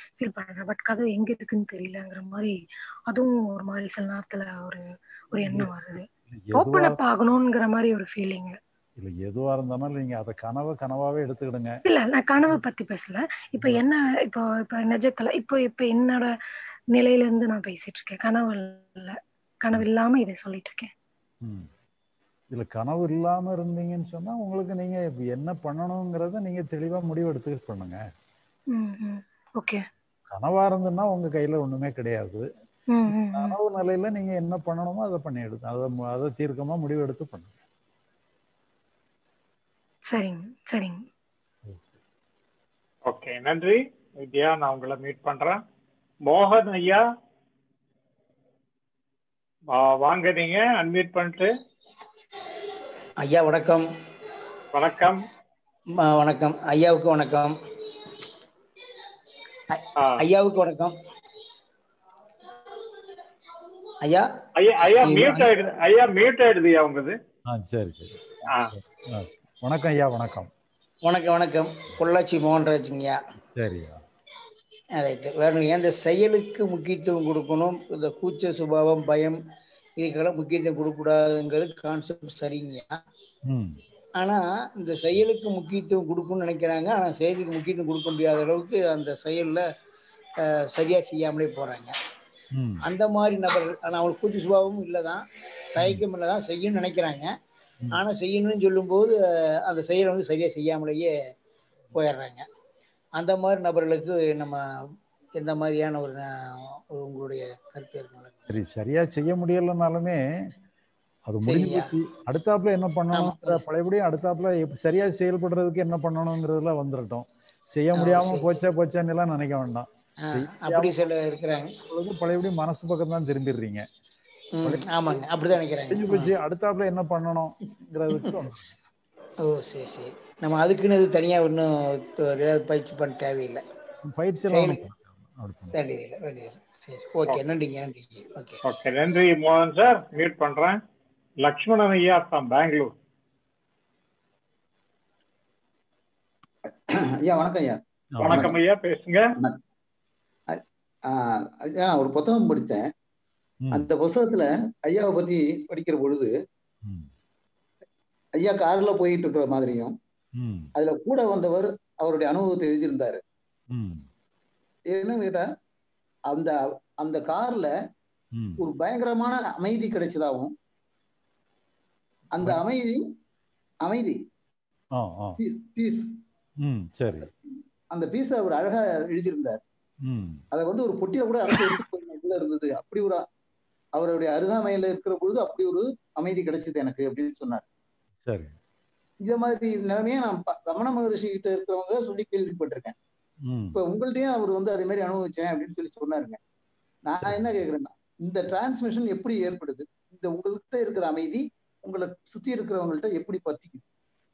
Speaker 9: ஃபீல் பண்றேன் பட் கதவு எங்க இருக்குன்னு தெரியலங்கிற மாதிரி அதுவும் ஒரு மாதிரி சில நேரத்துல ஒரு ஒரு எண்ணம் வருது ஓப்பன்
Speaker 2: எதுவா
Speaker 9: அப் ஆகணுங்கிற மாதிரி ஒரு ஃபீலிங்
Speaker 2: இல்ல எதுவா இருந்தாலும் நீங்க அதை கனவை கனவாவே எடுத்துக்கிடுங்க
Speaker 9: இல்ல நான் கனவை பத்தி பேசல இப்ப என்ன இப்போ இப்ப நிஜத்துல இப்போ இப்ப என்னோட நிலையில இருந்து நான் பேசிட்டு இருக்கேன் கனவு இல்ல கனவு இல்லாம இதை சொல்லிட்டு இருக்கேன்
Speaker 2: ம். இல்ல கனவு இல்லாம இருந்தீங்கன்னு சொன்னா உங்களுக்கு நீங்க இப்ப என்ன பண்ணணுங்கிறத நீங்க தெளிவா முடிவு எடுத்துக்கிட்டு பண்ணுங்க
Speaker 9: ம் ம் ஓகே
Speaker 2: கனவா இருந்துன்னா உங்க கையில ஒண்ணுமே கிடையாது
Speaker 9: ம் ம் ம்
Speaker 2: கனவு நிலையில நீங்க என்ன பண்ணணுமோ அதை பண்ணி எடுத்து அதை மு- அதை தீர்க்கமா முடிவு எடுத்து பண்ணுங்க
Speaker 9: சரிங்க சரிங்க
Speaker 1: ஓகே நன்றி வித்யா நான் உங்களை மீட் பண்றேன் மோகன் ஐயா வா- வாங்க நீங்க அன்மியூட் பண்ணிட்டு
Speaker 10: ஐயா வணக்கம்
Speaker 1: வணக்கம்
Speaker 10: ம- வணக்கம் ஐயாவுக்கு வணக்கம் ஐ-
Speaker 1: ஆ.
Speaker 10: ஐயாவுக்கு வணக்கம் ஐயா
Speaker 1: ஐயா ஐயா
Speaker 10: நீங்க-
Speaker 1: மியூட் ஆயிடுது ஐயா மியூட் ஆயிடுதுயா உங்களுது
Speaker 2: ஆ சரி சரி
Speaker 1: ஆ
Speaker 2: ஆ, வணக்கம் ஐயா வணக்கம்
Speaker 10: வணக்கம் வணக்கம் பொள்ளாச்சி மோகன்ராஜுங்கய்யா
Speaker 2: சரியா
Speaker 10: ரைட்டு வேணும் ஏன் இந்த செயலுக்கு முக்கியத்துவம் கொடுக்கணும் இந்த கூச்ச சுபாவம் பயம் இதுக்கெல்லாம் முக்கியத்துவம் கொடுக்கக்கூடாதுங்கிறது கான்செப்ட் சரிங்கய்யா
Speaker 2: ம்
Speaker 10: ஆனா இந்த செயலுக்கு முக்கியத்துவம் கொடுக்கணும்னு நினைக்கிறாங்க ஆனா செயலுக்கு முக்கியத்துவம் கொடுக்க முடியாத அளவுக்கு அந்த செயல்ல அஹ், சரியா செய்யாமலே போறாங்க
Speaker 2: ம்
Speaker 10: அந்த மாதிரி நபர்கள் ஆனா அவங்களுக்கு கூச்ச சுபாவமும் இல்லதான் தயக்கம் இல்லதான் செய்யணும்னு நினைக்கிறாங்க
Speaker 2: ம்.
Speaker 10: ஆனா செய்யணும்னு சொல்லும்போது அஹ், அந்த செயலை வந்து சரியா செய்யாமலேயே போயிடுறாங்க அந்த மாதிரி நபர்களுக்கு நம்ம எந்த மாதிரியான ஒரு ந- ஒரு உங்களுடைய கருத்து இருக்கணும்
Speaker 2: சரி சரியா செய்ய முடியலனாலுமே அது முடிஞ்சு
Speaker 10: சரியா.
Speaker 2: போச்சு அடுத்தாப்புல என்ன பண்ணணுங்கிற பழையபடியும் அடுத்தாப்புல எப்ப- சரியா செயல்படுறதுக்கு என்ன பண்ணணுங்கிறதுல வந்துடட்டும் செய்ய
Speaker 10: ஆ,
Speaker 2: முடியாம
Speaker 10: சரி.
Speaker 2: போச்சா போச்சான்னு எல்லாம் நினைக்க வேண்டாம்
Speaker 10: ஆஹ்
Speaker 2: செய்ய
Speaker 10: அப்படி
Speaker 2: முடியாம
Speaker 10: சில இருக்கிறாங்க
Speaker 2: பொழுது பழையபடியும் மனசு பக்கம் தான் திரும்பிடுறீங்க
Speaker 10: ம், ஆமாங்க அப்படிதான் நினைக்கிறாங்க
Speaker 2: முடிஞ்சு போச்சு அடுத்தாப்புல என்ன பண்ணணுங்கிறதுக்கு வந்துடும்.
Speaker 10: ஓ சரி சரி நம்ம அதுக்குன்னு இது தனியா ஒன்றும் ஏதாவது பயிற்சி பண்ண தேவையில்லை
Speaker 2: பயிற்சி எல்லாம்
Speaker 10: செயல்
Speaker 2: ஒண்ணும் அப்படி பண்ண
Speaker 10: வேண்டியதில்லை வேண்டியதில்லை சரி ஓகே நன்றிங்க நன்றிங்க ஓகே
Speaker 1: ஓகே நன்றி மோகன் சார் மியூட் பண்றேன் லக்ஷ்மணன் ஐயா ஃப்ரம் பெங்களூர்
Speaker 11: ஐயா வணக்கம் ஐயா
Speaker 1: வணக்கம் ஐயா பேசுங்க
Speaker 11: ஆஹ் ஐயா நான் ஒரு புத்தகம் படித்தேன்
Speaker 2: ம்,
Speaker 11: அந்த புத்தகத்துல ஐயாவை பத்தி படிக்கிற பொழுது
Speaker 2: ம்,
Speaker 11: ஐயா கார்ல போயிட்டு இருக்கிற மாதிரியும்
Speaker 2: ம்,
Speaker 11: அதுல கூட வந்தவர் அவருடைய அனுபவத்தை எழுதியிருந்தாரு
Speaker 2: ம்,
Speaker 11: என்னன்னு கேட்டா அந்த அந்த கார்ல
Speaker 2: ம்.
Speaker 11: ஒரு பயங்கரமான அமைதி கிடைச்சதாகவும் அந்த அமைதி அமைதி
Speaker 2: ஆ ஆ
Speaker 11: பீஸ் பீஸ்
Speaker 2: ம் சரி
Speaker 11: அந்த பீஸை அவர் அழகா எழுதியிருந்தார்
Speaker 2: ம்
Speaker 11: அதை வந்து ஒரு பொட்டியில கூட அடைச்சு எடுத்து உள்ள இருந்தது அப்படி ஒரு அவருடைய அருகாமையில இருக்கிற பொழுது அப்படி ஒரு அமைதி கிடைச்சது எனக்கு அப்படின்னு சொன்னார்
Speaker 2: சரி
Speaker 11: இத மாதிரி நிலைமையை நான் ப- ரமண மகரிஷி கிட்ட இருக்கிறவங்க சொல்லி கேள்விப்பட்டிருக்கேன்
Speaker 2: ம்
Speaker 11: இப்ப உங்கள்ட்டையும் அவர் வந்து அதே மாதிரி அனுபவிச்சேன் அப்படின்னு சொல்லி சொன்னாருங்க நான் என்ன கேக்குறேன்னா இந்த டிரான்ஸ்மிஷன் எப்படி ஏற்படுது இந்த உங்கள்கிட்ட இருக்கிற அமைதி உங்களை சுத்தி இருக்கிறவங்கள்ட்ட எப்படி பத்திக்குது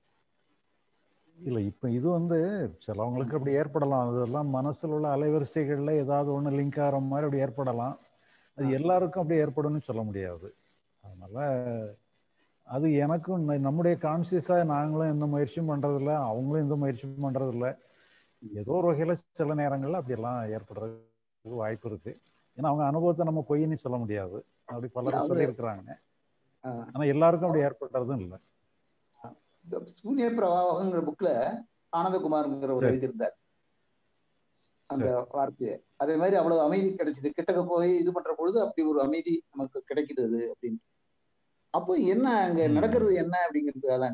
Speaker 2: இல்லை இப்போ இது வந்து சிலவங்களுக்கு அப்படி ஏற்படலாம் அதெல்லாம் மனசுல உள்ள அலைவரிசைகள்ல ஏதாவது ஒன்று லிங்க் ஆகிற மாதிரி அப்படி ஏற்படலாம் அது எல்லாருக்கும் அப்படி ஏற்படும்னு சொல்ல முடியாது அதனால அது எனக்கும் ந- நம்முடைய கான்சியஸாக நாங்களும் எந்த முயற்சியும் பண்றதில்ல அவங்களும் எந்த முயற்சியும் பண்றதில்ல ஏதோ ஒரு வகையில சில நேரங்கள்ல அப்படியெல்லாம் ஏற்படுறதுக்கு வாய்ப்பு இருக்கு ஏன்னா அவங்க அனுபவத்தை நம்ம பொய்ன்னு சொல்ல முடியாது அப்படி பலரும்
Speaker 11: அவரு-
Speaker 2: சொல்லியிருக்கிறாங்க
Speaker 11: ஆஹ்
Speaker 2: ஆனா எல்லாருக்கும் அப்படி ஏற்படுறதும் இல்லை
Speaker 11: இந்த சூன்ய பிரவாகங்கிற புக்ல ஆனந்தகுமார்ங்கிற ஒரு
Speaker 2: சரி.
Speaker 11: எழுதியிருந்தார் அந்த
Speaker 2: சரி
Speaker 11: வார்த்தையை அதே மாதிரி அவ்வளவு அமைதி கிடைச்சது கிட்டக்க போய் இது பண்ற பொழுது அப்படி ஒரு அமைதி நமக்கு கிடைக்குது அது அப்படின்னு அப்போ என்ன அங்க
Speaker 2: ம்.
Speaker 11: நடக்கிறது என்ன அப்படிங்கிறது அதான்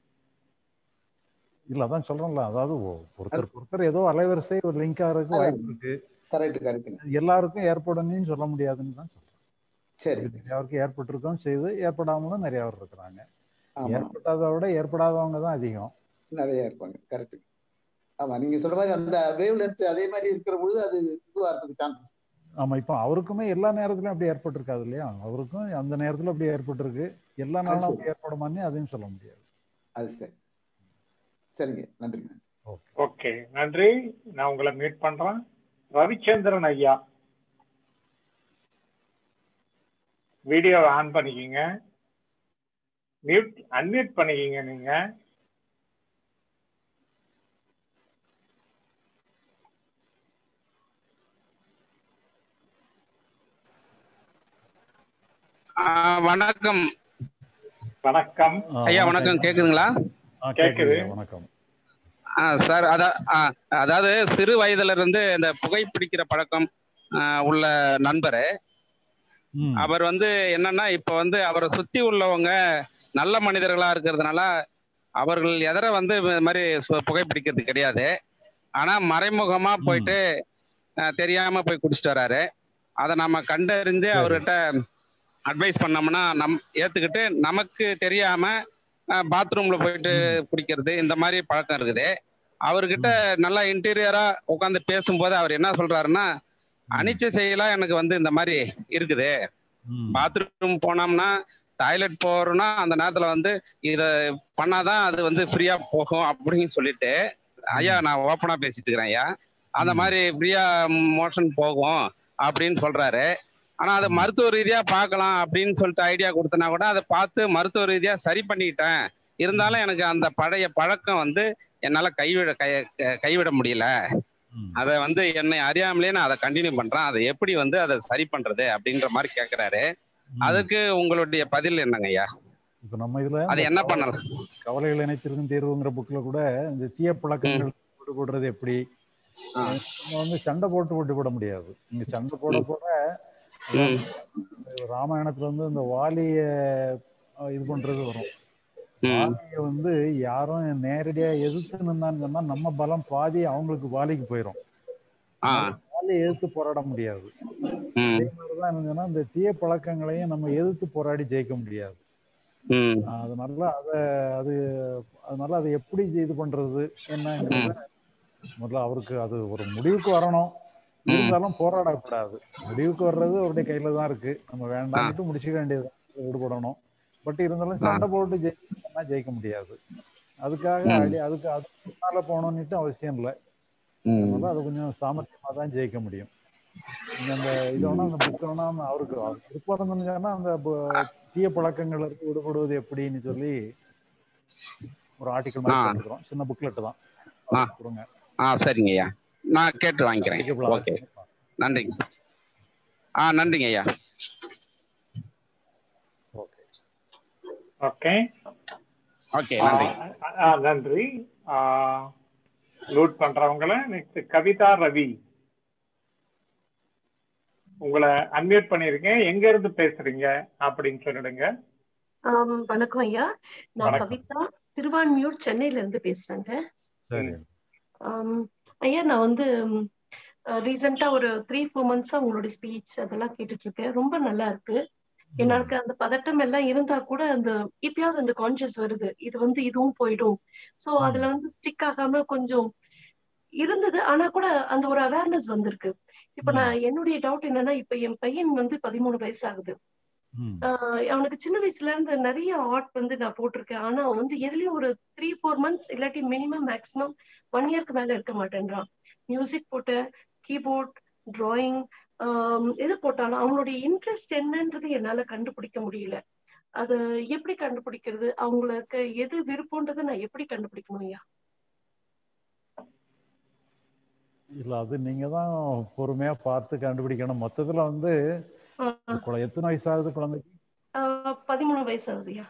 Speaker 2: இல்ல அதான் சொல்றேன்ல அதாவது ஒ- ஒருத்தருக்கு ஒருத்தர் ஏதோ அலைவரிசை ஒரு லிங்க் ஆகிறதுக்கு
Speaker 11: அதான்.
Speaker 2: வாய்ப்பு இருக்கு
Speaker 11: கரெக்ட் கரெக்டுங்க
Speaker 2: அது எல்லாருக்கும் ஏற்படும்னு சொல்ல முடியாதுன்னு தான் சொல்றேன்
Speaker 11: சரி
Speaker 2: நிறையாருக்கு ஏற்பட்டிருக்கோம் செய்து ஏற்படாமலும் நிறைய பேர் இருக்கிறாங்க
Speaker 11: ஆமா
Speaker 2: ஏற்பட்டாத விட ஏற்படாதவங்க தான் அதிகம்
Speaker 11: நிறைய இருப்பாங்க கரெக்ட் ஆமா நீங்க சொல்ற மாதிரி அந்த வேவ் லென்த் அதே மாதிரி இருக்கிற பொழுது அது இதுவாகிறதுக்கு சான்சஸ்
Speaker 2: ஆமா இப்போ அவருக்குமே எல்லா நேரத்துலயும் அப்படி ஏற்பட்டிருக்காது இல்லையா அவருக்கும் அந்த நேரத்துல அப்படி ஏற்பட்டிருக்கு எல்லா நாளும்
Speaker 11: சரி.
Speaker 2: அப்படி ஏற்படுமான்னு அதையும் சொல்ல முடியாது
Speaker 11: அது சரி சரிங்க நன்றிங்க
Speaker 2: ஓகே
Speaker 1: ஓகே நன்றி நான் உங்களை மீட் பண்றேன் ரவிச்சந்திரன் ஐயா வீடியோவை ஆன் பண்ணிக்கிங்க மியூட் அன்மியூட் பண்ணிக்கிங்க நீங்க
Speaker 12: வணக்கம்
Speaker 1: வணக்கம்
Speaker 12: ஐயா வணக்கம் கேக்குதுங்களா
Speaker 1: கேக்குது
Speaker 2: வணக்கம்
Speaker 12: ஆ, சார் அதா ஆ, அதாவது சிறு வயதுல இருந்து இந்த புகைப்பிடிக்கிற பழக்கம் ஆ, உள்ள நண்பர் அவர் வந்து என்னன்னா இப்ப வந்து அவரை சுத்தி உள்ளவங்க நல்ல மனிதர்களா இருக்கிறதுனால அவர்கள் எதிர வந்து இது மாதிரி சு- புகைப்பிடிக்கிறது கிடையாது ஆனா மறைமுகமா போயிட்டு ஆ, தெரியாம போய் குடிச்சிட்டு வராரு அதை நம்ம கண்டறிந்து அவர்கிட்ட அட்வைஸ் பண்ணோம்னா நம் ஏத்துக்கிட்டு நமக்கு தெரியாம பாத்ரூம்ல போயிட்டு குடிக்கிறது இந்த மாதிரி பழக்கம் இருக்குது அவர்கிட்ட நல்லா இன்டீரியரா உட்காந்து பேசும்போது அவர் என்ன சொல்றாருன்னா அனிச்சை செய்யலாம் எனக்கு வந்து இந்த மாதிரி இருக்குது பாத்ரூம் போனோம்னா டாய்லெட் போறோம்னா அந்த நேரத்துல வந்து இத பண்ணாதான் அது வந்து ஃப்ரீயா போகும் அப்படின்னு சொல்லிட்டு ஐயா நான் ஓப்பனா பேசிட்டு இருக்கிறேன் ஐயா அந்த மாதிரி ஃப்ரீயா மோஷன் போகும் அப்படின்னு சொல்றாரு ஆனா அதை மருத்துவ ரீதியா பார்க்கலாம் அப்படின்னு சொல்லிட்டு ஐடியா கொடுத்தனா கூட அதை பார்த்து மருத்துவ ரீதியா சரி பண்ணிக்கிட்டேன் இருந்தாலும் எனக்கு அந்த பழைய பழக்கம் வந்து என்னால கைவிட கை க- கைவிட முடியல அதை வந்து என்னை அறியாமலே நான் அதை கண்டினியூ பண்றேன் அதை எப்படி வந்து அதை சரி பண்றது அப்படின்ற மாதிரி கேக்குறாரு அதுக்கு உங்களுடைய பதில் என்னங்க ஐயா
Speaker 2: இப்போ நம்ம இதுல
Speaker 12: அது
Speaker 2: இந்த
Speaker 12: என்ன
Speaker 2: கவலை-
Speaker 12: பண்ணலாம்
Speaker 2: கவலைகள் இணைத்திருக்கும் தீர்வுங்கிற புக்ல கூட இந்த தீய பழக்கங்கள் விடுபடுறது எப்படி நம்ம வந்து சண்டை போட்டு விட்டுவிட முடியாது நீங்க சண்டை போட போட அதான் ராமாயணத்துல வந்து இந்த வாலிய அஹ், இது பண்றது வரும் வாலிய வந்து யாரும் நேரடியா எதிர்த்து நின்னான்னு சொன்னா நம்ம பலம் பாதி அவங்களுக்கு வாலிக்கு போயிடும் வாலியை எதிர்த்து போராட முடியாது அதே மாதிரிதான் என்னன்னா இந்த தீய பழக்கங்களையும் நம்ம எதிர்த்து போராடி ஜெயிக்க முடியாது அதனால அத அது அதனால அதை எப்படி இது பண்றது என்னங்கிறத முதல்ல அவருக்கு அது ஒரு முடிவுக்கு வரணும் இருந்தாலும் போராடக்கூடாது முடிவுக்கு வர்றது அவருடைய கையில தான் இருக்கு நம்ம வேண்டாம்ட்டு முடிச்சுக்க வேண்டியது விடுபடணும் பட் இருந்தாலும் சண்டை போட்டு ஜெயிக்கணும்னா ஜெயிக்க முடியாது அதுக்காக
Speaker 12: ம்.
Speaker 2: அடி அதுக்கு அதுக்கு முன்னால போகணும்னுட்டு அவசியம் இல்லை அதனால அது கொஞ்சம் சாமர்த்தியமா தான் ஜெயிக்க முடியும் நீங்க அந்த இது வேணா அந்த புக் வேணா அவருக்கு அவருக்கு விருப்பம் இருந்துச்சுன்னா அந்த பு- தீய பழக்கங்கள் இருந்து விடுபடுவது எப்படின்னு சொல்லி ஒரு ஆர்டிக்கல் மாதிரி
Speaker 12: ஆ.
Speaker 2: போட்டுக்கிறோம் சின்ன புக்லெட் தான்
Speaker 12: ஆ
Speaker 2: கொடுங்க
Speaker 12: ஆ சரிங்க ஐயா நான் கேட்டு வாங்கிக்கிறேன்
Speaker 2: Applicable ஆ
Speaker 12: ஓகே நன்றிங்க ஆ நன்றிங்க ஐயா
Speaker 1: ஓகே
Speaker 12: ஓகே நன்றி
Speaker 1: நன்றி லூட் பண்றவங்கள நெக்ஸ்ட் கவிதா ரவி உங்களை அன்மியூட் பண்ணிருக்கேன் எங்க இருந்து பேசுறீங்க அப்படின்னு சொல்லிடுங்க
Speaker 13: ஆம், வணக்கம் ஐயா நான்
Speaker 1: வணக்கம்.
Speaker 13: கவிதா திருவான்மியூர் சென்னையில இருந்து பேசுறேங்க
Speaker 2: சரி
Speaker 13: ஆம், ஐயா நான் வந்து ரீசெண்டா ஒரு த்ரீ ஃபோர் மந்த்ஸா உங்களுடைய ஸ்பீச் அதெல்லாம் கேட்டுட்டு இருக்கேன் ரொம்ப நல்லா இருக்கு எனக்கு அந்த பதட்டம் எல்லாம் இருந்தா கூட அந்த இப்பயாவது அந்த கான்சியஸ் வருது இது வந்து இதுவும் போயிடும் சோ அதுல வந்து ஸ்டிக் ஆகாம கொஞ்சம் இருந்தது ஆனா கூட அந்த ஒரு அவேர்னஸ் வந்திருக்கு இப்ப நான் என்னுடைய டவுட் என்னன்னா இப்ப என் பையன் வந்து பதிமூணு வயசு ஆகுது ஆஹ் அவனுக்கு சின்ன வயசுல இருந்து நிறைய ஆர்ட் வந்து நான் போட்டிருக்கேன் ஆனா அவன் வந்து எதுலயும் ஒரு த்ரீ ஃபோர் மந்த்ஸ் இல்லாட்டி மினிமம் மேக்ஸிமம் ஒன் இயர்க்கு மேல இருக்க மாட்டேன்றான் மியூசிக் போட்ட கீபோர்ட் டிராயிங் எது போட்டாலும் அவனுடைய இன்ட்ரெஸ்ட் என்னன்றது என்னால கண்டுபிடிக்க முடியல அது எப்படி கண்டுபிடிக்கிறது அவங்களுக்கு எது விருப்பம்ன்றதை நான் எப்படி கண்டுபிடிக்கணும் ஐயா
Speaker 2: இல்ல அது நீங்க தான் பொறுமையா பார்த்து கண்டுபிடிக்கணும் மொத்தத்துல வந்து
Speaker 13: ஆஹ்
Speaker 2: குழ- எத்தனை வயசாகுது குழந்தைக்கு
Speaker 13: ஆஹ் பதிமூணு வயசு ஆகுதுயா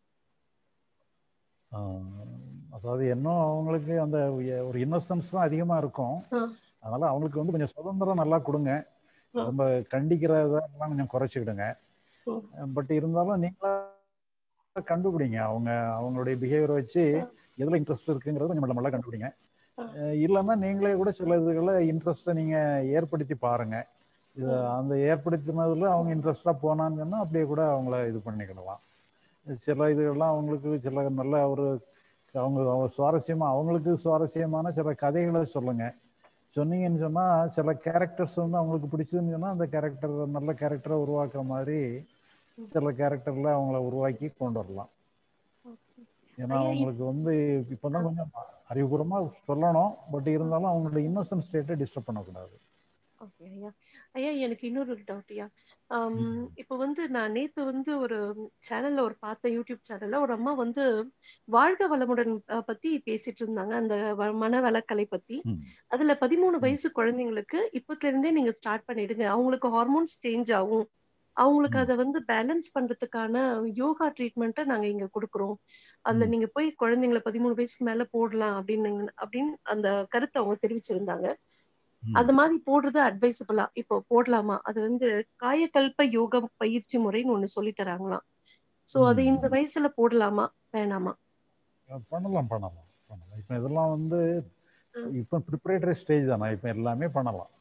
Speaker 2: ஆஹ் அதாவது இன்னும் அவங்களுக்கு அந்த எ- ஒரு இன்னோசன்ஸ் தான் அதிகமா இருக்கும்
Speaker 13: ஆஹ்
Speaker 2: அதனால அவங்களுக்கு வந்து கொஞ்சம் சுதந்திரம் நல்லா கொடுங்க ரொம்ப கண்டிக்கிறதெல்லாம் கொஞ்சம் குறைச்சிக்கிடுங்க பட் இருந்தாலும் நீங்களா கண்டுபிடிங்க அவங்க அவங்களுடைய பிஹேவியரை வச்சு எதுல இன்ட்ரெஸ்ட் இருக்குங்கிறத கொஞ்சம் மெல்ல மெல்ல கண்டுபிடிங்க அஹ் இல்லைன்னா நீங்களே கூட சில இதுகளை இன்ட்ரெஸ்ட்டை நீங்க ஏற்படுத்தி பாருங்க இது அந்த ஏற்படுத்தினதுல அவங்க இன்ட்ரெஸ்டா போனான்னு சொன்னா அப்படியே கூட அவங்கள இது பண்ணிக்கிடலாம் சில இதுகள்லாம் அவங்களுக்கு சில நல்ல ஒரு அவங்க அவங்க சுவாரஸ்யமா அவங்களுக்கு சுவாரஸ்யமான சில கதைகளை சொல்லுங்க சொன்னீங்கன்னு சொன்னா சில கேரக்டர்ஸ் வந்து அவங்களுக்கு பிடிச்சதுன்னு சொன்னா அந்த கேரக்டர் நல்ல கேரக்டரை உருவாக்குற மாதிரி சில கேரக்டர்ல அவங்கள உருவாக்கி கொண்டு வரலாம் ஏன்னா அவங்களுக்கு வந்து இப்பதான் கொஞ்சம் அறிவுபூர்வமா சொல்லணும் பட் இருந்தாலும் அவங்களோட இன்னோசன்ட் ஸ்டேட்டை டிஸ்டர்ப் பண்ணக்கூடாது
Speaker 13: ஓகே ஐயா ஐயா எனக்கு இன்னொரு டவுட் ஐயா ஆம், இப்போ வந்து நான் நேத்து வந்து ஒரு சேனல்ல ஒரு பார்த்த யூடியூப் சேனல்ல ஒரு அம்மா வந்து வாழ்க வளமுடன் அஹ், பத்தி பேசிட்டு இருந்தாங்க அந்த வ- மனவளக்கலை பத்தி அதுல பதிமூணு வயசு குழந்தைங்களுக்கு இப்பத்துல இருந்தே நீங்க ஸ்டார்ட் பண்ணிடுங்க அவங்களுக்கு ஹார்மோன்ஸ் சேஞ்ச் ஆகும் அவங்களுக்கு அதை வந்து பேலன்ஸ் பண்றதுக்கான யோகா ட்ரீட்மெண்ட்டை நாங்க இங்க கொடுக்குறோம் அதுல நீங்க போய் குழந்தைங்களை பதிமூணு வயசுக்கு மேல போடலாம் அப்படின்னு அப்படின்னு அந்த கருத்தை அவங்க தெரிவிச்சிருந்தாங்க அந்த மாதிரி போடுறது அட்வைசபிளா இப்போ போடலாமா அது வந்து காயக்கல்ப யோக பயிற்சி முறைன்னு ஒண்ணு சொல்லி தராங்களாம் சோ அது இந்த வயசுல போடலாமா வேணாமா
Speaker 2: பண்ணலாம் பண்ணலாம் பண்ணலாம் இப்போ இதெல்லாம் வந்து இப்போ ப்ரிப்பரேட்டரி ஸ்டேஜ் தானே இப்போ எல்லாமே பண்ணலாம்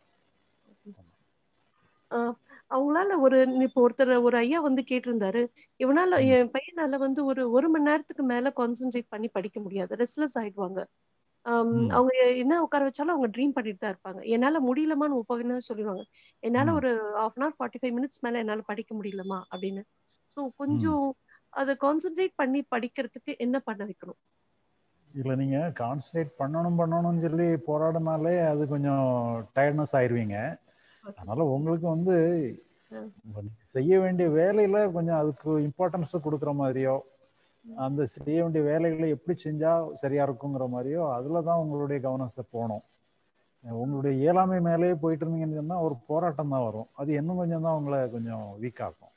Speaker 13: ஆஹ் அவங்களால ஒரு இப்போ ஒருத்தர் ஒரு ஐயா வந்து கேட்டிருந்தாரு இவனால என் பையனால வந்து ஒரு ஒரு மணி நேரத்துக்கு மேல கான்சென்ட்ரேட் பண்ணி படிக்க முடியாது ரெஸ்ட்லெஸ் ஆயிடுவாங்க ஆம், அவங்க என்ன உட்கார வச்சாலும் அவங்க ட்ரீம் பண்ணிட்டு தான் இருப்பாங்க என்னால முடியலமான்னு ஒப்பகன்னு சொல்லிடுவாங்க என்னால ஒரு half an hour forty five minutes மேல என்னால படிக்க முடியலமா அப்படின்னு ஸோ கொஞ்சம் அதை கான்சென்ட்ரேட் பண்ணி படிக்கிறதுக்கு என்ன பண்ண வைக்கணும்
Speaker 2: இல்லை நீங்கள் கான்சன்ட்ரேட் பண்ணணும் பண்ணணும்னு சொல்லி போராடினாலே அது கொஞ்சம் டயர்ட்னஸ் ஆயிடுவீங்க அதனால உங்களுக்கு வந்து இப்ப நீங்க செய்ய வேண்டிய வேலையில கொஞ்சம் அதுக்கு இம்பார்ட்டன்ஸ் கொடுக்குற மாதிரியோ அந்த செய்ய வேண்டிய வேலைகளை எப்படி செஞ்சா சரியா இருக்குங்கிற மாதிரியோ அதுல தான் உங்களுடைய கவனத்தை போகணும் உங்களுடைய இயலாமை மேலேயே போயிட்டு இருந்தீங்கன்னு சொன்னா ஒரு போராட்டம் தான் வரும் அது இன்னும் கொஞ்சம் தான் உங்களை கொஞ்சம் வீக் ஆக்கும்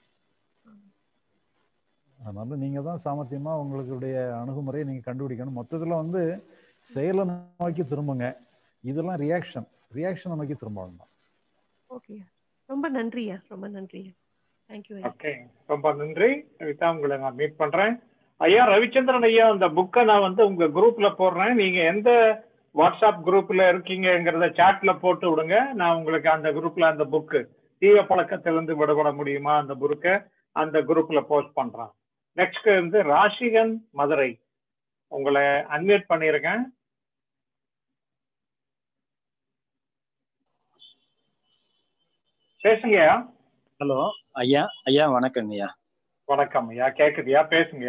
Speaker 2: அதனால நீங்க தான் சாமர்த்தியமா உங்களுடைய அணுகுமுறையை நீங்க கண்டுபிடிக்கணும் மொத்தத்துல வந்து செயலை நோக்கி திரும்புங்க இதெல்லாம் ரியாக்ஷன் ரியாக்ஷனை நோக்கி திரும்ப வேண்டாம்
Speaker 13: ஓகே ரொம்ப நன்றியா ரொம்ப நன்றியா தேங்க்யூ
Speaker 1: ஓகே ரொம்ப நன்றி கவிதா உங்களை நான் மீட் பண்றேன் ஐயா ரவிச்சந்திரன் ஐயா அந்த புக்கை நான் வந்து உங்க குரூப்ல போடுறேன் நீங்க எந்த வாட்ஸ்அப் குரூப்ல இருக்கீங்கங்கிறத சாட்ல போட்டு விடுங்க நான் உங்களுக்கு அந்த குரூப்ல அந்த புக்கு தீய பழக்கத்திலிருந்து விடுபட முடியுமா அந்த புக்கை அந்த குரூப்ல போஸ்ட் பண்றேன் நெக்ஸ்ட் வந்து ராஷிகன் மதுரை உங்களை அன்மியூட் பண்ணியிருக்கேன் பேசுங்கய்யா
Speaker 14: ஹலோ ஐயா ஐயா வணக்கங்க ஐயா
Speaker 1: வணக்கம் ஐயா கேக்குதுயா பேசுங்க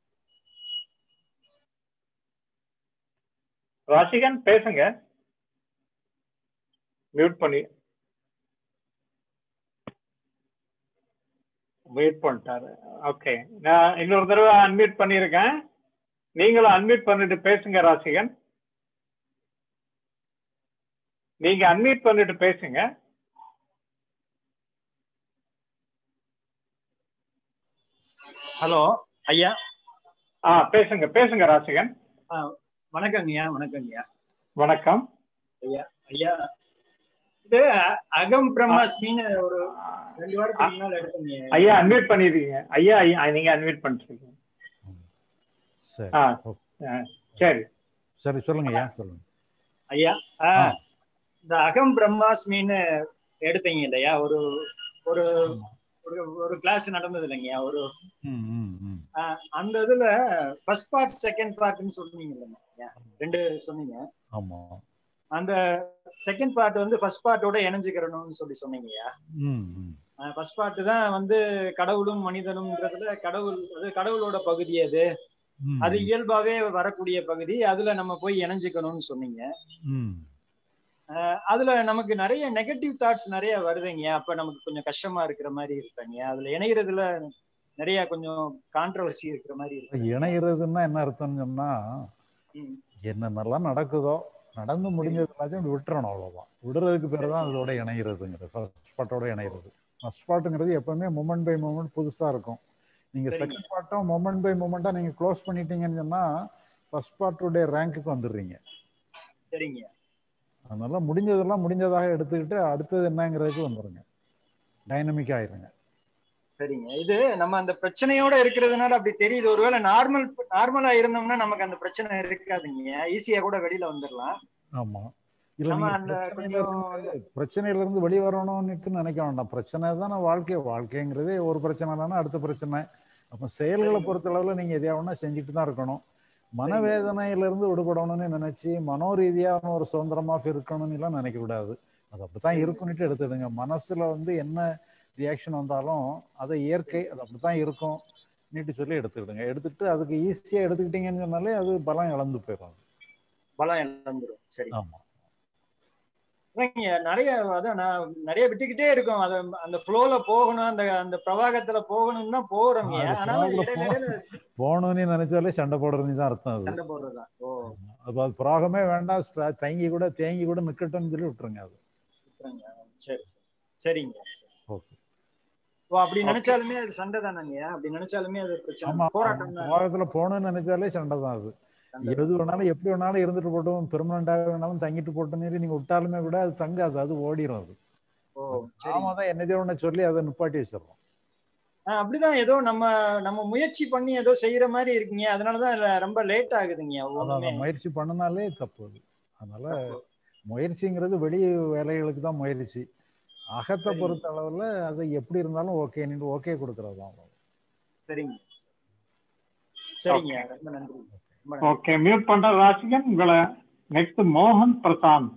Speaker 1: ராசிகன் பேசுங்க மியூட் பண்ணி மியூட் பண்ணிட்டாரு ஓகே நான் இன்னொரு தடவை அன்மியூட் பண்ணியிருக்கேன் நீங்களும் அன்மியூட் பண்ணிட்டு பேசுங்க ராசிகன் நீங்க அன்மியூட் பண்ணிட்டு பேசுங்க
Speaker 14: ஹலோ ஐயா
Speaker 1: ஆ பேசுங்க பேசுங்க ராசிகன்
Speaker 14: ஆ, வணக்கங்க ஐயா வணக்கங்க ஐயா
Speaker 1: வணக்கம்
Speaker 14: ஐயா ஐயா இது அகம் பிரம்மாஸ்மின்னு ஒரு ரெண்டு வாரத்துக்கு முன்னால எடுத்தீங்க
Speaker 1: ஐயா அன்மியூட் பண்ணிருக்கீங்க ஐயா ஐயா நீங்க அன்மியூட் பண்ணிருக்கீங்க
Speaker 2: சரி
Speaker 1: ஆ ஆ, சரி
Speaker 2: சரி சொல்லுங்க ஐயா சொல்லுங்க
Speaker 14: ஐயா ஆ, இந்த அகம் பிரம்மாஸ்மின்னு எடுத்தீங்க இல்லையா ஒரு ஒரு ஒரு ஒரு கிளாஸ் நடந்தது இல்லைங்கய்யா ஒரு
Speaker 2: ம் ம் ம்
Speaker 14: ஆ, அந்த இதுல ஃபர்ஸ்ட் பார்ட் செகண்ட் பார்ட்னு சொன்னீங்க இல்லைங்க ரெண்டு சொன்னீங்க
Speaker 2: ஆமா
Speaker 14: அந்த செகண்ட் பார்ட் வந்து ஃபர்ஸ்ட் பார்ட்டோட இணைஞ்சுக்கிறணும்னு சொல்லி சொன்னீங்கய்யா
Speaker 2: ம் ம்
Speaker 14: ஃபர்ஸ்ட் பார்ட் தான் வந்து கடவுளும் மனிதனும்ன்றதுல கடவுள் அது கடவுளோட பகுதி அது
Speaker 2: ம்,
Speaker 14: அது இயல்பாவே வரக்கூடிய பகுதி அதுல நம்ம போய் இணைஞ்சுக்கணும்னு சொன்னீங்க
Speaker 2: ம்
Speaker 14: அஹ் அதுல நமக்கு நிறைய நெகட்டிவ் தாட்ஸ் நிறைய வருதுங்க அப்ப நமக்கு கொஞ்சம் கஷ்டமா இருக்கிற மாதிரி இருக்காங்க அதுல இணையறதுல நிறைய கொஞ்சம் கான்ட்ரவர்சி இருக்கிற மாதிரி இருக்கு
Speaker 2: இணைகிறதுன்னா என்ன அர்த்தம்னு சொன்னா
Speaker 14: ம்.
Speaker 2: என்னென்னலாம் நடக்குதோ நடந்து முடிஞ்சது எல்லாத்தையும் அப்படி விட்டுறணும் அவ்வளவுதான் விடுறதுக்கு பேர் தான் அதோட இணைகிறதுங்கிறது ஃபர்ஸ்ட் பார்ட்டோட இணைகிறது ஃபர்ஸ்ட் பார்ட்டுங்கிறது எப்பவுமே மூமெண்ட் பை மூமெண்ட் புதுசா இருக்கும் நீங்க
Speaker 14: சரிங்க.
Speaker 2: செகண்ட் பார்ட்டும் மூமெண்ட் பை மூமெண்ட்டா நீங்க க்ளோஸ் பண்ணிட்டீங்கன்னு சொன்னா ஃபர்ஸ்ட் பார்ட்டுடைய ரேங்க்குக்கு வந்துடுறீங்க
Speaker 14: சரிங்க
Speaker 2: அதனால முடிஞ்சதெல்லாம் முடிஞ்சதாக எடுத்துக்கிட்டு அடுத்தது என்னங்கிறதுக்கு வந்துருங்க டைனமிக் ஆயிருங்க
Speaker 14: சரிங்க இது நம்ம அந்த பிரச்சனையோட இருக்கிறதுனால அப்படி தெரியுது ஒருவேளை நார்மல் நார்மலா இருந்தோம்னா நமக்கு அந்த பிரச்சனை இருக்காதுங்க ஈஸியா கூட வெளியில வந்துடலாம்
Speaker 2: ஆமா இல்ல
Speaker 14: நம்ம
Speaker 2: நீங்க
Speaker 14: அந்த
Speaker 2: பிரச்சனையில
Speaker 14: கொஞ்சம்
Speaker 2: இருந்து பிரச்சனையில இருந்து வெளியே வரணும்னுட்டு நினைக்க வேண்டாம் பிரச்சனை தானே வாழ்க்கை வாழ்க்கைங்கிறதே ஒரு பிரச்சனை இல்லைன்னா அடுத்த பிரச்சனை அப்ப செயல்களை பொறுத்தளவுல நீங்க எதையாவதுனா செஞ்சுட்டு தான் இருக்கணும் மனவேதனையில இருந்து விடுபடணும்னு நினைச்சு மனோ ரீதியான ஒரு சுதந்திரமா இருக்கணும்னு எல்லாம் நினைக்க கூடாது அது அப்படித்தான் இருக்குன்னுட்டு எடுத்துடுங்க மனசுல வந்து என்ன ரியாக்ஷன் வந்தாலும் அதை இயற்கை அது அப்படித்தான் இருக்கும் நீட்டு சொல்லி எடுத்துக்கிடுங்க எடுத்துட்டு அதுக்கு ஈஸியா எடுத்துக்கிட்டீங்கன்னு சொன்னாலே அது பலம் இழந்து போயிடும்
Speaker 14: பலம் இழந்துரும் சரி
Speaker 2: ஆமா
Speaker 14: அதாங்க, நிறைய அதான் நான் நிறைய விட்டுக்கிட்டே இருக்கோம் அத அந்த ஃப்ளோல போகணும் அந்த அந்த பிரவாகத்துல போகணும்னு தான் போறோங்க
Speaker 2: அது
Speaker 14: ஆனாலும்
Speaker 2: பிரவாகத்துல
Speaker 14: இடையில இடையில
Speaker 2: போகணும்னு நினைச்சாலே சண்டை போடுறதுன்னு தான் அர்த்தம் அது
Speaker 14: சண்டை போடுறதா ஓ
Speaker 2: அப்ப அது பிராகமே வேண்டாம் ஸ்ட்ரா- தங்கி கூட தேங்கி கூட நிக்கட்டும்னு சொல்லி விட்டுருங்க அது
Speaker 14: விட்டுருங்க. சரி சரி சரிங்க சரி.
Speaker 2: ஓகே
Speaker 14: ஓ அப்படி நினைச்சாலுமே அது சண்டை தானேங்க அப்படி நினைச்சாலுமே அது பிரச்சனை
Speaker 2: ஆமா
Speaker 14: போராட்டம் தான்
Speaker 2: உலகத்துல போகணும்னு நினைச்சாலே சண்டை தான் அது எது வேணாலும் எப்படி வேணாலும் இருந்துட்டு போட்டும் பெர்மனண்டாக வேணாலும் தங்கிட்டு போட்டும் நீங்க விட்டாலுமே கூட அது தங்காது அது ஓடிடும் அது
Speaker 14: ஓ
Speaker 2: ஆமா தான் என்னதே ஒண்ணு சொல்லி அதை நிப்பாட்டி வச்சிடறோம்
Speaker 14: ஆஹ் அப்படிதான் ஏதோ நம்ம நம்ம முயற்சி பண்ணி ஏதோ செய்யற மாதிரி இருக்கீங்க அதனாலதான் இதுல ரொம்ப லேட் ஆகுதுங்க
Speaker 2: அதான்
Speaker 14: ஒண்ணுமே
Speaker 2: அதான் முயற்சி பண்ணினாலே தப்பு அது அதனால முயற்சிங்கிறது வெளி வேலைகளுக்கு தான் முயற்சி அகத்தை
Speaker 14: சரிங்க.
Speaker 2: பொறுத்த அளவுல அது எப்படி இருந்தாலும் ஓகே நீங்க ஓகே கொடுக்கறது தான்
Speaker 14: சரிங்க சரிங்க ரொம்ப நன்றி ரொம்ப நன்றி
Speaker 1: ஓகே மியூட் பண்ற ராசிகன் உங்களை நெக்ஸ்ட் மோகன் பிரசாந்த்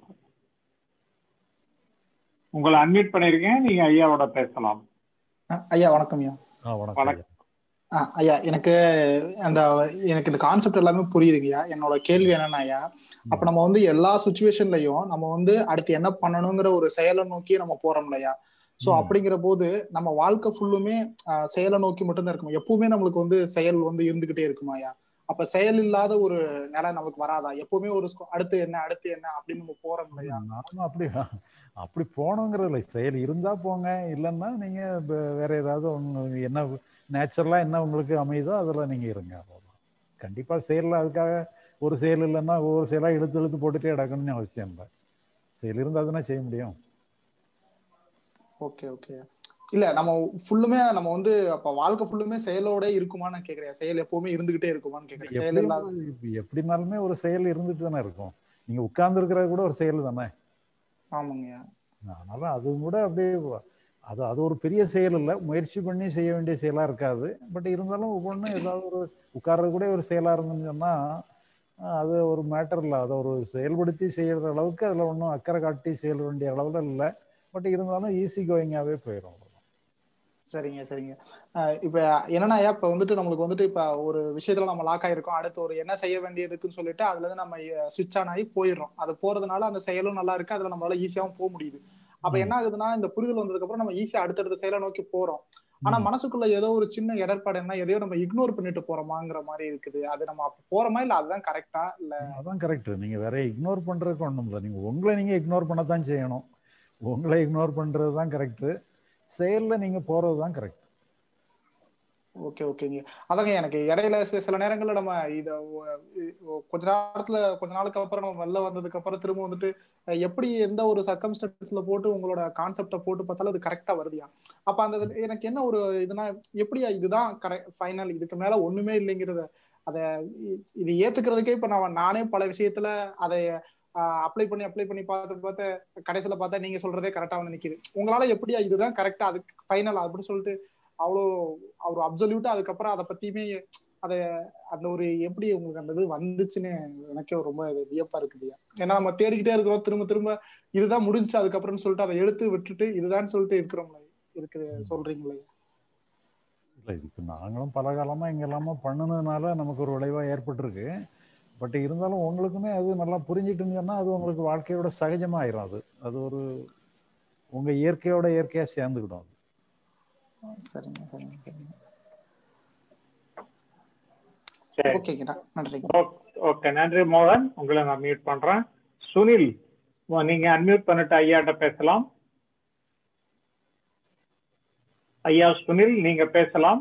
Speaker 1: உங்களை அன்மியூட் பண்ணிருக்கேன் நீங்க ஐயாவோட பேசலாம்
Speaker 15: அ- ஐயா வணக்கம் ஐயா
Speaker 1: வணக்கம்
Speaker 15: ஆ, ஐயா எனக்கு அந்த எனக்கு இந்த கான்செப்ட் எல்லாமே புரியுதுங்கய்யா என்னோட கேள்வி என்னன்னா ஐயா அப்ப நம்ம வந்து எல்லா சுச்சுவேஷன்லயும் நம்ம வந்து அடுத்து என்ன பண்ணணுங்கிற ஒரு செயலை நோக்கி நம்ம போறோம் இல்லையா சோ
Speaker 2: ம்.
Speaker 15: அப்படிங்கிற போது நம்ம வாழ்க்கை ஃபுல்லுமே ஆஹ், செயலை நோக்கி மட்டும்தான் இருக்குமா எப்பவுமே நம்மளுக்கு வந்து செயல் வந்து இருந்துகிட்டே இருக்குமா ஐயா அப்ப செயல் இல்லாத ஒரு நிலை நமக்கு வராதா எப்பவுமே ஒரு ஸ்கூ- அடுத்து என்ன அடுத்து என்ன அப்படின்னு நம்ம போறோம் இல்லையா
Speaker 2: நானும் அப்படி அப்படி போகணுங்கிறது இல்லை செயல் இருந்தா போங்க இல்லைன்னா நீங்க வே- வேற ஏதாவது ஒண்ணு என்ன நேச்சுரலா என்ன உங்களுக்கு அமையுதோ அதுல நீங்க இருங்க அவ்வளவுதான் கண்டிப்பா செயல்ல அதுக்காக ஒரு செயல் இல்லைன்னா ஒவ்வொரு செயலா இழுத்து இழுத்து போட்டுட்டே கிடக்கணும்னு அவசியம் இல்லை செயல் இருந்தா தானே செய்ய முடியும்
Speaker 15: ஓகே ஓகே இல்ல நம்ம ஃபுல்லுமே நம்ம வந்து அப்ப வாழ்க்கை ஃபுல்லுமே செயலோட இருக்குமான்னு நான் கேக்குறேன் செயல் எப்பவுமே இருந்துகிட்டே இருக்குமான்னு கேக்குறேன் செயல்
Speaker 2: எப்படியும்
Speaker 15: இல்லாத
Speaker 2: ஒரு- இப்ப எப்படினாலுமே ஒரு செயல் இருந்துட்டு தானே இருக்கும் நீங்க உட்கார்ந்து இருக்கிறது கூட ஒரு செயல் தானே
Speaker 15: ஆமாங்கய்யா
Speaker 2: அதனால அதுவும் கூட அப்படியே வ- அது அது ஒரு பெரிய செயல் இல்லை முயற்சி பண்ணி செய்ய வேண்டிய செயலா இருக்காது பட் இருந்தாலும் ஒவ்வொன்றும் ஏதாவது ஒரு உட்கார்றது கூட ஒரு செயலா இருந்துன்னு சொன்னா ஆஹ், அது ஒரு மேட்டர் இல்லை அதை ஒரு செயல்படுத்தி செய்யற அளவுக்கு அதுல ஒன்றும் அக்கறை காட்டி செய்ய வேண்டிய அளவுல இல்லை பட் இருந்தாலும் ஈஸி கோயிங்காவே போயிடும்
Speaker 15: சரிங்க சரிங்க அஹ் இப்ப என்னன்னா ஐயா இப்ப வந்துட்டு நம்மளுக்கு வந்துட்டு இப்ப ஒரு விஷயத்துல நம்ம லாக் ஆயிருக்கோம் அடுத்து ஒரு என்ன செய்ய வேண்டியதுக்குன்னு சொல்லிட்டு அதுல இருந்து நம்ம சுவிட்ச் ஆன் ஆகி போயிடுறோம் அது போறதுனால அந்த செயலும் நல்லா இருக்கு அதுல நம்மளால ஈஸியாவும் போக முடியுது அப்ப என்ன ஆகுதுன்னா இந்த புரிதல் வந்ததுக்கு அப்புறம் நம்ம ஈஸியா அடுத்தடுத்த செயலை நோக்கி போறோம் ஆனா மனசுக்குள்ள ஏதோ ஒரு சின்ன இடர்பாடு என்ன எதையோ நம்ம இக்னோர் பண்ணிட்டு போறோமாங்கிற மாதிரி இருக்குது அது நம்ம அப்ப போறோமா இல்ல அதுதான் கரெக்டா இல்ல
Speaker 2: அதான் கரெக்ட் நீங்க வேற இக்னோர் பண்றதுக்கு ஒண்ணும் இல்லை நீங்க உங்களை நீங்க இக்னோர் பண்ணத்தான் செய்யணும் உங்களை இக்னோர் பண்றது தான் கரெக்ட் செயல்ல நீங்க போறது தான் கரெக்ட்
Speaker 15: ஓகே ஓகேங்க அதாங்க எனக்கு இடையில சி- சில நேரங்கள்ல நம்ம இத ஒ- ஒ- கொஞ்ச நேரத்துல கொஞ்ச நாளுக்கு அப்புறம் நம்ம வெளில வந்ததுக்கு அப்புறம் திரும்ப வந்துட்டு அஹ், எப்படி எந்த ஒரு சர்க்கம்ஸ்டன்ஸ்ல போட்டு உங்களோட கான்செப்ட போட்டு பார்த்தாலும் அது கரெக்டா வருதியா அப்ப அந்த இது- எனக்கு என்ன ஒரு இதுனா எப்படியா இதுதான் கரெக்ட் ஃபைனல் இதுக்கு மேல ஒண்ணுமே இல்லைங்கிறத அத இ- இது ஏத்துக்கிறதுக்கே இப்ப நான் நானே பல விஷயத்துல அதை அப்ளை பண்ணி அப்ளை பண்ணி பார்த்து பார்த்து கடைசியில பார்த்தா நீங்க சொல்றதே கரெக்டா வந்து நிக்குது உங்களால எப்படியா இதுதான் கரெக்டா அதுக்கு ஃபைனல் அப்படின்னு சொல்லிட்டு அவ்வளோ அவர் அப்சல்யூட்டா அதுக்கப்புறம் அதை பத்தியுமே அதை அந்த ஒரு எப்படி உங்களுக்கு அந்த இது வந்துச்சுன்னு எனக்கே ரொம்ப இது வியப்பா இருக்குதுயா ஏன்னா நம்ம தேடிக்கிட்டே இருக்கிறோம் திரும்ப திரும்ப இதுதான் முடிஞ்சு அதுக்கப்புறம்னு சொல்லிட்டு அதை எடுத்து விட்டுட்டு இதுதான் சொல்லிட்டு இருக்கிறோம்ல இருக்குது சொல்றீங்களே
Speaker 2: இல்லை இதுக்கு நாங்களும் பல காலமா இங்க எல்லாமே பண்ணுனதுனால நமக்கு ஒரு விளைவா ஏற்பட்டிருக்கு பட் இருந்தாலும் உங்களுக்குமே அது நல்லா புரிஞ்சிட்டுன்னு சொன்னா அது உங்களுக்கு வாழ்க்கையோட சகஜமா ஆயிரும் அது அது ஒரு உங்க இயற்கையோட இயற்கையா சேர்ந்துக்கிடும் அது
Speaker 15: சரிங்க சரிங்க சரிங்க
Speaker 1: சரி
Speaker 15: ஓகேங்க நன்றிங்க
Speaker 1: ஓகே நன்றி மோகன் உங்களை நான் மியூட் பண்றேன் சுனில் உ- நீங்க அன்மியூட் பண்ணிட்டு ஐயாட்ட பேசலாம் ஐயா சுனில் நீங்க பேசலாம்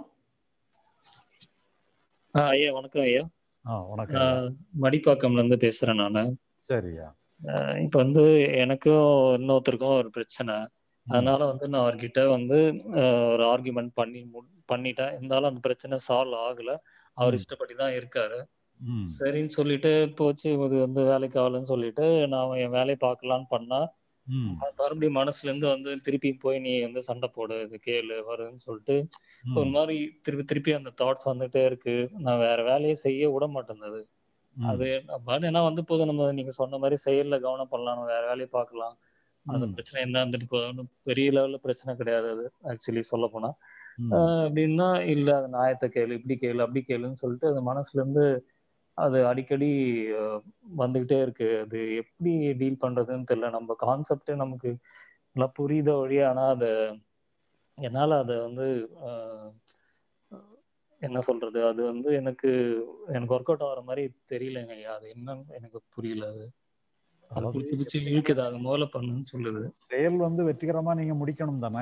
Speaker 16: ஆ ஐயா வணக்கம் ஐயா
Speaker 2: ஆ வணக்கம்
Speaker 16: நான் மடிப்பாக்கம்ல இருந்து பேசுறேன் நானு
Speaker 2: சரியா
Speaker 16: அஹ் இப்ப வந்து எனக்கும் இன்னொருத்தருக்கும் ஒரு பிரச்சனை அதனால வந்து நான் அவர்கிட்ட வந்து அஹ், ஒரு ஆர்குமெண்ட் பண்ணி மு- பண்ணிட்டேன் இருந்தாலும் அந்த பிரச்சனை சால்வ் ஆகல அவர்
Speaker 2: ம்.
Speaker 16: இஷ்டப்படி தான் இருக்காரு
Speaker 2: ம்
Speaker 16: சரின்னு சொல்லிட்டு போச்சு இது வந்து வேலைக்கு ஆகலன்னு சொல்லிட்டு நான் என் வேலையை பார்க்கலான்னு பண்ணா
Speaker 2: ம்
Speaker 16: மறுபடியும் மனசுல இருந்து வந்து திருப்பி போய் நீ வந்து சண்டை போடு இது கேளு வருதுன்னு சொல்லிட்டு ஒரு
Speaker 2: ம்
Speaker 16: மாதிரி திருப்பி திருப்பி அந்த தாட்ஸ் வந்துட்டே இருக்கு நான் வேற வேலையை செய்ய விட மாட்டேங்குது
Speaker 2: ம்
Speaker 16: அது பட் ஏன்னா வந்து போது நம்ம நீங்க சொன்ன மாதிரி செயல்ல கவனம் பண்ணலாம் நம்ம வேற வேலையை பார்க்கலாம் அந்த
Speaker 2: ம்
Speaker 16: பிரச்சனை என்ன இருந்துட்டு போதும் பெரிய லெவல்ல பிரச்சனை கிடையாது அது ஆக்சுவலி சொல்ல போனா
Speaker 2: ம்
Speaker 16: ஆஹ் அப்படின்னா இல்ல அது நியாயத்தை கேளு இப்படி கேளு அப்படி கேளுன்னு சொல்லிட்டு அது மனசுல இருந்து அது அடிக்கடி ஆஹ் வந்துகிட்டே இருக்கு அது எப்படி டீல் பண்றதுன்னு தெரியல நம்ம கான்செப்ட் நமக்கு நல்லா புரியுத வழி ஆனா அத என்னால அதை வந்து ஆஹ் என்ன சொல்றது அது வந்து எனக்கு எனக்கு ஒர்க் அவுட் ஆகிற மாதிரி தெரியலங்க ஐயா அது என்னன்னு எனக்கு புரியல அது அது
Speaker 2: அதாவது
Speaker 16: பிடிச்சி பிடிச்சி இழுக்குது அது முதல்ல பண்ணுன்னு சொல்லுது
Speaker 2: செயல் வந்து வெற்றிகரமா நீங்க முடிக்கணும் தானே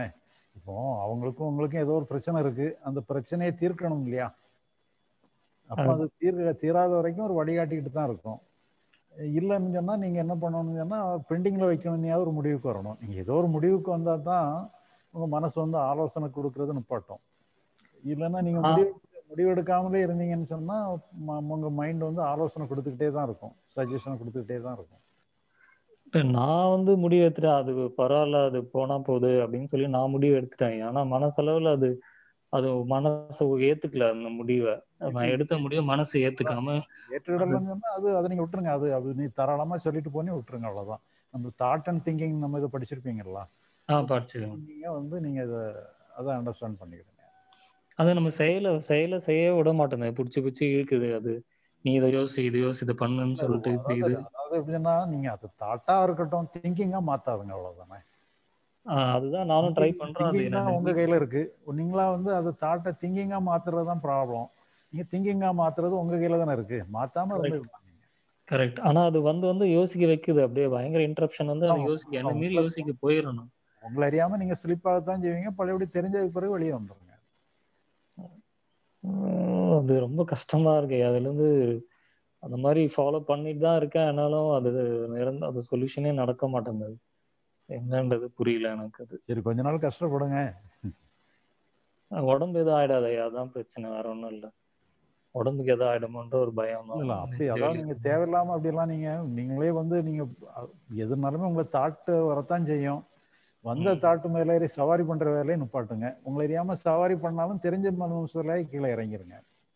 Speaker 2: இப்போ அவங்களுக்கும் உங்களுக்கும் ஏதோ ஒரு பிரச்சனை இருக்கு அந்த பிரச்சனையை தீர்க்கணும் இல்லையா அப்போ அது தீர்க்க தீராத வரைக்கும் ஒரு வழிகாட்டிக்கிட்டு தான் இருக்கும் இல்லைன்னு சொன்னா நீங்க என்ன பண்ணணும்னு சொன்னா பெண்டிங்ல வைக்கணும்னு ஒரு முடிவுக்கு வரணும் நீங்க ஏதோ ஒரு முடிவுக்கு வந்தா தான் உங்க மனசு வந்து ஆலோசனை கொடுக்கறது நிப்பாட்டும் இல்லைன்னா நீங்க
Speaker 16: ஆ.
Speaker 2: முடிவு முடிவெடுக்காமலே இருந்தீங்கன்னு சொன்னா ம- உங்க மைண்ட் வந்து ஆலோசனை கொடுத்துக்கிட்டே தான் இருக்கும் சஜஷன் கொடுத்துக்கிட்டே தான் இருக்கும்
Speaker 16: இல்ல, நான் வந்து முடிவு எடுத்துட்டேன் அது பரவாயில்ல அது போனா போகுது அப்படின்னு சொல்லி நான் முடிவு எடுத்துட்டேன் ஆனா மனசளவுல அது அது மனசு ஏத்துக்கல அந்த முடிவை நான் எடுத்த முடிவை மனசு ஏத்துக்காம
Speaker 2: ஏற்றுக்கிடலன்னு சொன்னா அது அதை நீங்க விட்டுருங்க அது அது நீ தாராளமா சொல்லிட்டு போனே விட்டுருங்க அவ்வளவுதான் நம்ம தாட் அண்ட் திங்கிங் நம்ம இதை படிச்சிருப்பீங்களா
Speaker 16: ஆ படிச்சிருக்கேன்
Speaker 2: நீங்க வந்து நீங்க இதை அதை அண்டர்ஸ்டாண்ட் பண்ணிக்கிடுங்க
Speaker 16: அது நம்ம செயலை செயலை செய்ய விட மாட்டேங்குது பிடிச்சி பிடிச்சி இழுக்குது அது நீ இதை யோசி இது யோசி இதை பண்ணுன்னு சொல்லிட்டு இப்படி இது
Speaker 2: அதாவது அதாவது எப்படின்னா நீங்க அது தாட்டா இருக்கட்டும் திங்கிங்கா மாத்தாதுங்க அவ்வளவுதானே
Speaker 16: ஆஹ் அதுதான் நானும் ட்ரை பண்றேன் அது
Speaker 2: திங்கிங் தான்
Speaker 16: என்னன்னு
Speaker 2: உங்க கையில இருக்கு நீங்களா வந்து அது தாட்டை திங்கிங்கா மாத்துறது தான் ப்ராப்ளம் நீங்க திங்கிங்கா மாத்துறது உங்க கையில தானே இருக்கு மாத்தாம இருந்துக்கலாம்
Speaker 16: கரெக்ட் ஆனா அது வந்து வந்து யோசிக்க வைக்குது அப்படியே பயங்கர இன்டரப்ஷன் வந்து அது யோசிக்க என்ன மீறி யோசிக்க போயிடணும்
Speaker 2: உங்களை அறியாம நீங்க ஸ்லிப் ஆகத்தான் செய்வீங்க பழையபடி தெரிஞ்சதுக்கு பிறகு வெளியே வந்துருங்க
Speaker 16: உம் அது ரொம்ப கஷ்டமா இருக்கு அதுல இருந்து அந்த மாதிரி ஃபாலோ பண்ணிட்டு தான் இருக்கேன் ஆனாலும் அது நிரந்த அது சொல்யூஷனே நடக்க மாட்டேங்குது என்னன்றது புரியல எனக்கு அது
Speaker 2: சரி கொஞ்ச நாள் கஷ்டப்படுங்க
Speaker 16: உடம்பு எதுவும் ஆயிடாதயா அதான் பிரச்சனை வேற ஒண்ணும் இல்ல உடம்புக்கு எதுவும் ஆயிடுமோன்ற ஒரு பயம் தான்
Speaker 2: இல்ல அப்படி அதாவது நீங்க தேவையில்லாம அப்படிலாம் நீங்க நீங்களே வந்து நீங்க அ- எதுனாலுமே உங்க தாட்டு வரத்தான் செய்யும் வந்த தாட்டு மேல ஏறி சவாரி பண்ற வேலையை நிப்பாட்டுங்க உங்களை அறியாம சவாரி பண்ணாலும் தெரிஞ்ச மனுஷத்துல கீழே இறங்கிருங்க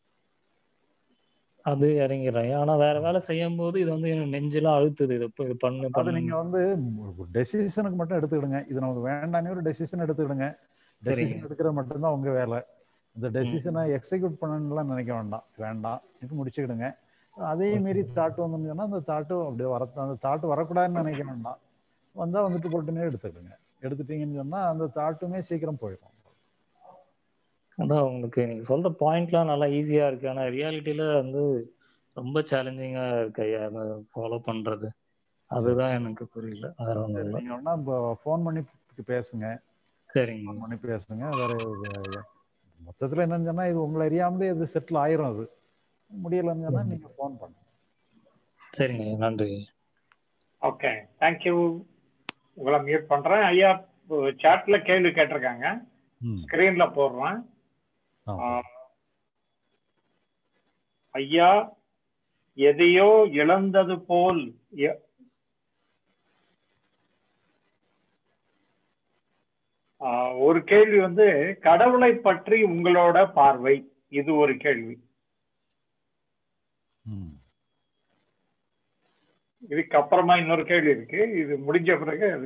Speaker 16: அது இறங்கிடுறேன் ஆனா வேற வேலை செய்யும் போது இது வந்து எனக்கு நெஞ்செல்லாம் அழுத்துது இது இப்ப இது பண்ணு
Speaker 2: அது
Speaker 16: பண்ணு
Speaker 2: நீங்க வந்து டெசிஷனுக்கு மட்டும் எடுத்துக்கிடுங்க இது நமக்கு வேண்டானே ஒரு டெசிஷன் எடுத்துக்கிடுங்க டெசிஷன்
Speaker 16: சரிங்க.
Speaker 2: எடுக்கிறது மட்டும்தான் உங்க வேலை இந்த டெசிஷனை எக்ஸிக்யூட் பண்ணணும்லாம் நினைக்க வேண்டாம் வேண்டாம் இது முடிச்சுக்கிடுங்க அதே மீறி தாட்டு வந்துன்னு சொன்னா அந்த தாட்டு அப்படியே வர அந்த தாட்டு வரக்கூடாதுன்னு நினைக்க வேண்டாம் வந்தா வந்துட்டு போட்டுனே எடுத்துக்கிடுங்க எடுத்துட்டீங்கன்னு சொன்னா அந்த தாட்டுமே சீக்கிரம் போயிடும்
Speaker 16: அதான் உங்களுக்கு நீங்க சொல்ற பாயிண்ட்லாம் நல்லா ஈஸியா இருக்கு ஆனா ரியாலிட்டியில வந்து ரொம்ப சேலஞ்சிங்கா இருக்கு ஐயா அதை ஃபாலோ பண்றது அதுதான் எனக்கு புரியல வேற ஒண்ணும் இல்லை
Speaker 2: நீங்க வேணா ஃபோன் பண்ணி பேசுங்க
Speaker 16: சரிங்க
Speaker 2: ஃபோன் பண்ணி பேசுங்க வேற இது- மொத்தத்துல என்னன்னு சொன்னா இது உங்களை அறியாமலே இது செட்டில் ஆயிரும் அது முடியலன்னு சொன்னா நீங்க ஃபோன் பண்ணுங்க
Speaker 16: சரிங்க நன்றி
Speaker 1: ஓகே தேங்க்யூ உங்களை மியூட் பண்றேன் ஐயா சாட்ல கேள்வி கேட்டிருக்காங்க ஸ்கிரீன்ல போடுறேன் ஆ, ஐயா எதையோ இழந்தது போல் எ- ஆ, ஒரு கேள்வி வந்து கடவுளை பற்றி உங்களோட பார்வை இது ஒரு கேள்வி இதுக்கு அப்புறமா இன்னொரு கேள்வி இருக்கு இது முடிஞ்ச பிறகு அது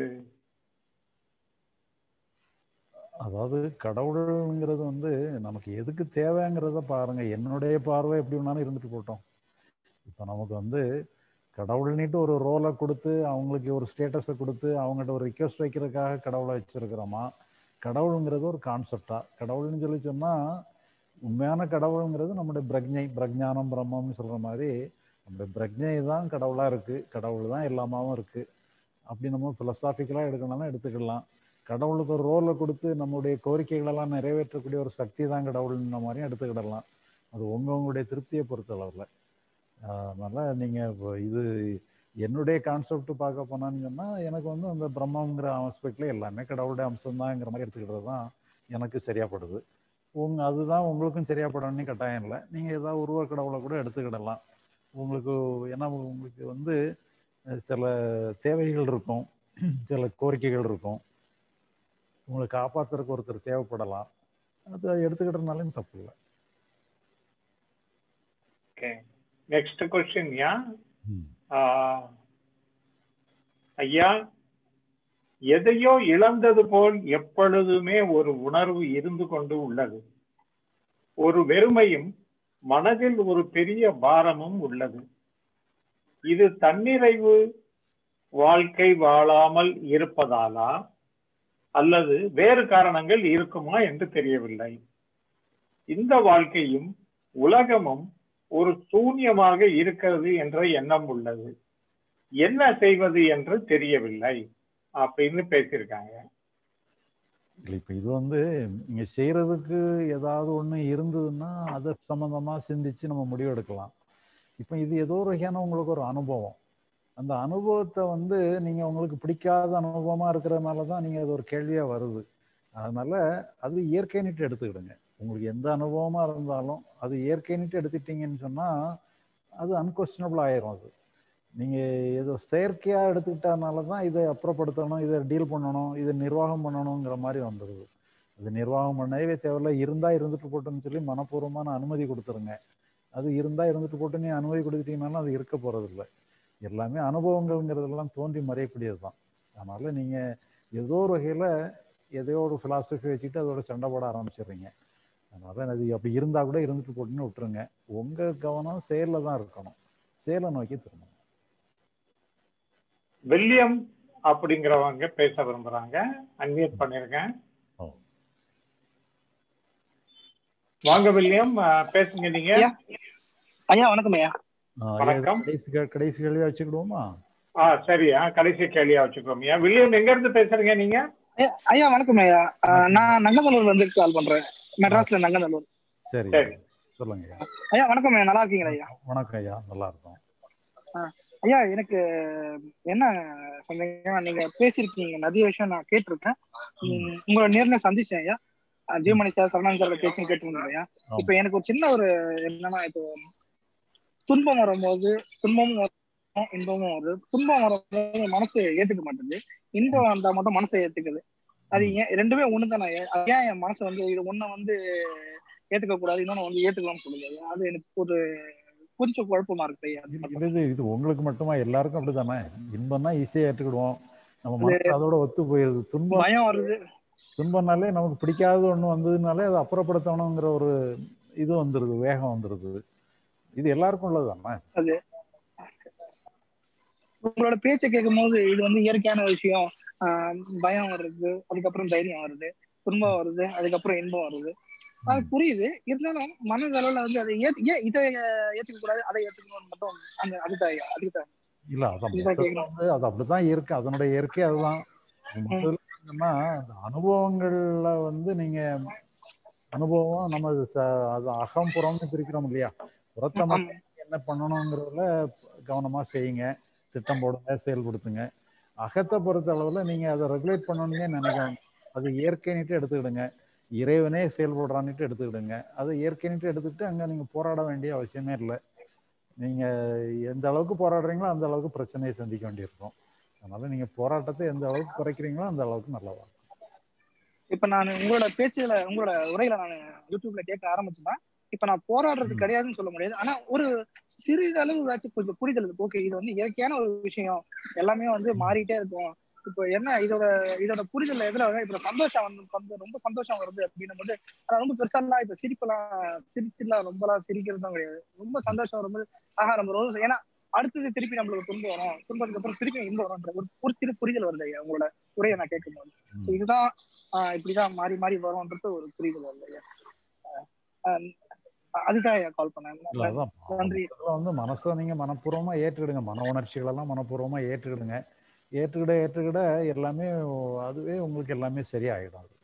Speaker 2: அதாவது கடவுளுங்கிறது வந்து நமக்கு எதுக்கு தேவைங்கிறத பாருங்க என்னுடைய பார்வை எப்படி வேணாலும் இருந்துட்டு போட்டோம் இப்போ நமக்கு வந்து கடவுள்னிட்டு ஒரு ரோலை கொடுத்து அவங்களுக்கு ஒரு ஸ்டேட்டஸை கொடுத்து அவங்ககிட்ட ஒரு ரிக்வெஸ்ட் வைக்கிறதுக்காக கடவுளை வச்சிருக்கிறோமா கடவுளுங்கிறது ஒரு கான்செப்டா கடவுள்னு சொல்லி சொன்னா உண்மையான கடவுளுங்கிறது நம்முடைய பிரக்ஞை பிரக்ஞானம் பிரம்மம்னு சொல்ற மாதிரி நம்முடைய பிரக்ஞை தான் கடவுளா இருக்கு கடவுள் தான் எல்லாமாவும் இருக்கு அப்படி நம்ம பிலசாபிக்கலாக எடுக்கணும்னா எடுத்துக்கலாம் கடவுளுக்கு ஒரு ரோலை கொடுத்து நம்முடைய கோரிக்கைகளெல்லாம் நிறைவேற்றக்கூடிய ஒரு சக்தி தான் கடவுள்ன்ற மாதிரியும் எடுத்துக்கிடலாம் அது உங்க உங்களுடைய திருப்தியை பொறுத்தளவில் அதனால நீங்க இப்போ இது என்னுடைய கான்செப்ட் பார்க்க போனான்னு சொன்னா எனக்கு வந்து அந்த பிரம்மங்கிற ஆஸ்பெக்ட்ல எல்லாமே கடவுளுடைய அம்சம்தாங்கிற மாதிரி எடுத்துக்கிட்டது தான் எனக்கு சரியாப்படுது உங்க அதுதான் உங்களுக்கும் சரியாப்படணும்னு கட்டாயம் இல்லை நீங்க ஏதாவது உருவ கடவுளை கூட எடுத்துக்கிடலாம் உங்களுக்கு ஏன்னா உங்களுக்கு வந்து அஹ், சில தேவைகள் இருக்கும் சில கோரிக்கைகள் இருக்கும் உங்களை காப்பாத்துறதுக்கு ஒருத்தர் தேவைப்படலாம் அது எடுத்துக்கிட்டனாலும் தப்பு இல்லை
Speaker 1: ஓகே நெக்ஸ்ட் கொஸ்டின் யா ஐயா எதையோ இழந்தது போல் எப்பொழுதுமே ஒரு உணர்வு இருந்து கொண்டு உள்ளது ஒரு வெறுமையும் மனதில் ஒரு பெரிய பாரமும் உள்ளது இது தன்னிறைவு வாழ்க்கை வாழாமல் இருப்பதாலா அல்லது வேறு காரணங்கள் இருக்குமா என்று தெரியவில்லை இந்த வாழ்க்கையும் உலகமும் ஒரு சூன்யமாக இருக்கிறது என்ற எண்ணம் உள்ளது என்ன செய்வது என்று தெரியவில்லை அப்படின்னு பேசியிருக்காங்க
Speaker 2: இல்லை இப்போ இது வந்து நீங்கள் செய்கிறதுக்கு ஏதாவது ஒன்று இருந்ததுன்னா அதை சம்மந்தமாக சிந்திச்சு நம்ம முடிவு எடுக்கலாம் இப்போ இது ஏதோ ஒரு வகையான உங்களுக்கு ஒரு அனுபவம் அந்த அனுபவத்தை வந்து நீங்கள் உங்களுக்கு பிடிக்காத அனுபவமாக இருக்கிறதுனால தான் நீங்கள் அது ஒரு கேள்வியாக வருது அதனால அது இயற்கைன்னுட்டு எடுத்துக்கிடுங்க உங்களுக்கு எந்த அனுபவமாக இருந்தாலும் அது இயற்கைன்னுட்டு எடுத்துட்டீங்கன்னு சொன்னால் அது அன்கொஸ்டனபிள் ஆயிரும் அது நீங்கள் ஏதோ செயற்கையாக எடுத்துக்கிட்டதுனால தான் இதை அப்புறப்படுத்தணும் இதை டீல் பண்ணணும் இதை நிர்வாகம் பண்ணணுங்கிற மாதிரி வந்துடுது அது நிர்வாகம் பண்ணவே தேவையில்ல இருந்தால் இருந்துட்டு போட்டுன்னு சொல்லி மனப்பூர்வமான அனுமதி கொடுத்துருங்க அது இருந்தால் இருந்துட்டு போட்டு நீ அனுமதி கொடுத்துட்டீங்கனாலும் அது இருக்க போகிறதில்ல எல்லாமே அனுபவங்கள்ங்கிறதெல்லாம் தோன்றி மறையக்கூடியது தான் அதனால் நீங்கள் ஏதோ ஒரு வகையில் எதையோ ஒரு ஃபிலாசபி வச்சுட்டு அதோட சண்டை போட ஆரம்பிச்சிடுறீங்க அதனால் அது அப்படி இருந்தால் கூட இருந்துட்டு போட்டுன்னு விட்டுருங்க உங்கள் கவனம் செயலில் தான் இருக்கணும் செயலை நோக்கி திரும்பணும்
Speaker 1: வில்லியம் அப்படிங்கிறவங்க பேச விரும்புறாங்க அன்மியூட் பண்ணிருங்க வாங்க வில்லியம் அஹ், பேசுங்க நீங்க
Speaker 17: ஐயா வணக்கம் ஐயா
Speaker 1: வணக்கம்.
Speaker 2: கடைசி கே- கடைசி கேள்வியாக வச்சுக்கிடுவோமா
Speaker 1: ஆ சரியா கடைசி கேள்வியா வச்சுக்கோம் ஏன் வில்லியம் எங்க இருந்து பேசுறீங்க நீங்க
Speaker 17: ஐயா, ஐயா வணக்கம் ஐயா ஆஹ் நான் நங்கநல்லூர்ல இருந்து கால் பண்றேன் மெட்ராஸ்ல நங்கநல்லூர்
Speaker 2: சரி
Speaker 1: சரி.
Speaker 2: சொல்லுங்க ஐயா.
Speaker 17: ஐயா வணக்கம் ஐயா நல்லா இருக்கீங்களா ஐயா
Speaker 2: வணக்கம் ஐயா நல்லா இருக்கும்
Speaker 17: ஆஹ் ஐயா எனக்கு என்ன சந்தேகம் நீங்க பேசியிருக்கீங்க நிறைய விஷயம் நான் கேட்டிருக்கேன் உம் உங்களை நேர்ல சந்திச்சேன் ஐயா ஆஹ் ஜீவமணி சார் சரணன் சாரோட பேச்சும் கேட்டிருந்தேன் ஐயா இப்போ எனக்கு ஒரு சின்ன ஒரு என்னன்னா இப்போ துன்பம் வரும்போது துன்பமும் வரும் இன்பமும் வருது துன்பம் வரும்போது மனசு ஏத்துக்க மாட்டேங்குது இன்பம் வந்தா மட்டும் மனசை ஏத்துக்குது அது ஏன் ரெண்டுமே ஒண்ணு தானே ஏன் என் மனசு வந்து இது ஒண்ணை வந்து ஏத்துக்க கூடாது இன்னொன்னு வந்து ஏத்துக்கலாம்னு சொல்லுது ஐயா. அது எனக்கு ஒரு கொஞ்சம் குழப்பமா இருக்கு ஐயா
Speaker 2: இது இது இது உங்களுக்கு மட்டுமா எல்லாருக்கும் அப்படிதானே இன்பம்னா ஈஸியாக ஏற்றுக்கிடுவோம் நம்ம
Speaker 17: இது
Speaker 2: மனசு அதோட ஒத்து போயிருது துன்பம்
Speaker 17: பயம் வருது
Speaker 2: துன்பம்னாலே நமக்கு பிடிக்காத ஒண்ணு வந்ததுனாலே அதை அப்புறப்படுத்தணுங்கிற ஒரு இது வந்துருது வேகம் வந்துருது இது எல்லாருக்கும் உள்ளதுதானே
Speaker 17: அது உங்களோட பேச்சை கேட்கும் போது இது வந்து இயற்கையான விஷயம் ஆஹ் பயம் வருது அதுக்கப்புறம் தைரியம் வருது துன்பம் வருது அதுக்கப்புறம் இன்பம் வருது அது புரியுது இருந்தாலும் மனதளவுல வந்து அதை ஏத்து ஏன் இதை ஏத்துக்க கூடாது அதை ஏத்துக்கணும்னு மட்டும் அந்த அதுதான் ஐயா, அதுதான்
Speaker 2: இல்ல அதான்
Speaker 17: இதுதான்
Speaker 2: மொத்தத்துல
Speaker 17: கேட்கணும்
Speaker 2: வந்து அது அப்படிதான் இருக்கு அதனுடைய இயற்கை அதுதான் முதல்ல என்னன்னா அந்த அனுபவங்கள்ல வந்து நீங்க அனுபவம் நம்ம ச- அது அகம் புறம்னு பிரிக்கிறோம் இல்லையா புறத்தை மட்டும் என்ன பண்ணணுங்கிறதுல கவனமா செய்யுங்க திட்டம் போடுங்க செயல்படுத்துங்க அகத்தை பொறுத்த அளவுல நீங்க அதை ரெகுலேட் பண்ணணும்னே நினைக்கணும் அது இயற்கைன்னுட்டு எடுத்துக்கிடுங்க இறைவனே செயல்படுறான்னுட்டு எடுத்துக்கிடுங்க அது இயற்கைன்னுட்டு எடுத்துக்கிட்டு அங்க நீங்க போராட வேண்டிய அவசியமே இல்லை நீங்க எந்த அளவுக்கு போராடுறீங்களோ அந்த அளவுக்கு பிரச்சனையை சந்திக்க வேண்டியிருக்கும் அதனால நீங்க போராட்டத்தை எந்த அளவுக்கு குறைக்கிறீங்களோ அந்த அளவுக்கு நல்லதா இருக்கும்.
Speaker 17: இப்ப நான் உங்களோட பேச்சுல உங்களோட உரையில நான் யூடியூப்ல கேட்க ஆரம்பிச்சேன்னா இப்ப நான் போராடுறது கிடையாதுன்னு சொல்ல முடியாது ஆனா ஒரு சிறிதளவு ஏதாச்சும் கொஞ்சம் புரிதல் இருக்கு ஓகே இது வந்து இயற்கையான ஒரு விஷயம் எல்லாமே வந்து மாறிட்டே இருக்கும் இப்போ என்ன இதோட இதோட புரிதல் எதுல வரும்? இப்ப சந்தோஷம் வந்து வந்து ரொம்ப சந்தோஷம் வருது அப்படின்னும் போது ஆனா ரொம்ப பெருசாலாம் இப்ப சிரிப்பெல்லாம் சிரிச்சுலாம் ரொம்பலாம் சிரிக்கிறதும் கிடையாது ரொம்ப சந்தோஷம் வரும்போது ஆஹா நம்ம ரொம்ப ஏன்னா அடுத்தது திருப்பி நம்மளுக்கு துன்பம் வரும் துன்பத்துக்கு அப்புறம் திருப்பி இன்பம் வரும்ன்ற ஒரு ஒரு சிறு புரிதல் வருது ஐயா உங்களோட உரையை நான் கேட்கும்போது So இதுதான் ஆஹ் இப்படிதான் மாறி மாறி வரும்ன்றது ஒரு புரிதல் வருது ஐயா ஆஹ் ஆஹ் அதுதான் ஐயா கால்
Speaker 2: இல்ல
Speaker 17: பண்ணேன்
Speaker 2: அதான்
Speaker 17: நன்றி
Speaker 2: முதல்ல வந்து மனசை நீங்க மனப்பூர்வமா ஏற்றுக்கிடுங்க மன உணர்ச்சிகள் எல்லாம் மனப்பூர்வமா ஏற்றுக்கிடுங்க ஏற்றுக்கிட ஏற்றுக்கிட எல்லாமே அதுவே உங்களுக்கு எல்லாமே சரியாயிடும் அது.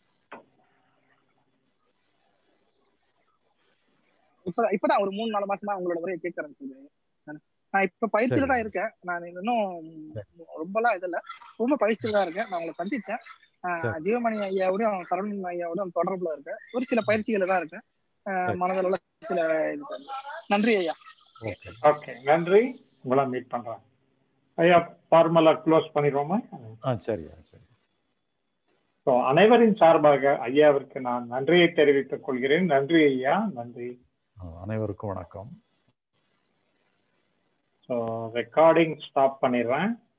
Speaker 17: இப்ப இப்பதான் ஒரு மூணு நாலு மாசமா உங்களோட உரையை கேட்க ஆரம்பிச்சிருக்கேன் நான் நான் இப்ப பயிற்சியில தான் இருக்கேன் நான் இன்னும் ரொம்பலாம் இது இல்ல ரொம்ப பயிற்சியில தான் இருக்கேன் நான் உங்களை சந்திச்சேன் ஆஹ்
Speaker 2: சரி.
Speaker 17: ஜீவமணி ஐயாவோடையும் சரவணன் ஐயாவோடையும் தொடர்புல இருக்கேன் ஒரு சில பயிற்சியில தான் இருக்கேன் ஆஹ் மனதளவுல சில இது பண்ணு. நன்றி ஐயா
Speaker 2: ஓகே
Speaker 1: ஓகே நன்றி உங்களை மீட் பண்றேன் ஐயா ஃபார்மலா க்ளோஸ் பண்ணிடுவோமா
Speaker 2: ஆ சரியா சரி
Speaker 1: ஸோ அனைவரின் சார்பாக ஐயாவிற்கு நான் நன்றியை தெரிவித்துக் கொள்கிறேன் நன்றி ஐயா நன்றி
Speaker 2: ஆ, அனைவருக்கும் வணக்கம்
Speaker 1: ஸோ ரெக்கார்டிங் ஸ்டாப் பண்ணிடுறேன்